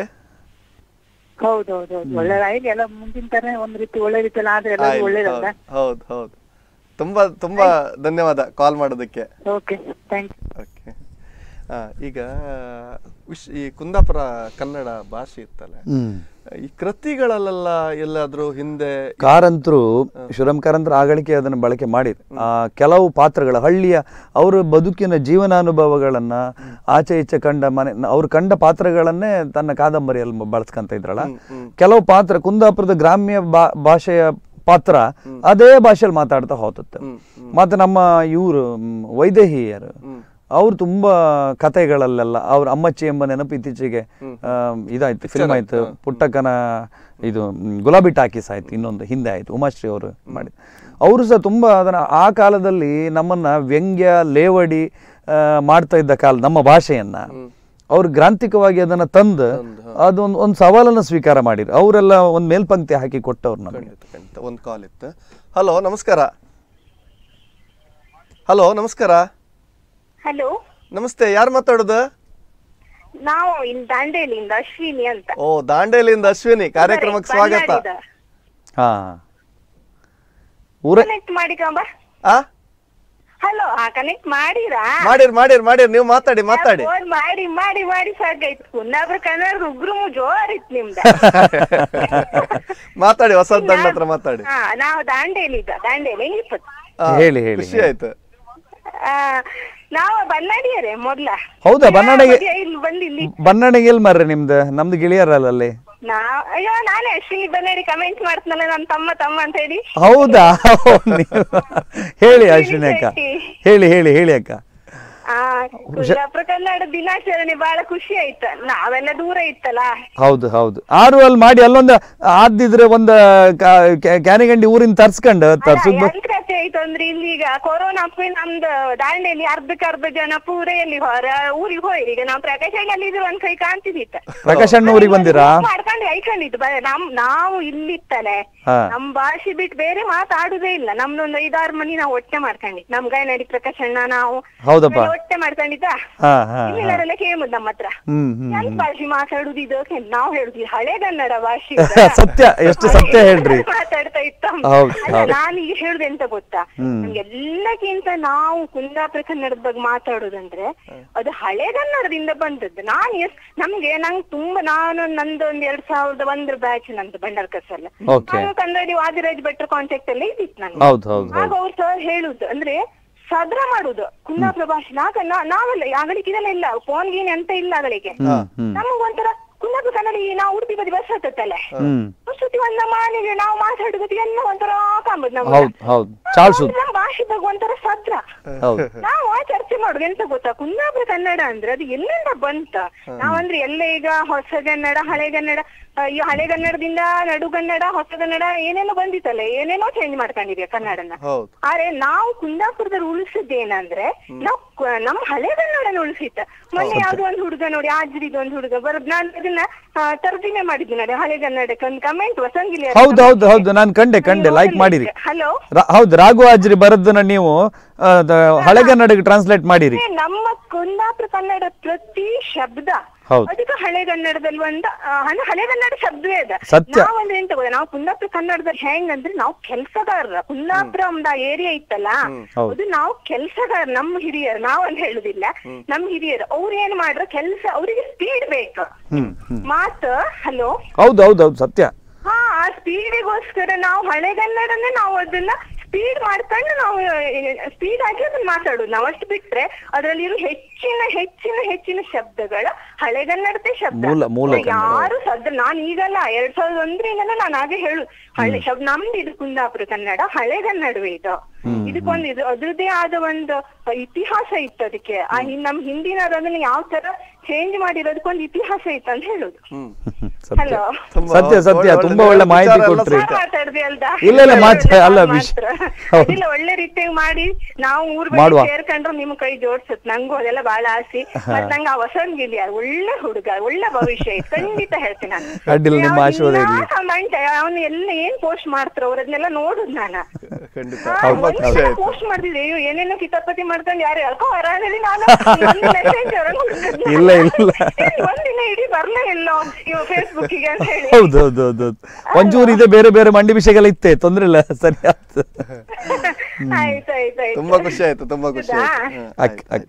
[SPEAKER 10] ಹೌದೌದೌದು ಒಳ್ಳೇದಾಯ್ತು ಎಲ್ಲ ಮುಂದಿನ ತರ ಒಂದ್ ರೀತಿ ಒಳ್ಳೆ ರೀತಿಯಲ್ಲಿ ಆದ್ರೆ ಎಲ್ಲರೂ
[SPEAKER 1] ಆಯ್ತು,
[SPEAKER 10] ಒಳ್ಳೇದಲ್ಲ
[SPEAKER 1] ಹೌದು ಹೌದು ಹೌದು ತುಂಬಾ ತುಂಬಾ ಧನ್ಯವಾದ ಕಾಲ್ ಮಾಡೋದಕ್ಕೆ
[SPEAKER 10] ಓಕೆ ಥ್ಯಾಂಕ್ ಯು
[SPEAKER 1] ಓಕೆ ಆ, ಈಗ ವಿಶ್ ಈ ಕುಂದಾಪುರ ಕನ್ನಡ ಭಾಷೆ ಇತ್ತಲ್ಲ
[SPEAKER 2] ಹ್ಮ್
[SPEAKER 1] ಈ ಕೃತಿಗಳಲ್ಲೆಲ್ಲ ಎಲ್ಲಾದ್ರೂ ಹಿಂದೆ
[SPEAKER 2] ಕಾರಂತರು ಶಿವರಾಮ್ ಕಾರಂತರು ಆಗಳಿಕೆ ಅದನ್ನು ಬಳಕೆ ಮಾಡಿದ್ರು ಆ ಕೆಲವು ಪಾತ್ರಗಳ ಹಳ್ಳಿಯ ಅವರ ಬದುಕಿನ ಜೀವನಾನುಭವಗಳನ್ನ ಆಚೆ ಈಚೆ ಕಂಡ ಮನೆ ಅವ್ರು ಕಂಡ ಪಾತ್ರಗಳನ್ನೇ ತನ್ನ ಕಾದಂಬರಿಯಲ್ಲಿ ಮ- ಬಳಸ್ಕೊಂತ ಇದ್ರಲ್ಲ ಕೆಲವು ಪಾತ್ರ ಕುಂದಾಪುರದ ಗ್ರಾಮ್ಯ ಬಾ ಭಾಷೆಯ ಪಾತ್ರ ಅದೇ ಭಾಷೆಯಲ್ಲಿ ಮಾತಾಡ್ತಾ ಹೋಗುತ್ತೆ ಮತ್ತೆ ನಮ್ಮ ಇವರು ವೈದೇಹಿಯರು ಅವ್ರು ತುಂಬಾ ಕತೆಗಳಲ್ಲೆಲ್ಲ ಅವ್ರ ಅಮ್ಮಚ್ಚಿ ಎಂಬ ನೆನಪು ಇತ್ತೀಚೆಗೆ ಆಮ್, ಇದಾಯ್ತು ಫಿಲ್ಮ್ ಆಯ್ತು ಪುಟ್ಟಕ್ಕನ ಇದು ಮ್, ಗುಲಾಬಿ ಟಾಕೀಸ್ ಆಯ್ತು ಇನ್ನೊಂದು ಹಿಂದೆ ಆಯ್ತು ಉಮಾಶ್ರೀ ಅವರು ಮಾಡಿದ್ರು ಅವರು ಸಹ ತುಂಬಾ ಅದನ್ನ ಆ ಕಾಲದಲ್ಲಿ ನಮ್ಮನ್ನ ವ್ಯಂಗ್ಯ ಲೇವಡಿ ಆ, ಮಾಡ್ತಾ ಇದ್ದ ಕಾಲ ನಮ್ಮ ಭಾಷೆಯನ್ನ ಅವ್ರು ಗ್ರಾಂಥಿಕವಾಗಿ ಅದನ್ನ ತಂದು ಅದೊಂದು ಒಂದು ಸವಾಲನ್ನು ಸ್ವೀಕಾರ ಮಾಡಿದ್ರು ಅವರೆಲ್ಲ ಒಂದು ಮೇಲ್ಪಂಕ್ತಿ ಹಾಕಿ ಕೊಟ್ಟವ್ರು ನಮಗೆ
[SPEAKER 1] ಖಂಡಿತ ಖಂಡಿತ ಒಂದು ಕಾಲ್ ಇತ್ತು ಹಲೋ ನಮಸ್ಕಾರ ಹಲೋ ನಮಸ್ಕಾರ
[SPEAKER 11] ಹಲೋ
[SPEAKER 1] ನಮಸ್ತೆ ಯಾರು ಮಾತಾಡೋದು
[SPEAKER 11] ನಾವು ಇಲ್ಲಿ ದಾಂಡೇಲಿಯಿಂದ ಅಶ್ವಿನಿ ಅಂತ
[SPEAKER 1] ಓ ದಾಂಡೇಲಿಯಿಂದ ಅಶ್ವಿನಿ ಕಾರ್ಯಕ್ರಮಕ್ಕೆ ಸ್ವಾಗತ
[SPEAKER 2] ಹಾ ಊರ
[SPEAKER 11] ಕನೆಕ್ಟ್ ಮಾಡಿಕೊಂಬ
[SPEAKER 1] ಆ
[SPEAKER 11] ಹಲೋ ಹಾ ಕನೆಕ್ಟ್ ಮಾಡಿರಾ
[SPEAKER 1] ಮಾಡಿರ್ ಮಾಡಿರ್ ಮಾಡಿರ್ ನೀವು ಮಾತಾಡಿ ಮಾತಾಡಿ
[SPEAKER 11] ಫೋನ್ ಮಾಡಿ ಮಾಡಿ ಮಾಡಿ ಸಾಕಾಯ್ತು ಕುಂದಾಪುರ ಕನ್ನಡ ಉಗ್ರು ಜೋರಿತ್ತು ನಿಮ್ದ
[SPEAKER 1] ಮಾತಾಡಿ ಹೊಸ ದಂಡ ಹತ್ರ ಮಾತಾಡಿ
[SPEAKER 11] ಹಾ ನಾವು ದಾಂಡೇಲಿದ್ದ ದಾಂಡೇಲಿ ಇಪ್ಪತ್ತು
[SPEAKER 1] ಆ,
[SPEAKER 2] ಹೇಳಿ, ಹೇಳಿ,
[SPEAKER 1] ಖುಷಿ
[SPEAKER 2] ಹೇಳಿ.
[SPEAKER 1] ಆಯ್ತು
[SPEAKER 11] ಆ, ನಾವು ಬನ್ನಡಿಯರೇ ಮೊದ್ಲ
[SPEAKER 2] ಹೌದಾ ಬನ್ನಡಿಗೆ
[SPEAKER 11] ಮದ್ವೆ ಇಲ್ಲಿ ಬಂದು ಇಲ್ಲಿ
[SPEAKER 2] ಬನ್ನಡಿಗೆ ಎಲ್ಲಿ ಮಾರ್ರೆ ನಿಮ್ದು ನಮ್ದು ಗೆಳೆಯರಲ್ಲ ಅಲ್ಲಿ
[SPEAKER 11] ನಾ ಅಯ್ಯೋ ನಾನೇ ಅಶ್ವಿನಿ ಬನ್ನಡಿ ಕಮೆಂಟ್ ಮಾಡ್ತೀನಲ್ಲ ನನ್ನ ತಮ್ಮ ತಮ್ಮ ಅಂತ ಹೇಳಿ
[SPEAKER 2] ಹೌದಾ ಓ, ನೀವು- ಹೇಳಿ ಅಶ್ವಿನಿ ಅಕ್ಕ ಹೇಳಿ ಹೇಳಿ ಹೇಳಿ ಅಕ್ಕ
[SPEAKER 11] ಆ ಕುಂದಾಪುರ ಕನ್ನಡ ದಿನಾಚರಣೆ ಬಹಳ ಖುಷಿ ಆಯ್ತು ನಾವೆಲ್ಲ ದೂರ ಇತ್ತಲ್ಲ
[SPEAKER 2] ಹೌದು ಹೌದು ಆರು ಅಲ್ಲಿ ಮಾಡಿ ಅಲ್ಲೊಂದು ಆದಿದ್ರೆ ಒಂದು ಕ್ಯಾನಿಗಂಡಿ ಊರಿಂದ ತರ್ಸ್ಕೊಂಡು ತರ್ಸುದ್ ಬ-
[SPEAKER 11] ಯಂತ್ರತೆ ಆಯ್ತು ಅಂದ್ರೆ ಇಲ್ಲಿ ಈಗ ಕೊರೋನಾ ಅಪ್ಪಿ ನಮ್ದು ದಾಂಡೇಲಿ ಅರ್ಧಕ್ಕೆ ಅರ್ಧ ಜನ ಪೂರ ಎಲ್ಲಿ ಹೊರ ಊರಿಗೆ ಹೋಯ್ರಿ ಈಗ ನಾವು ಪ್ರಕಾಶ್ ಹಳ್ಳಿ ಇದ್ರು ಒಂದ್ ಕೈ ಕಾಣ್ತಿದ್ದಿತ್ತ
[SPEAKER 2] ಪ್ರಕಾಶ್ ಅಣ್ಣ ಊರಿಗೆ ಬಂದಿರಾ
[SPEAKER 11] ಮಾಡ್ಕೊಂಡು ಐಕೊಂಡಿದ್ದು ಬ- ನಮ್ ನಾವು ಇಲ್ಲಿತ್ತಾನೆ
[SPEAKER 2] ಹಾ.
[SPEAKER 11] ನಮ್ ಭಾಷೆ ಬಿಟ್ಟು ಬೇರೆ ಮಾತಾಡುದೇ ಇಲ್ಲ ನಮ್ದೊಂದು ಐದಾರು ಮನಿ ನಾವು ಒಟ್ಟೆ ಮಾಡ್ಕೊಂಡಿದ್ ನಮ್ ಗೈನಡಿ ಪ್ರಕಾಶ್ ಅಣ್ಣ ನಾವು
[SPEAKER 2] ಹೌದಪ್ಪ
[SPEAKER 11] ಎಲ್ಲ ಒಟ್ಟೆ ಮಾಡ್ಕೊಂಡಿದ್ದ
[SPEAKER 2] ಹಾ ಹಾ ಹಾ
[SPEAKER 11] ಇಲ್ಲೆಲ್ಲರೆಲ್ಲ ಕೇಮುದ್ ನಮ್ಮ ಹತ್ರ
[SPEAKER 2] ಹ್ಮ್ ಹ್ಮ್
[SPEAKER 11] ಎಂತ ಭಾಷೆ ಮಾತಾಡುದು ಇದಕ್ಕೆ ನಾವು ಹೇಳುದು ಹಳೆಗನ್ನಡ ಭಾಷೆ
[SPEAKER 2] ಸತ್ಯ ಎಷ್ಟು ಸತ್ಯ ಹೇಳ್ರಿ
[SPEAKER 11] ಮಾತಾಡ್ತಾ ಇತ್ತ
[SPEAKER 2] ಹೌದು, ಹೌದು.
[SPEAKER 11] ನಾನು ಈಗ ಹೇಳುದು ಎಂತ ಗೊತ್ತಾ
[SPEAKER 2] ಹ್ಮ್.
[SPEAKER 11] ನಮ್ಗೆಲ್ಲಕ್ಕಿಂತ ನಾವು ಕುಂದಾಪುರ ಕನ್ನಡದ ಬಗ್ಗೆ ಮಾತಾಡೋದಂದ್ರೆ ಅದು ಹಳೆಗನ್ನಡದಿಂದ ಬಂದದ್ದು ನಾನು ಎಸ್ ನಮ್ಗೆ ನಂಗೆ ತುಂಬಾ ನಾನು ನಂದು ಒಂದ್ ಎರಡ್ ಸಾವಿರದ ಒಂದ್ರ ಬ್ಯಾಚ್ ನಂದು ಬಂಡಾರ್ ಕಸಲ್ಲ
[SPEAKER 2] Okay.
[SPEAKER 11] ನಾನು ಕನ್ನಡಿ ವಾದಿರಾಜ್ ಭಟ್ರ ಕಾಂಟ್ಯಾಕ್ಟ್ ಅಲ್ಲಿ ಇದ್ದಿತ್ತು ನಾನು
[SPEAKER 2] ಹೌದು ಹೌದು
[SPEAKER 11] ಆಗ
[SPEAKER 2] ಹೌದು
[SPEAKER 11] ಅವ್ರು ಸರ್ ಹೇಳುದು ಅಂದ್ರೆ ಸದ್ರ ಮಾಡುದು ಕುಂದಾಪುರ ಭಾಷೆ ನಾಗ ನಾ- ನಾವಲ್ಲ ಆಗಲಿಕ್ಕೆ ಇದೆಲ್ಲ ಇಲ್ಲ ಫೋನ್ ಗೀನ್ ಅಂತ ಇಲ್ಲ ಆಗಲಿಕ್ಕೆ
[SPEAKER 2] ಹ್ಮ್ ಹ್ಮ್
[SPEAKER 11] ನಮಗೊಂಥರ ಕುಂದಾಪುರ ಕನ್ನಡ ಈ ನಾವು ಉಡುಪಿ ಬದಿ ಬಸ್ ಹತ್ತತ್ತಲ್ಲ
[SPEAKER 2] ಹ್ಮ್
[SPEAKER 11] ಸುತ್ತಿ ಒಂದ ಮಾನಿಗೆ ನಾವು ಮಾತಾಡುದು ಎಲ್ಲ ಒಂಥರ ಕಾಂಬುದು ನಮ್ಗೆ
[SPEAKER 2] ಹೌದು ಹೌದು ಚಾಳ್ಸುದು
[SPEAKER 11] ನಮ್ಮ ಭಾಷೆ ಬಗ್ಗೆ ಒಂಥರ ಸದ್ರ
[SPEAKER 2] ಹೌದು
[SPEAKER 11] ನಾವು ಆ ಚರ್ಚೆ ಮಾಡುದು ಎಂತ ಗೊತ್ತಾ ಕುಂದಾಪುರ ಕನ್ನಡ ಅಂದ್ರೆ ಅದು ಎಲ್ಲಿಂದ ಬಂತ ನಾವಂದ್ರೆ ಎಲ್ಲ ಈಗ ಹೊಸಗನ್ನಡ ಹಳೆಗನ್ನಡ ಆ, ಈ ಹಳೆಗನ್ನಡದಿಂದ ನಡುಗನ್ನಡ ಹೊಸಗನ್ನಡ ಏನೇನೋ ಬಂದಿತ್ತಲ್ಲ ಏನೇನೋ ಚೇಂಜ್ ಮಾಡ್ಕೊಂಡಿದ್ಯಾ ಕನ್ನಡನ
[SPEAKER 1] ಹೌದು
[SPEAKER 11] ಆದ್ರೆ ನಾವು ಕುಂದಾಪುರದಲ್ಲಿ ಉಳಿಸಿದ್ದೇನಂದ್ರೆ ನಾವು ಕ- ನಮ್ಮ ಹಳೆಗನ್ನಡನ ಉಳಿಸಿತ್ತ ಮೊನ್ನೆ ಯಾವ್ದೋ ಒಂದು ಹುಡುಗ ನೋಡಿ ಆಜ್ರಿದ ಒಂದು ಹುಡುಗ ಬರೋದ್ ನಾನು ಅದನ್ನ ಆ, ತರ್ಜುಮೆ ಮಾಡಿದ್ದೆ ನೋಡಿ ಹಳೆಗನ್ನಡಕ್ಕೆ ಒಂದು ಕಮೆಂಟ್ ವಸಂಗಿಲಿ
[SPEAKER 2] ಹೌದು ಹೌದು ಹೌದು ನಾನು ಕಂಡೆ ಕಂಡೆ ಲೈಕ್ ಮಾಡಿರಿ
[SPEAKER 11] ಹಲೋ
[SPEAKER 2] ರಾ- ಹೌದು ರಾಘು ಹಾಜ್ರಿ ಬರದ್ದನ್ನ ನೀವು ಆ, ದ- ಹಳೆಗನ್ನಡಕ್ಕೆ ಟ್ರಾನ್ಸ್ಲೇಟ್ ಮಾಡಿರಿ
[SPEAKER 11] ನಮ್ಮ ಕುಂದಾಪುರ ಕನ್ನಡ ಪ್ರತಿ ಶಬ್ದ
[SPEAKER 2] ಹೌದು.
[SPEAKER 11] ಅದಕ್ಕೆ ಹಳೆಗನ್ನಡದಲ್ಲಿ ಒಂದು ಆ, ಹಣ- ಹಳೆಗನ್ನಡ ಶಬ್ದವೇ ಅದ
[SPEAKER 2] ಸತ್ಯ.
[SPEAKER 11] ನಾವಂದ್ರೆ ಎಂತ ಗೊತ್ತಾ ನಾವು ಕುಂದಾಪುರ ಕನ್ನಡದಲ್ಲಿ ಹೆಂಗಂದ್ರೆ ನಾವು ಕೆಲ್ಸಗಾರರ ಕುಂದಾಪುರ ಒಂದು ಆ ಏರಿಯಾ ಇತ್ತಲ್ಲ
[SPEAKER 2] ಹೌದು.
[SPEAKER 11] ಅದು ನಾವು ಕೆಲ್ಸಗಾರ ನಮ್ಮ ಹಿರಿಯರು ನಾವಂತ ಹೇಳುದಿಲ್ಲ ನಮ್ಮ ಹಿರಿಯರು ಅವ್ರು ಏನ್ ಮಾಡ್ರ ಕೆಲ್ಸ ಅವರಿಗೆ ಸ್ಪೀಡ್ ಬೇಕು
[SPEAKER 2] ಹ್ಮ್ ಹ್ಮ್
[SPEAKER 11] ಮಾತು ಹಲೋ
[SPEAKER 2] ಹೌದು ಹೌದು ಹೌದು ಸತ್ಯ
[SPEAKER 11] ಹಾ ಆ ಸ್ಪೀಡಿಗೋಸ್ಕರ ನಾವು ಹಳೆಗನ್ನಡನೇ ನಾವು ಅದನ್ನ ಸ್ಪೀಡ್ ಮಾಡ್ಕೊಂಡು ನಾವು ಸ್ಪೀಡ್ ಆಗಿ ಅದನ್ನ ಮಾತಾಡುದು ನಾವು ಅಷ್ಟು ಬಿಟ್ರೆ ಅದರಲ್ಲಿರೋ ಹೆಚ್ಚಿನ ಹೆಚ್ಚಿನ ಹೆಚ್ಚಿನ ಶಬ್ದಗಳ ಹಳೆಗನ್ನಡತೆ ಶಬ್ದ
[SPEAKER 2] ಮೂಲ- ಮೂಲ ಕನ್ನಡ.
[SPEAKER 11] ಯಾರು ಸದ್ದ ನಾನು ಈಗಲ್ಲ ಎರಡ್ ಸಾವಿರದ ಒಂದರಿಂದಲೇ ನಾನು ಹಾಗೆ ಹೇಳು ಹಳೆ ಶಬ್ದ ನಮ್ದು ಇದು ಕುಂದಾಪುರ ಕನ್ನಡ ಹಳೆಗನ್ನಡವೇ ಇದು ಇದಕ್ಕೊಂದು ಇದು ಅದ್ರದ್ದೇ ಆದ ಒಂದು ಇತಿಹಾಸ ಇತ್ತು ಅದಕ್ಕೆ ಆ ಹಿಂ- ನಮ್ ಹಿಂದಿನವ್ರು ಅದನ್ನ ಯಾವ ತರ ಚೇಂಜ್ ಮಾಡಿರೋದಕ್ಕೊಂದು ಇತಿಹಾಸ ಇತ್ತು ಅಂತ ಹೇಳುದು
[SPEAKER 2] ಸತ್ಯ
[SPEAKER 11] ಹಲೋ
[SPEAKER 1] ತುಂಬಾ
[SPEAKER 2] ಸತ್ಯ ಸತ್ಯ
[SPEAKER 1] ಒಳ್ಳೆ-
[SPEAKER 2] ತುಂಬಾ ಒಳ್ಳೆ ಮಾಹಿತಿ
[SPEAKER 1] ವಿಚಾರ ಎಲ್ಲ
[SPEAKER 2] ಕೊಟ್ರಿ
[SPEAKER 1] ಸತ್ಯ.
[SPEAKER 11] ಮಾತಾಡ್ದೆ ಅಲ್ದಾ?
[SPEAKER 2] ಇಲ್ಲ, ಇಲ್ಲ, ಮಾತ್-
[SPEAKER 11] ಒಳ್ಳೆ
[SPEAKER 2] ಅಲ್ಲ,
[SPEAKER 11] ಮಾತ್
[SPEAKER 2] ವಿಷ-
[SPEAKER 11] ಮಾತ್ರ.
[SPEAKER 2] ಹೌದು.
[SPEAKER 11] ಅದಿಲ್ಲ ಒಳ್ಳೆ ರೀತಿಯಾಗಿ ಮಾಡಿ ನಾವು ಊರ್
[SPEAKER 2] ಮಾಡುವ.
[SPEAKER 11] ಬಗ್ಗೆ ಸೇರ್ಕೊಂಡ್ರು ನಿಮ್ ಕೈ ಜೋಡ್ಸತ್ ನಂಗೂ ಅದೆಲ್ಲ ಬಹಳ ಆಸೆ ಮತ್ ನಂಗೆ ಆ ವಸಂತ್ ಗಿಳಿಯಾರ್ ಒಳ್ಳೆ ಹುಡುಗ ಒಳ್ಳೆ ಭವಿಷ್ಯ ಐತ್ ಖಂಡಿತ ಹೇಳ್ತೀನಿ ನಾನು
[SPEAKER 2] ಅಡ್ಡಿಲ್ಲ, ನಿಮ್ಮ ಆಶೀರ್ವಾದ ಇರ್ಲಿ.
[SPEAKER 11] ಅವನು ಎಲ್ಲ ಏನ್ ಪೋಸ್ಟ್ ಮಾಡ್ತಾರ ಅವ್ರದ್ನೆಲ್ಲ ನೋಡುದ್ ನಾನು
[SPEAKER 1] ಖಂಡಿತ
[SPEAKER 11] ಹಾ,
[SPEAKER 1] ತುಂಬಾ
[SPEAKER 11] ಒಂದ್
[SPEAKER 1] ಖುಷಿ
[SPEAKER 11] ಸಲ
[SPEAKER 1] ಆಯ್ತು
[SPEAKER 11] ಪೋಸ್ಟ್ ಮಾಡ್ತಿದ್ದೆ ಅಯ್ಯೋ ಏನೇನೋ ಕಿತಾಪತಿ ಮಾಡ್ಕೊಂಡು ಯಾರು ಯಾಕೋ ಹೊರಗಡೆ ನಾನು ಒಂದು message ಅವ್ರನ್ನ ಹುಡುಕುದ್ ನಾನು.
[SPEAKER 2] ಇಲ್ಲ, ಇಲ್ಲ.
[SPEAKER 11] ಏ, ಒಂದಿನ ಇಡೀ ಬರ್ಲೇ ಇಲ್ಲ ಇವ್ ಫೇಸ್ಬುಕ್ ಗೆ ಅಂತ ಹೇಳಿ
[SPEAKER 2] ಹೌದು ಹೌದು ಹೌದು ಹೌದು ಒಂಚೂರು ಇದೆ ಬೇರೆ ಬೇರೆ ಮಂಡಿ ವಿಷಯಗಳ ಇತ್ತೆ ತೊಂದ್ರೆ ಇಲ್ಲ ಸರಿ ಆಯ್ತು
[SPEAKER 11] ಆಯ್ತು ಆಯ್ತು ಆಯ್ತು
[SPEAKER 1] ತುಂಬಾ ಖುಷಿ ಆಯ್ತು ತುಂಬಾ ಖುಷಿ ಆಯ್ತು
[SPEAKER 11] ಹೌದಾ?
[SPEAKER 1] ಹ್ಮ್,
[SPEAKER 2] ಅಕ್-
[SPEAKER 1] ಆಯ್ತು,
[SPEAKER 2] ಅಕ್.
[SPEAKER 1] ಆಯ್ತು, ಆಯ್ತು.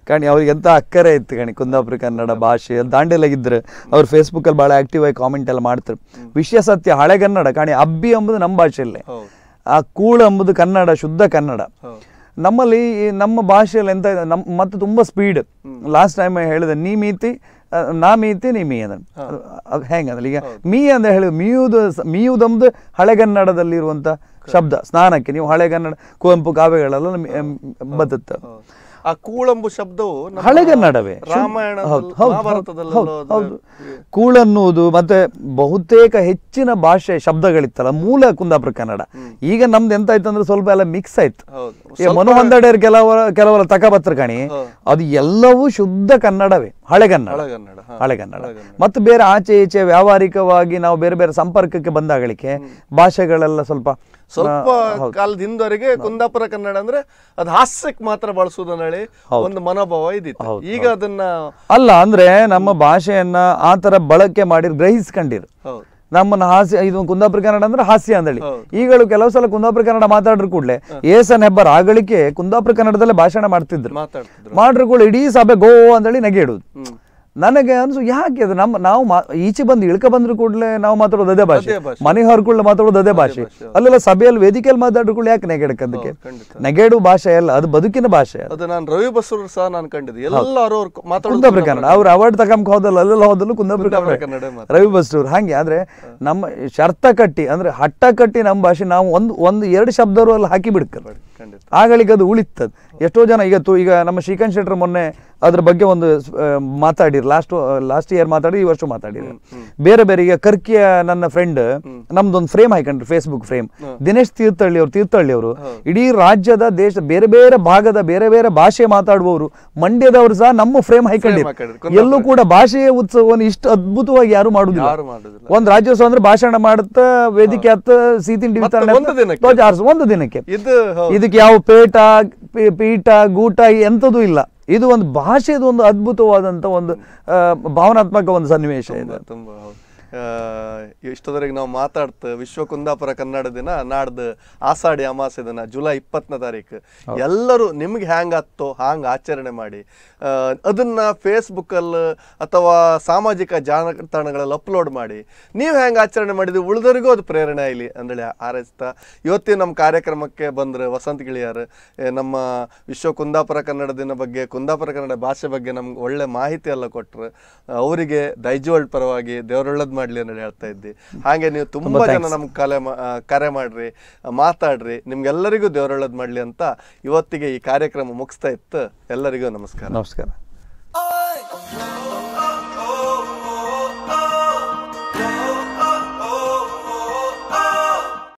[SPEAKER 2] ಕಾಣಿ ಅವ್ರಿಗೆ ಎಂತ ಅಕ್ಕರೆ ಇತ್ತು ಕಾಣಿ ಕುಂದಾಪುರ ಕನ್ನಡ ಭಾಷೆ ದಾಂಡೆಲಾಗಿದ್ರೆ ಅವ್ರು ಫೇಸ್ಬುಕ್ಕಲ್ಲಿ ಭಾಳ ಆಕ್ಟಿವ್ ಆಗಿ ಕಾಮೆಂಟ್ ಎಲ್ಲ ಮಾಡ್ತಾರೆ ವಿಷಯ ಸತ್ಯ ಹಳೆಗನ್ನಡ ಕಾಣಿ ಅಬ್ಬಿ ಎಂಬುದು ನಮ್ಮ ಭಾಷೆಯಲ್ಲೇ ಆ ಕೂಳು ಎಂಬುದು ಕನ್ನಡ ಶುದ್ಧ ಕನ್ನಡ ನಮ್ಮಲ್ಲಿ ಈ ನಮ್ಮ ಭಾಷೆಯಲ್ಲಿ ಎಂತ ಇದೆ ನಮ್ಮ ಮತ್ತು ತುಂಬ ಸ್ಪೀಡ್ ಲಾಸ್ಟ್ ಟೈಮ್ ಹೇಳಿದೆ ನೀ ಮೀತಿ ಆ, ನಾ ಮೀತಿ ನೀ ಮೀ ಅದ ಹೆಂಗೆ ಅಂದ್ರೆ ಈಗ ಮೀ ಅಂತ ಹೇಳಿ ಮೀಯುದು ಸ- ಮೀಯುದೊಂದು ಹಳೆಗನ್ನಡದಲ್ಲಿರುವಂಥ ಶಬ್ದ ಸ್ನಾನಕ್ಕೆ ನೀವು ಹಳೆಗನ್ನಡ ಕುವೆಂಪು ಕಾವ್ಯಗಳೆಲ್ಲ ಮಿ- ಎಂ, ಬದುತ್ತೆ
[SPEAKER 1] ಆ ಕೂಳಂಬು ಶಬ್ದವು ನಮ್ಮ
[SPEAKER 2] ಹಳೆಗನ್ನಡವೇ
[SPEAKER 1] ರಾಮಾಯಣ
[SPEAKER 2] ಹೌದು, ಹೌದು,
[SPEAKER 1] ಮಹಾಭಾರತದಲ್ಲೆಲ್ಲ
[SPEAKER 2] ಹೌದು,
[SPEAKER 1] ಅದು-
[SPEAKER 2] ಹೌದು. ಕೂಳನ್ನುವುದು ಮತ್ತೆ ಬಹುತೇಕ ಹೆಚ್ಚಿನ ಭಾಷೆ ಶಬ್ದಗಳಿತ್ತಲ್ಲ ಮೂಲ ಕುಂದಾಪುರ ಕನ್ನಡ ಈಗ ನಮ್ದು ಎಂತ ಆಯ್ತು ಅಂದ್ರೆ ಸ್ವಲ್ಪ ಎಲ್ಲ ಮಿಕ್ಸ್ ಆಯ್ತು
[SPEAKER 1] ಹೌದು.
[SPEAKER 2] ಈ ಮನೋಹಂದಡೆಯರ್ ಕೆಲವರ ಕೆಲವರ ತಕಪತ್ರ ಕಾಣಿ ಅದು ಎಲ್ಲವೂ ಶುದ್ಧ ಕನ್ನಡವೇ ಹಳೆಗನ್ನಡ
[SPEAKER 1] ಹಳೆಗನ್ನಡ, ಹಾ.
[SPEAKER 2] ಹಳೆಗನ್ನಡ ಮತ್ತು ಬೇರೆ ಆಚೆ ಈಚೆ ವ್ಯಾವಹಾರಿಕವಾಗಿ ನಾವು ಬೇರೆ ಬೇರೆ ಸಂಪರ್ಕಕ್ಕೆ ಬಂದಾಗಳಿಕೆ ಭಾಷೆಗಳೆಲ್ಲ ಸ್ವಲ್ಪ
[SPEAKER 1] ಸ್ವಲ್ಪ
[SPEAKER 2] ಆ, ಹೌದು.
[SPEAKER 1] ಕಾಲದ ಹಿಂದವರೆಗೆ ಕುಂದಾಪುರ ಕನ್ನಡ ಅಂದ್ರೆ ಅದು ಹಾಸ್ಯಕ್ಕೆ ಮಾತ್ರ ಬಳಸುವುದನ್ನ ಹೇಳಿ ಒಂದು ಮನೋಭಾವ ಇದಿತ್ತು ಈಗ ಅದನ್ನ
[SPEAKER 2] ಅಲ್ಲ ಅಂದ್ರೆ ನಮ್ಮ ಭಾಷೆಯನ್ನ ಆ ತರ ಬಳಕೆ ಮಾಡಿ ಗ್ರಹಿಸ್ಕೊಂಡಿರು
[SPEAKER 1] ಹೌದು
[SPEAKER 2] ನಮ್ಮನ್ನ ಹಾಸ್ಯ ಇದು ಕುಂದಾಪುರ ಕನ್ನಡ ಅಂದ್ರೆ ಹಾಸ್ಯ ಅಂದೇಳಿ ಈಗಳು ಕೆಲವು ಸಲ ಕುಂದಾಪುರ ಕನ್ನಡ ಮಾತಾಡ್ರು ಕೂಡಲೇ ಏಸನ್ ಹೆಬ್ಬರ್ ಆಗಳಿಕೆ ಕುಂದಾಪುರ ಕನ್ನಡದಲ್ಲೇ ಭಾಷಣ ಮಾಡ್ತಿದ್ರು
[SPEAKER 1] ಮಾತಾಡ್ತಿದ್ರು
[SPEAKER 2] ಮಾಡ್ರು ಕೂಡ ಇಡೀ ಸಭೆ ಗೋ ಅಂದೇಳಿ ನಗೆಡುದು ನನಗೆ ಅನ್ಸು ಯಾಕೆ ಅದು ನಮ್ಮ ನಾವು ಮಾ- ಈಚೆ ಬಂದು ಇಳ್ಕ ಬಂದ್ರು ಕೂಡಲೇ ನಾವು ಮಾತಾಡೋದು ಅದೇ ಭಾಷೆ
[SPEAKER 1] ಅದೇ ಭಾಷೆ.
[SPEAKER 2] ಮನೆ ಹೊರಕೊಳ್ಳೆ ಮಾತಾಡೋದು ಅದೇ ಭಾಷೆ ಅಲ್ಲೆಲ್ಲ ಸಭೆಯಲ್ಲಿ ವೇದಿಕೆಯಲ್ಲಿ ಮಾತಾಡ್ರು ಕೂಡ ಯಾಕೆ ನೆಗೆಡಕ್ಕದಕ್ಕೆ ನೆಗೆಡು ಭಾಷೆ ಅಲ್ಲ ಅದು ಬದುಕಿನ ಭಾಷೆ ಅದು.
[SPEAKER 1] ಅದು ನಾನು ರವಿ ಬಸೂರ್ ಸಹ ನಾನು ಕಂಡಿದ್ದೆ ಎಲ್ಲರೂ ಅವ್ರು ಮಾತಾಡೋದು
[SPEAKER 2] ಕುಂದಾಪುರ ಕನ್ನಡ ಅವ್ರು ಅವಾರ್ಡ್ ತಗೊಂಬ ಹೋದಲ್ಲ ಅಲ್ಲೆಲ್ಲ ಹೋದಲ್ಲೂ ಕುಂದಾಪುರ
[SPEAKER 1] ಕುಂದಾಪುರ
[SPEAKER 2] ಕನ್ನಡ
[SPEAKER 1] ಕನ್ನಡ ಮಾತ್ರ.
[SPEAKER 2] ರವಿ ಬಸ್ಟೂರ್ ಹಾಗೆ ಆದ್ರೆ ನಮ್ಮ ಶರ್ತ ಕಟ್ಟಿ ಅಂದ್ರೆ ಹಟ್ಟ ಕಟ್ಟಿ ನಮ್ಮ ಭಾಷೆ ನಾವು ಒಂದು ಒಂದು ಎರಡು ಶಬ್ದರು ಅಲ್ಲಿ ಹಾಕಿ ಬಿಡ್ತಾರೆ ಆಗಳಿಗೆ ಅದು ಉಳಿತದ ಎಷ್ಟೋ ಜನ ಈಗ ತು- ಈಗ ನಮ್ಮ ಶ್ರೀಕಾಂತ್ ಶೆಟ್ರ್ ಮೊನ್ನೆ ಅದ್ರ ಬಗ್ಗೆ ಒಂದು ಆ, ಮಾತಾಡಿರ್ ಲಾಸ್ಟ್ ಲಾಸ್ಟ್ ಇಯರ್ ಮಾತಾಡಿ ಈ ವರ್ಷ ಮಾತಾಡಿರ್ ಬೇರೆ ಬೇರೆ ಈಗ ಕರ್ಕಿಯ ನನ್ನ ಫ್ರೆಂಡ್ ನಮ್ದೊಂದು ಫ್ರೇಮ್ ಹಾಕೊಂಡ್ರು ಫೇಸ್ಬುಕ್ ಫ್ರೇಮ್ ದಿನೇಶ್ ತೀರ್ಥಹಳ್ಳಿ ಅವರು ತೀರ್ಥಹಳ್ಳಿ ಅವರು ಇಡೀ ರಾಜ್ಯದ ದೇಶ ಬೇರೆ ಬೇರೆ ಭಾಗದ ಬೇರೆ ಬೇರೆ ಭಾಷೆ ಮಾತಾಡುವವರು ಮಂಡ್ಯದವರು ಸಹ ನಮ್ಮ ಫ್ರೇಮ್ ಹಾಕೊಂಡಿರು
[SPEAKER 1] ಹಾಕೊಂಡಿದ್ರು.
[SPEAKER 2] ಎಲ್ಲೂ ಕೂಡ ಭಾಷೆಯ ಉತ್ಸವವನ್ನು ಇಷ್ಟು ಅದ್ಭುತವಾಗಿ ಯಾರು ಮಾಡುದಿಲ್ಲ
[SPEAKER 1] ಯಾರು ಮಾಡುದಿಲ್ಲ.
[SPEAKER 2] ಒಂದ್ ರಾಜ್ಯೋತ್ಸವ ಅಂದ್ರೆ ಭಾಷಣ ಮಾಡುತ್ತಾ ವೇದಿಕೆ ಹತ್ತ ಸಿಹಿ ತಿಂಡಿ ವಿತರಣೆ
[SPEAKER 1] ಒಂದು
[SPEAKER 2] ಹತ್ತ,
[SPEAKER 1] ದಿನಕ್ಕೆ.
[SPEAKER 2] ಧ್ವಜ ಹಾರಿಸು, ಒಂದು ದಿನಕ್ಕೆ
[SPEAKER 1] ಇದು ಹೌದು.
[SPEAKER 2] ಇದಕ್ಕೆ ಯಾವ ಪೇಟ ಪಿ- ಪೀಠ ಗೂಟ ಎಂಥದೂ ಇಲ್ಲ ಇದು ಒಂದು ಭಾಷೆದು ಒಂದು ಅದ್ಭುತವಾದಂತ ಒಂದು ಆ, ಭಾವನಾತ್ಮಕ ಒಂದು ಸನ್ನಿವೇಶ ಇದೆ
[SPEAKER 1] ತುಂಬಾ ಹೌದು ಆ, ಇಷ್ಟೊತ್ತವರೆಗೆ ನಾವು ಮಾತಾಡ್ತ ವಿಶ್ವ ಕುಂದಾಪುರ ಕನ್ನಡ ದಿನ ನಾಡ್ದು ಆಷಾಢಿ ಅಮಾಸೆ ದಿನ ಜುಲೈ ಇಪ್ಪತ್ತನೇ ತಾರೀಕು ಎಲ್ಲರೂ ನಿಮ್ಗೆ ಹ್ಯಾಂಗ್ ಆತ್ತೋ ಹಾಂಗ್ ಆಚರಣೆ ಮಾಡಿ ಆ, ಅದನ್ನ ಫೇಸ್ಬುಕ್ಕಲ್ಲಿ ಅಥವಾ ಸಾಮಾಜಿಕ ಜಾಲತಾಣಗಳಲ್ಲಿ ಅಪ್ಲೋಡ್ ಮಾಡಿ ನೀವು ಹೆಂಗೆ ಆಚರಣೆ ಮಾಡಿದ್ವಿ ಉಳಿದವರಿಗೂ ಅದು ಪ್ರೇರಣೆ ಆಗಲಿ ಅಂದೇಳಿ ಹಾರೈಸ್ತಾ ಇವತ್ತಿನ ನಮ್ಮ ಕಾರ್ಯಕ್ರಮಕ್ಕೆ ಬಂದ್ರೆ ವಸಂತ ಗಿಳಿಯರ್ ಏ, ನಮ್ಮ ವಿಶ್ವ ಕುಂದಾಪುರ ಕನ್ನಡ ದಿನ ಬಗ್ಗೆ ಕುಂದಾಪುರ ಕನ್ನಡ ಭಾಷೆ ಬಗ್ಗೆ ನಮ್ಗೆ ಒಳ್ಳೆ ಮಾಹಿತಿ ಎಲ್ಲ ಕೊಟ್ರು ಅವರಿಗೆ ದೈಜೋಳ್ ಪರವಾಗಿ ದೇವರೊಳ್ಳದ್ ಮಾಡ್ಲಿ ಅಂತ ಹೇಳ್ತಾ ಇದ್ದಿ ಹಾಗೆ ನೀವು ತುಂಬಾ ಜನ ನಮ್ಗೆ ಕಲೆ ಮಾ- ಆ, ಕರೆ ಮಾಡ್ರಿ ಆ, ಮಾತಾಡ್ರಿ ನಿಮ್ಗೆಲ್ಲರಿಗೂ ದೇವರೊಳ್ಳದ್ ಮಾಡ್ಲಿ ಅಂತ ಇವತ್ತಿಗೆ ಈ ಕಾರ್ಯಕ್ರಮ ಮುಗಿಸ್ತಾ ಇತ್ತು ಎಲ್ಲರಿಗೂ ನಮಸ್ಕಾರ
[SPEAKER 2] ನಮಸ್ಕಾರ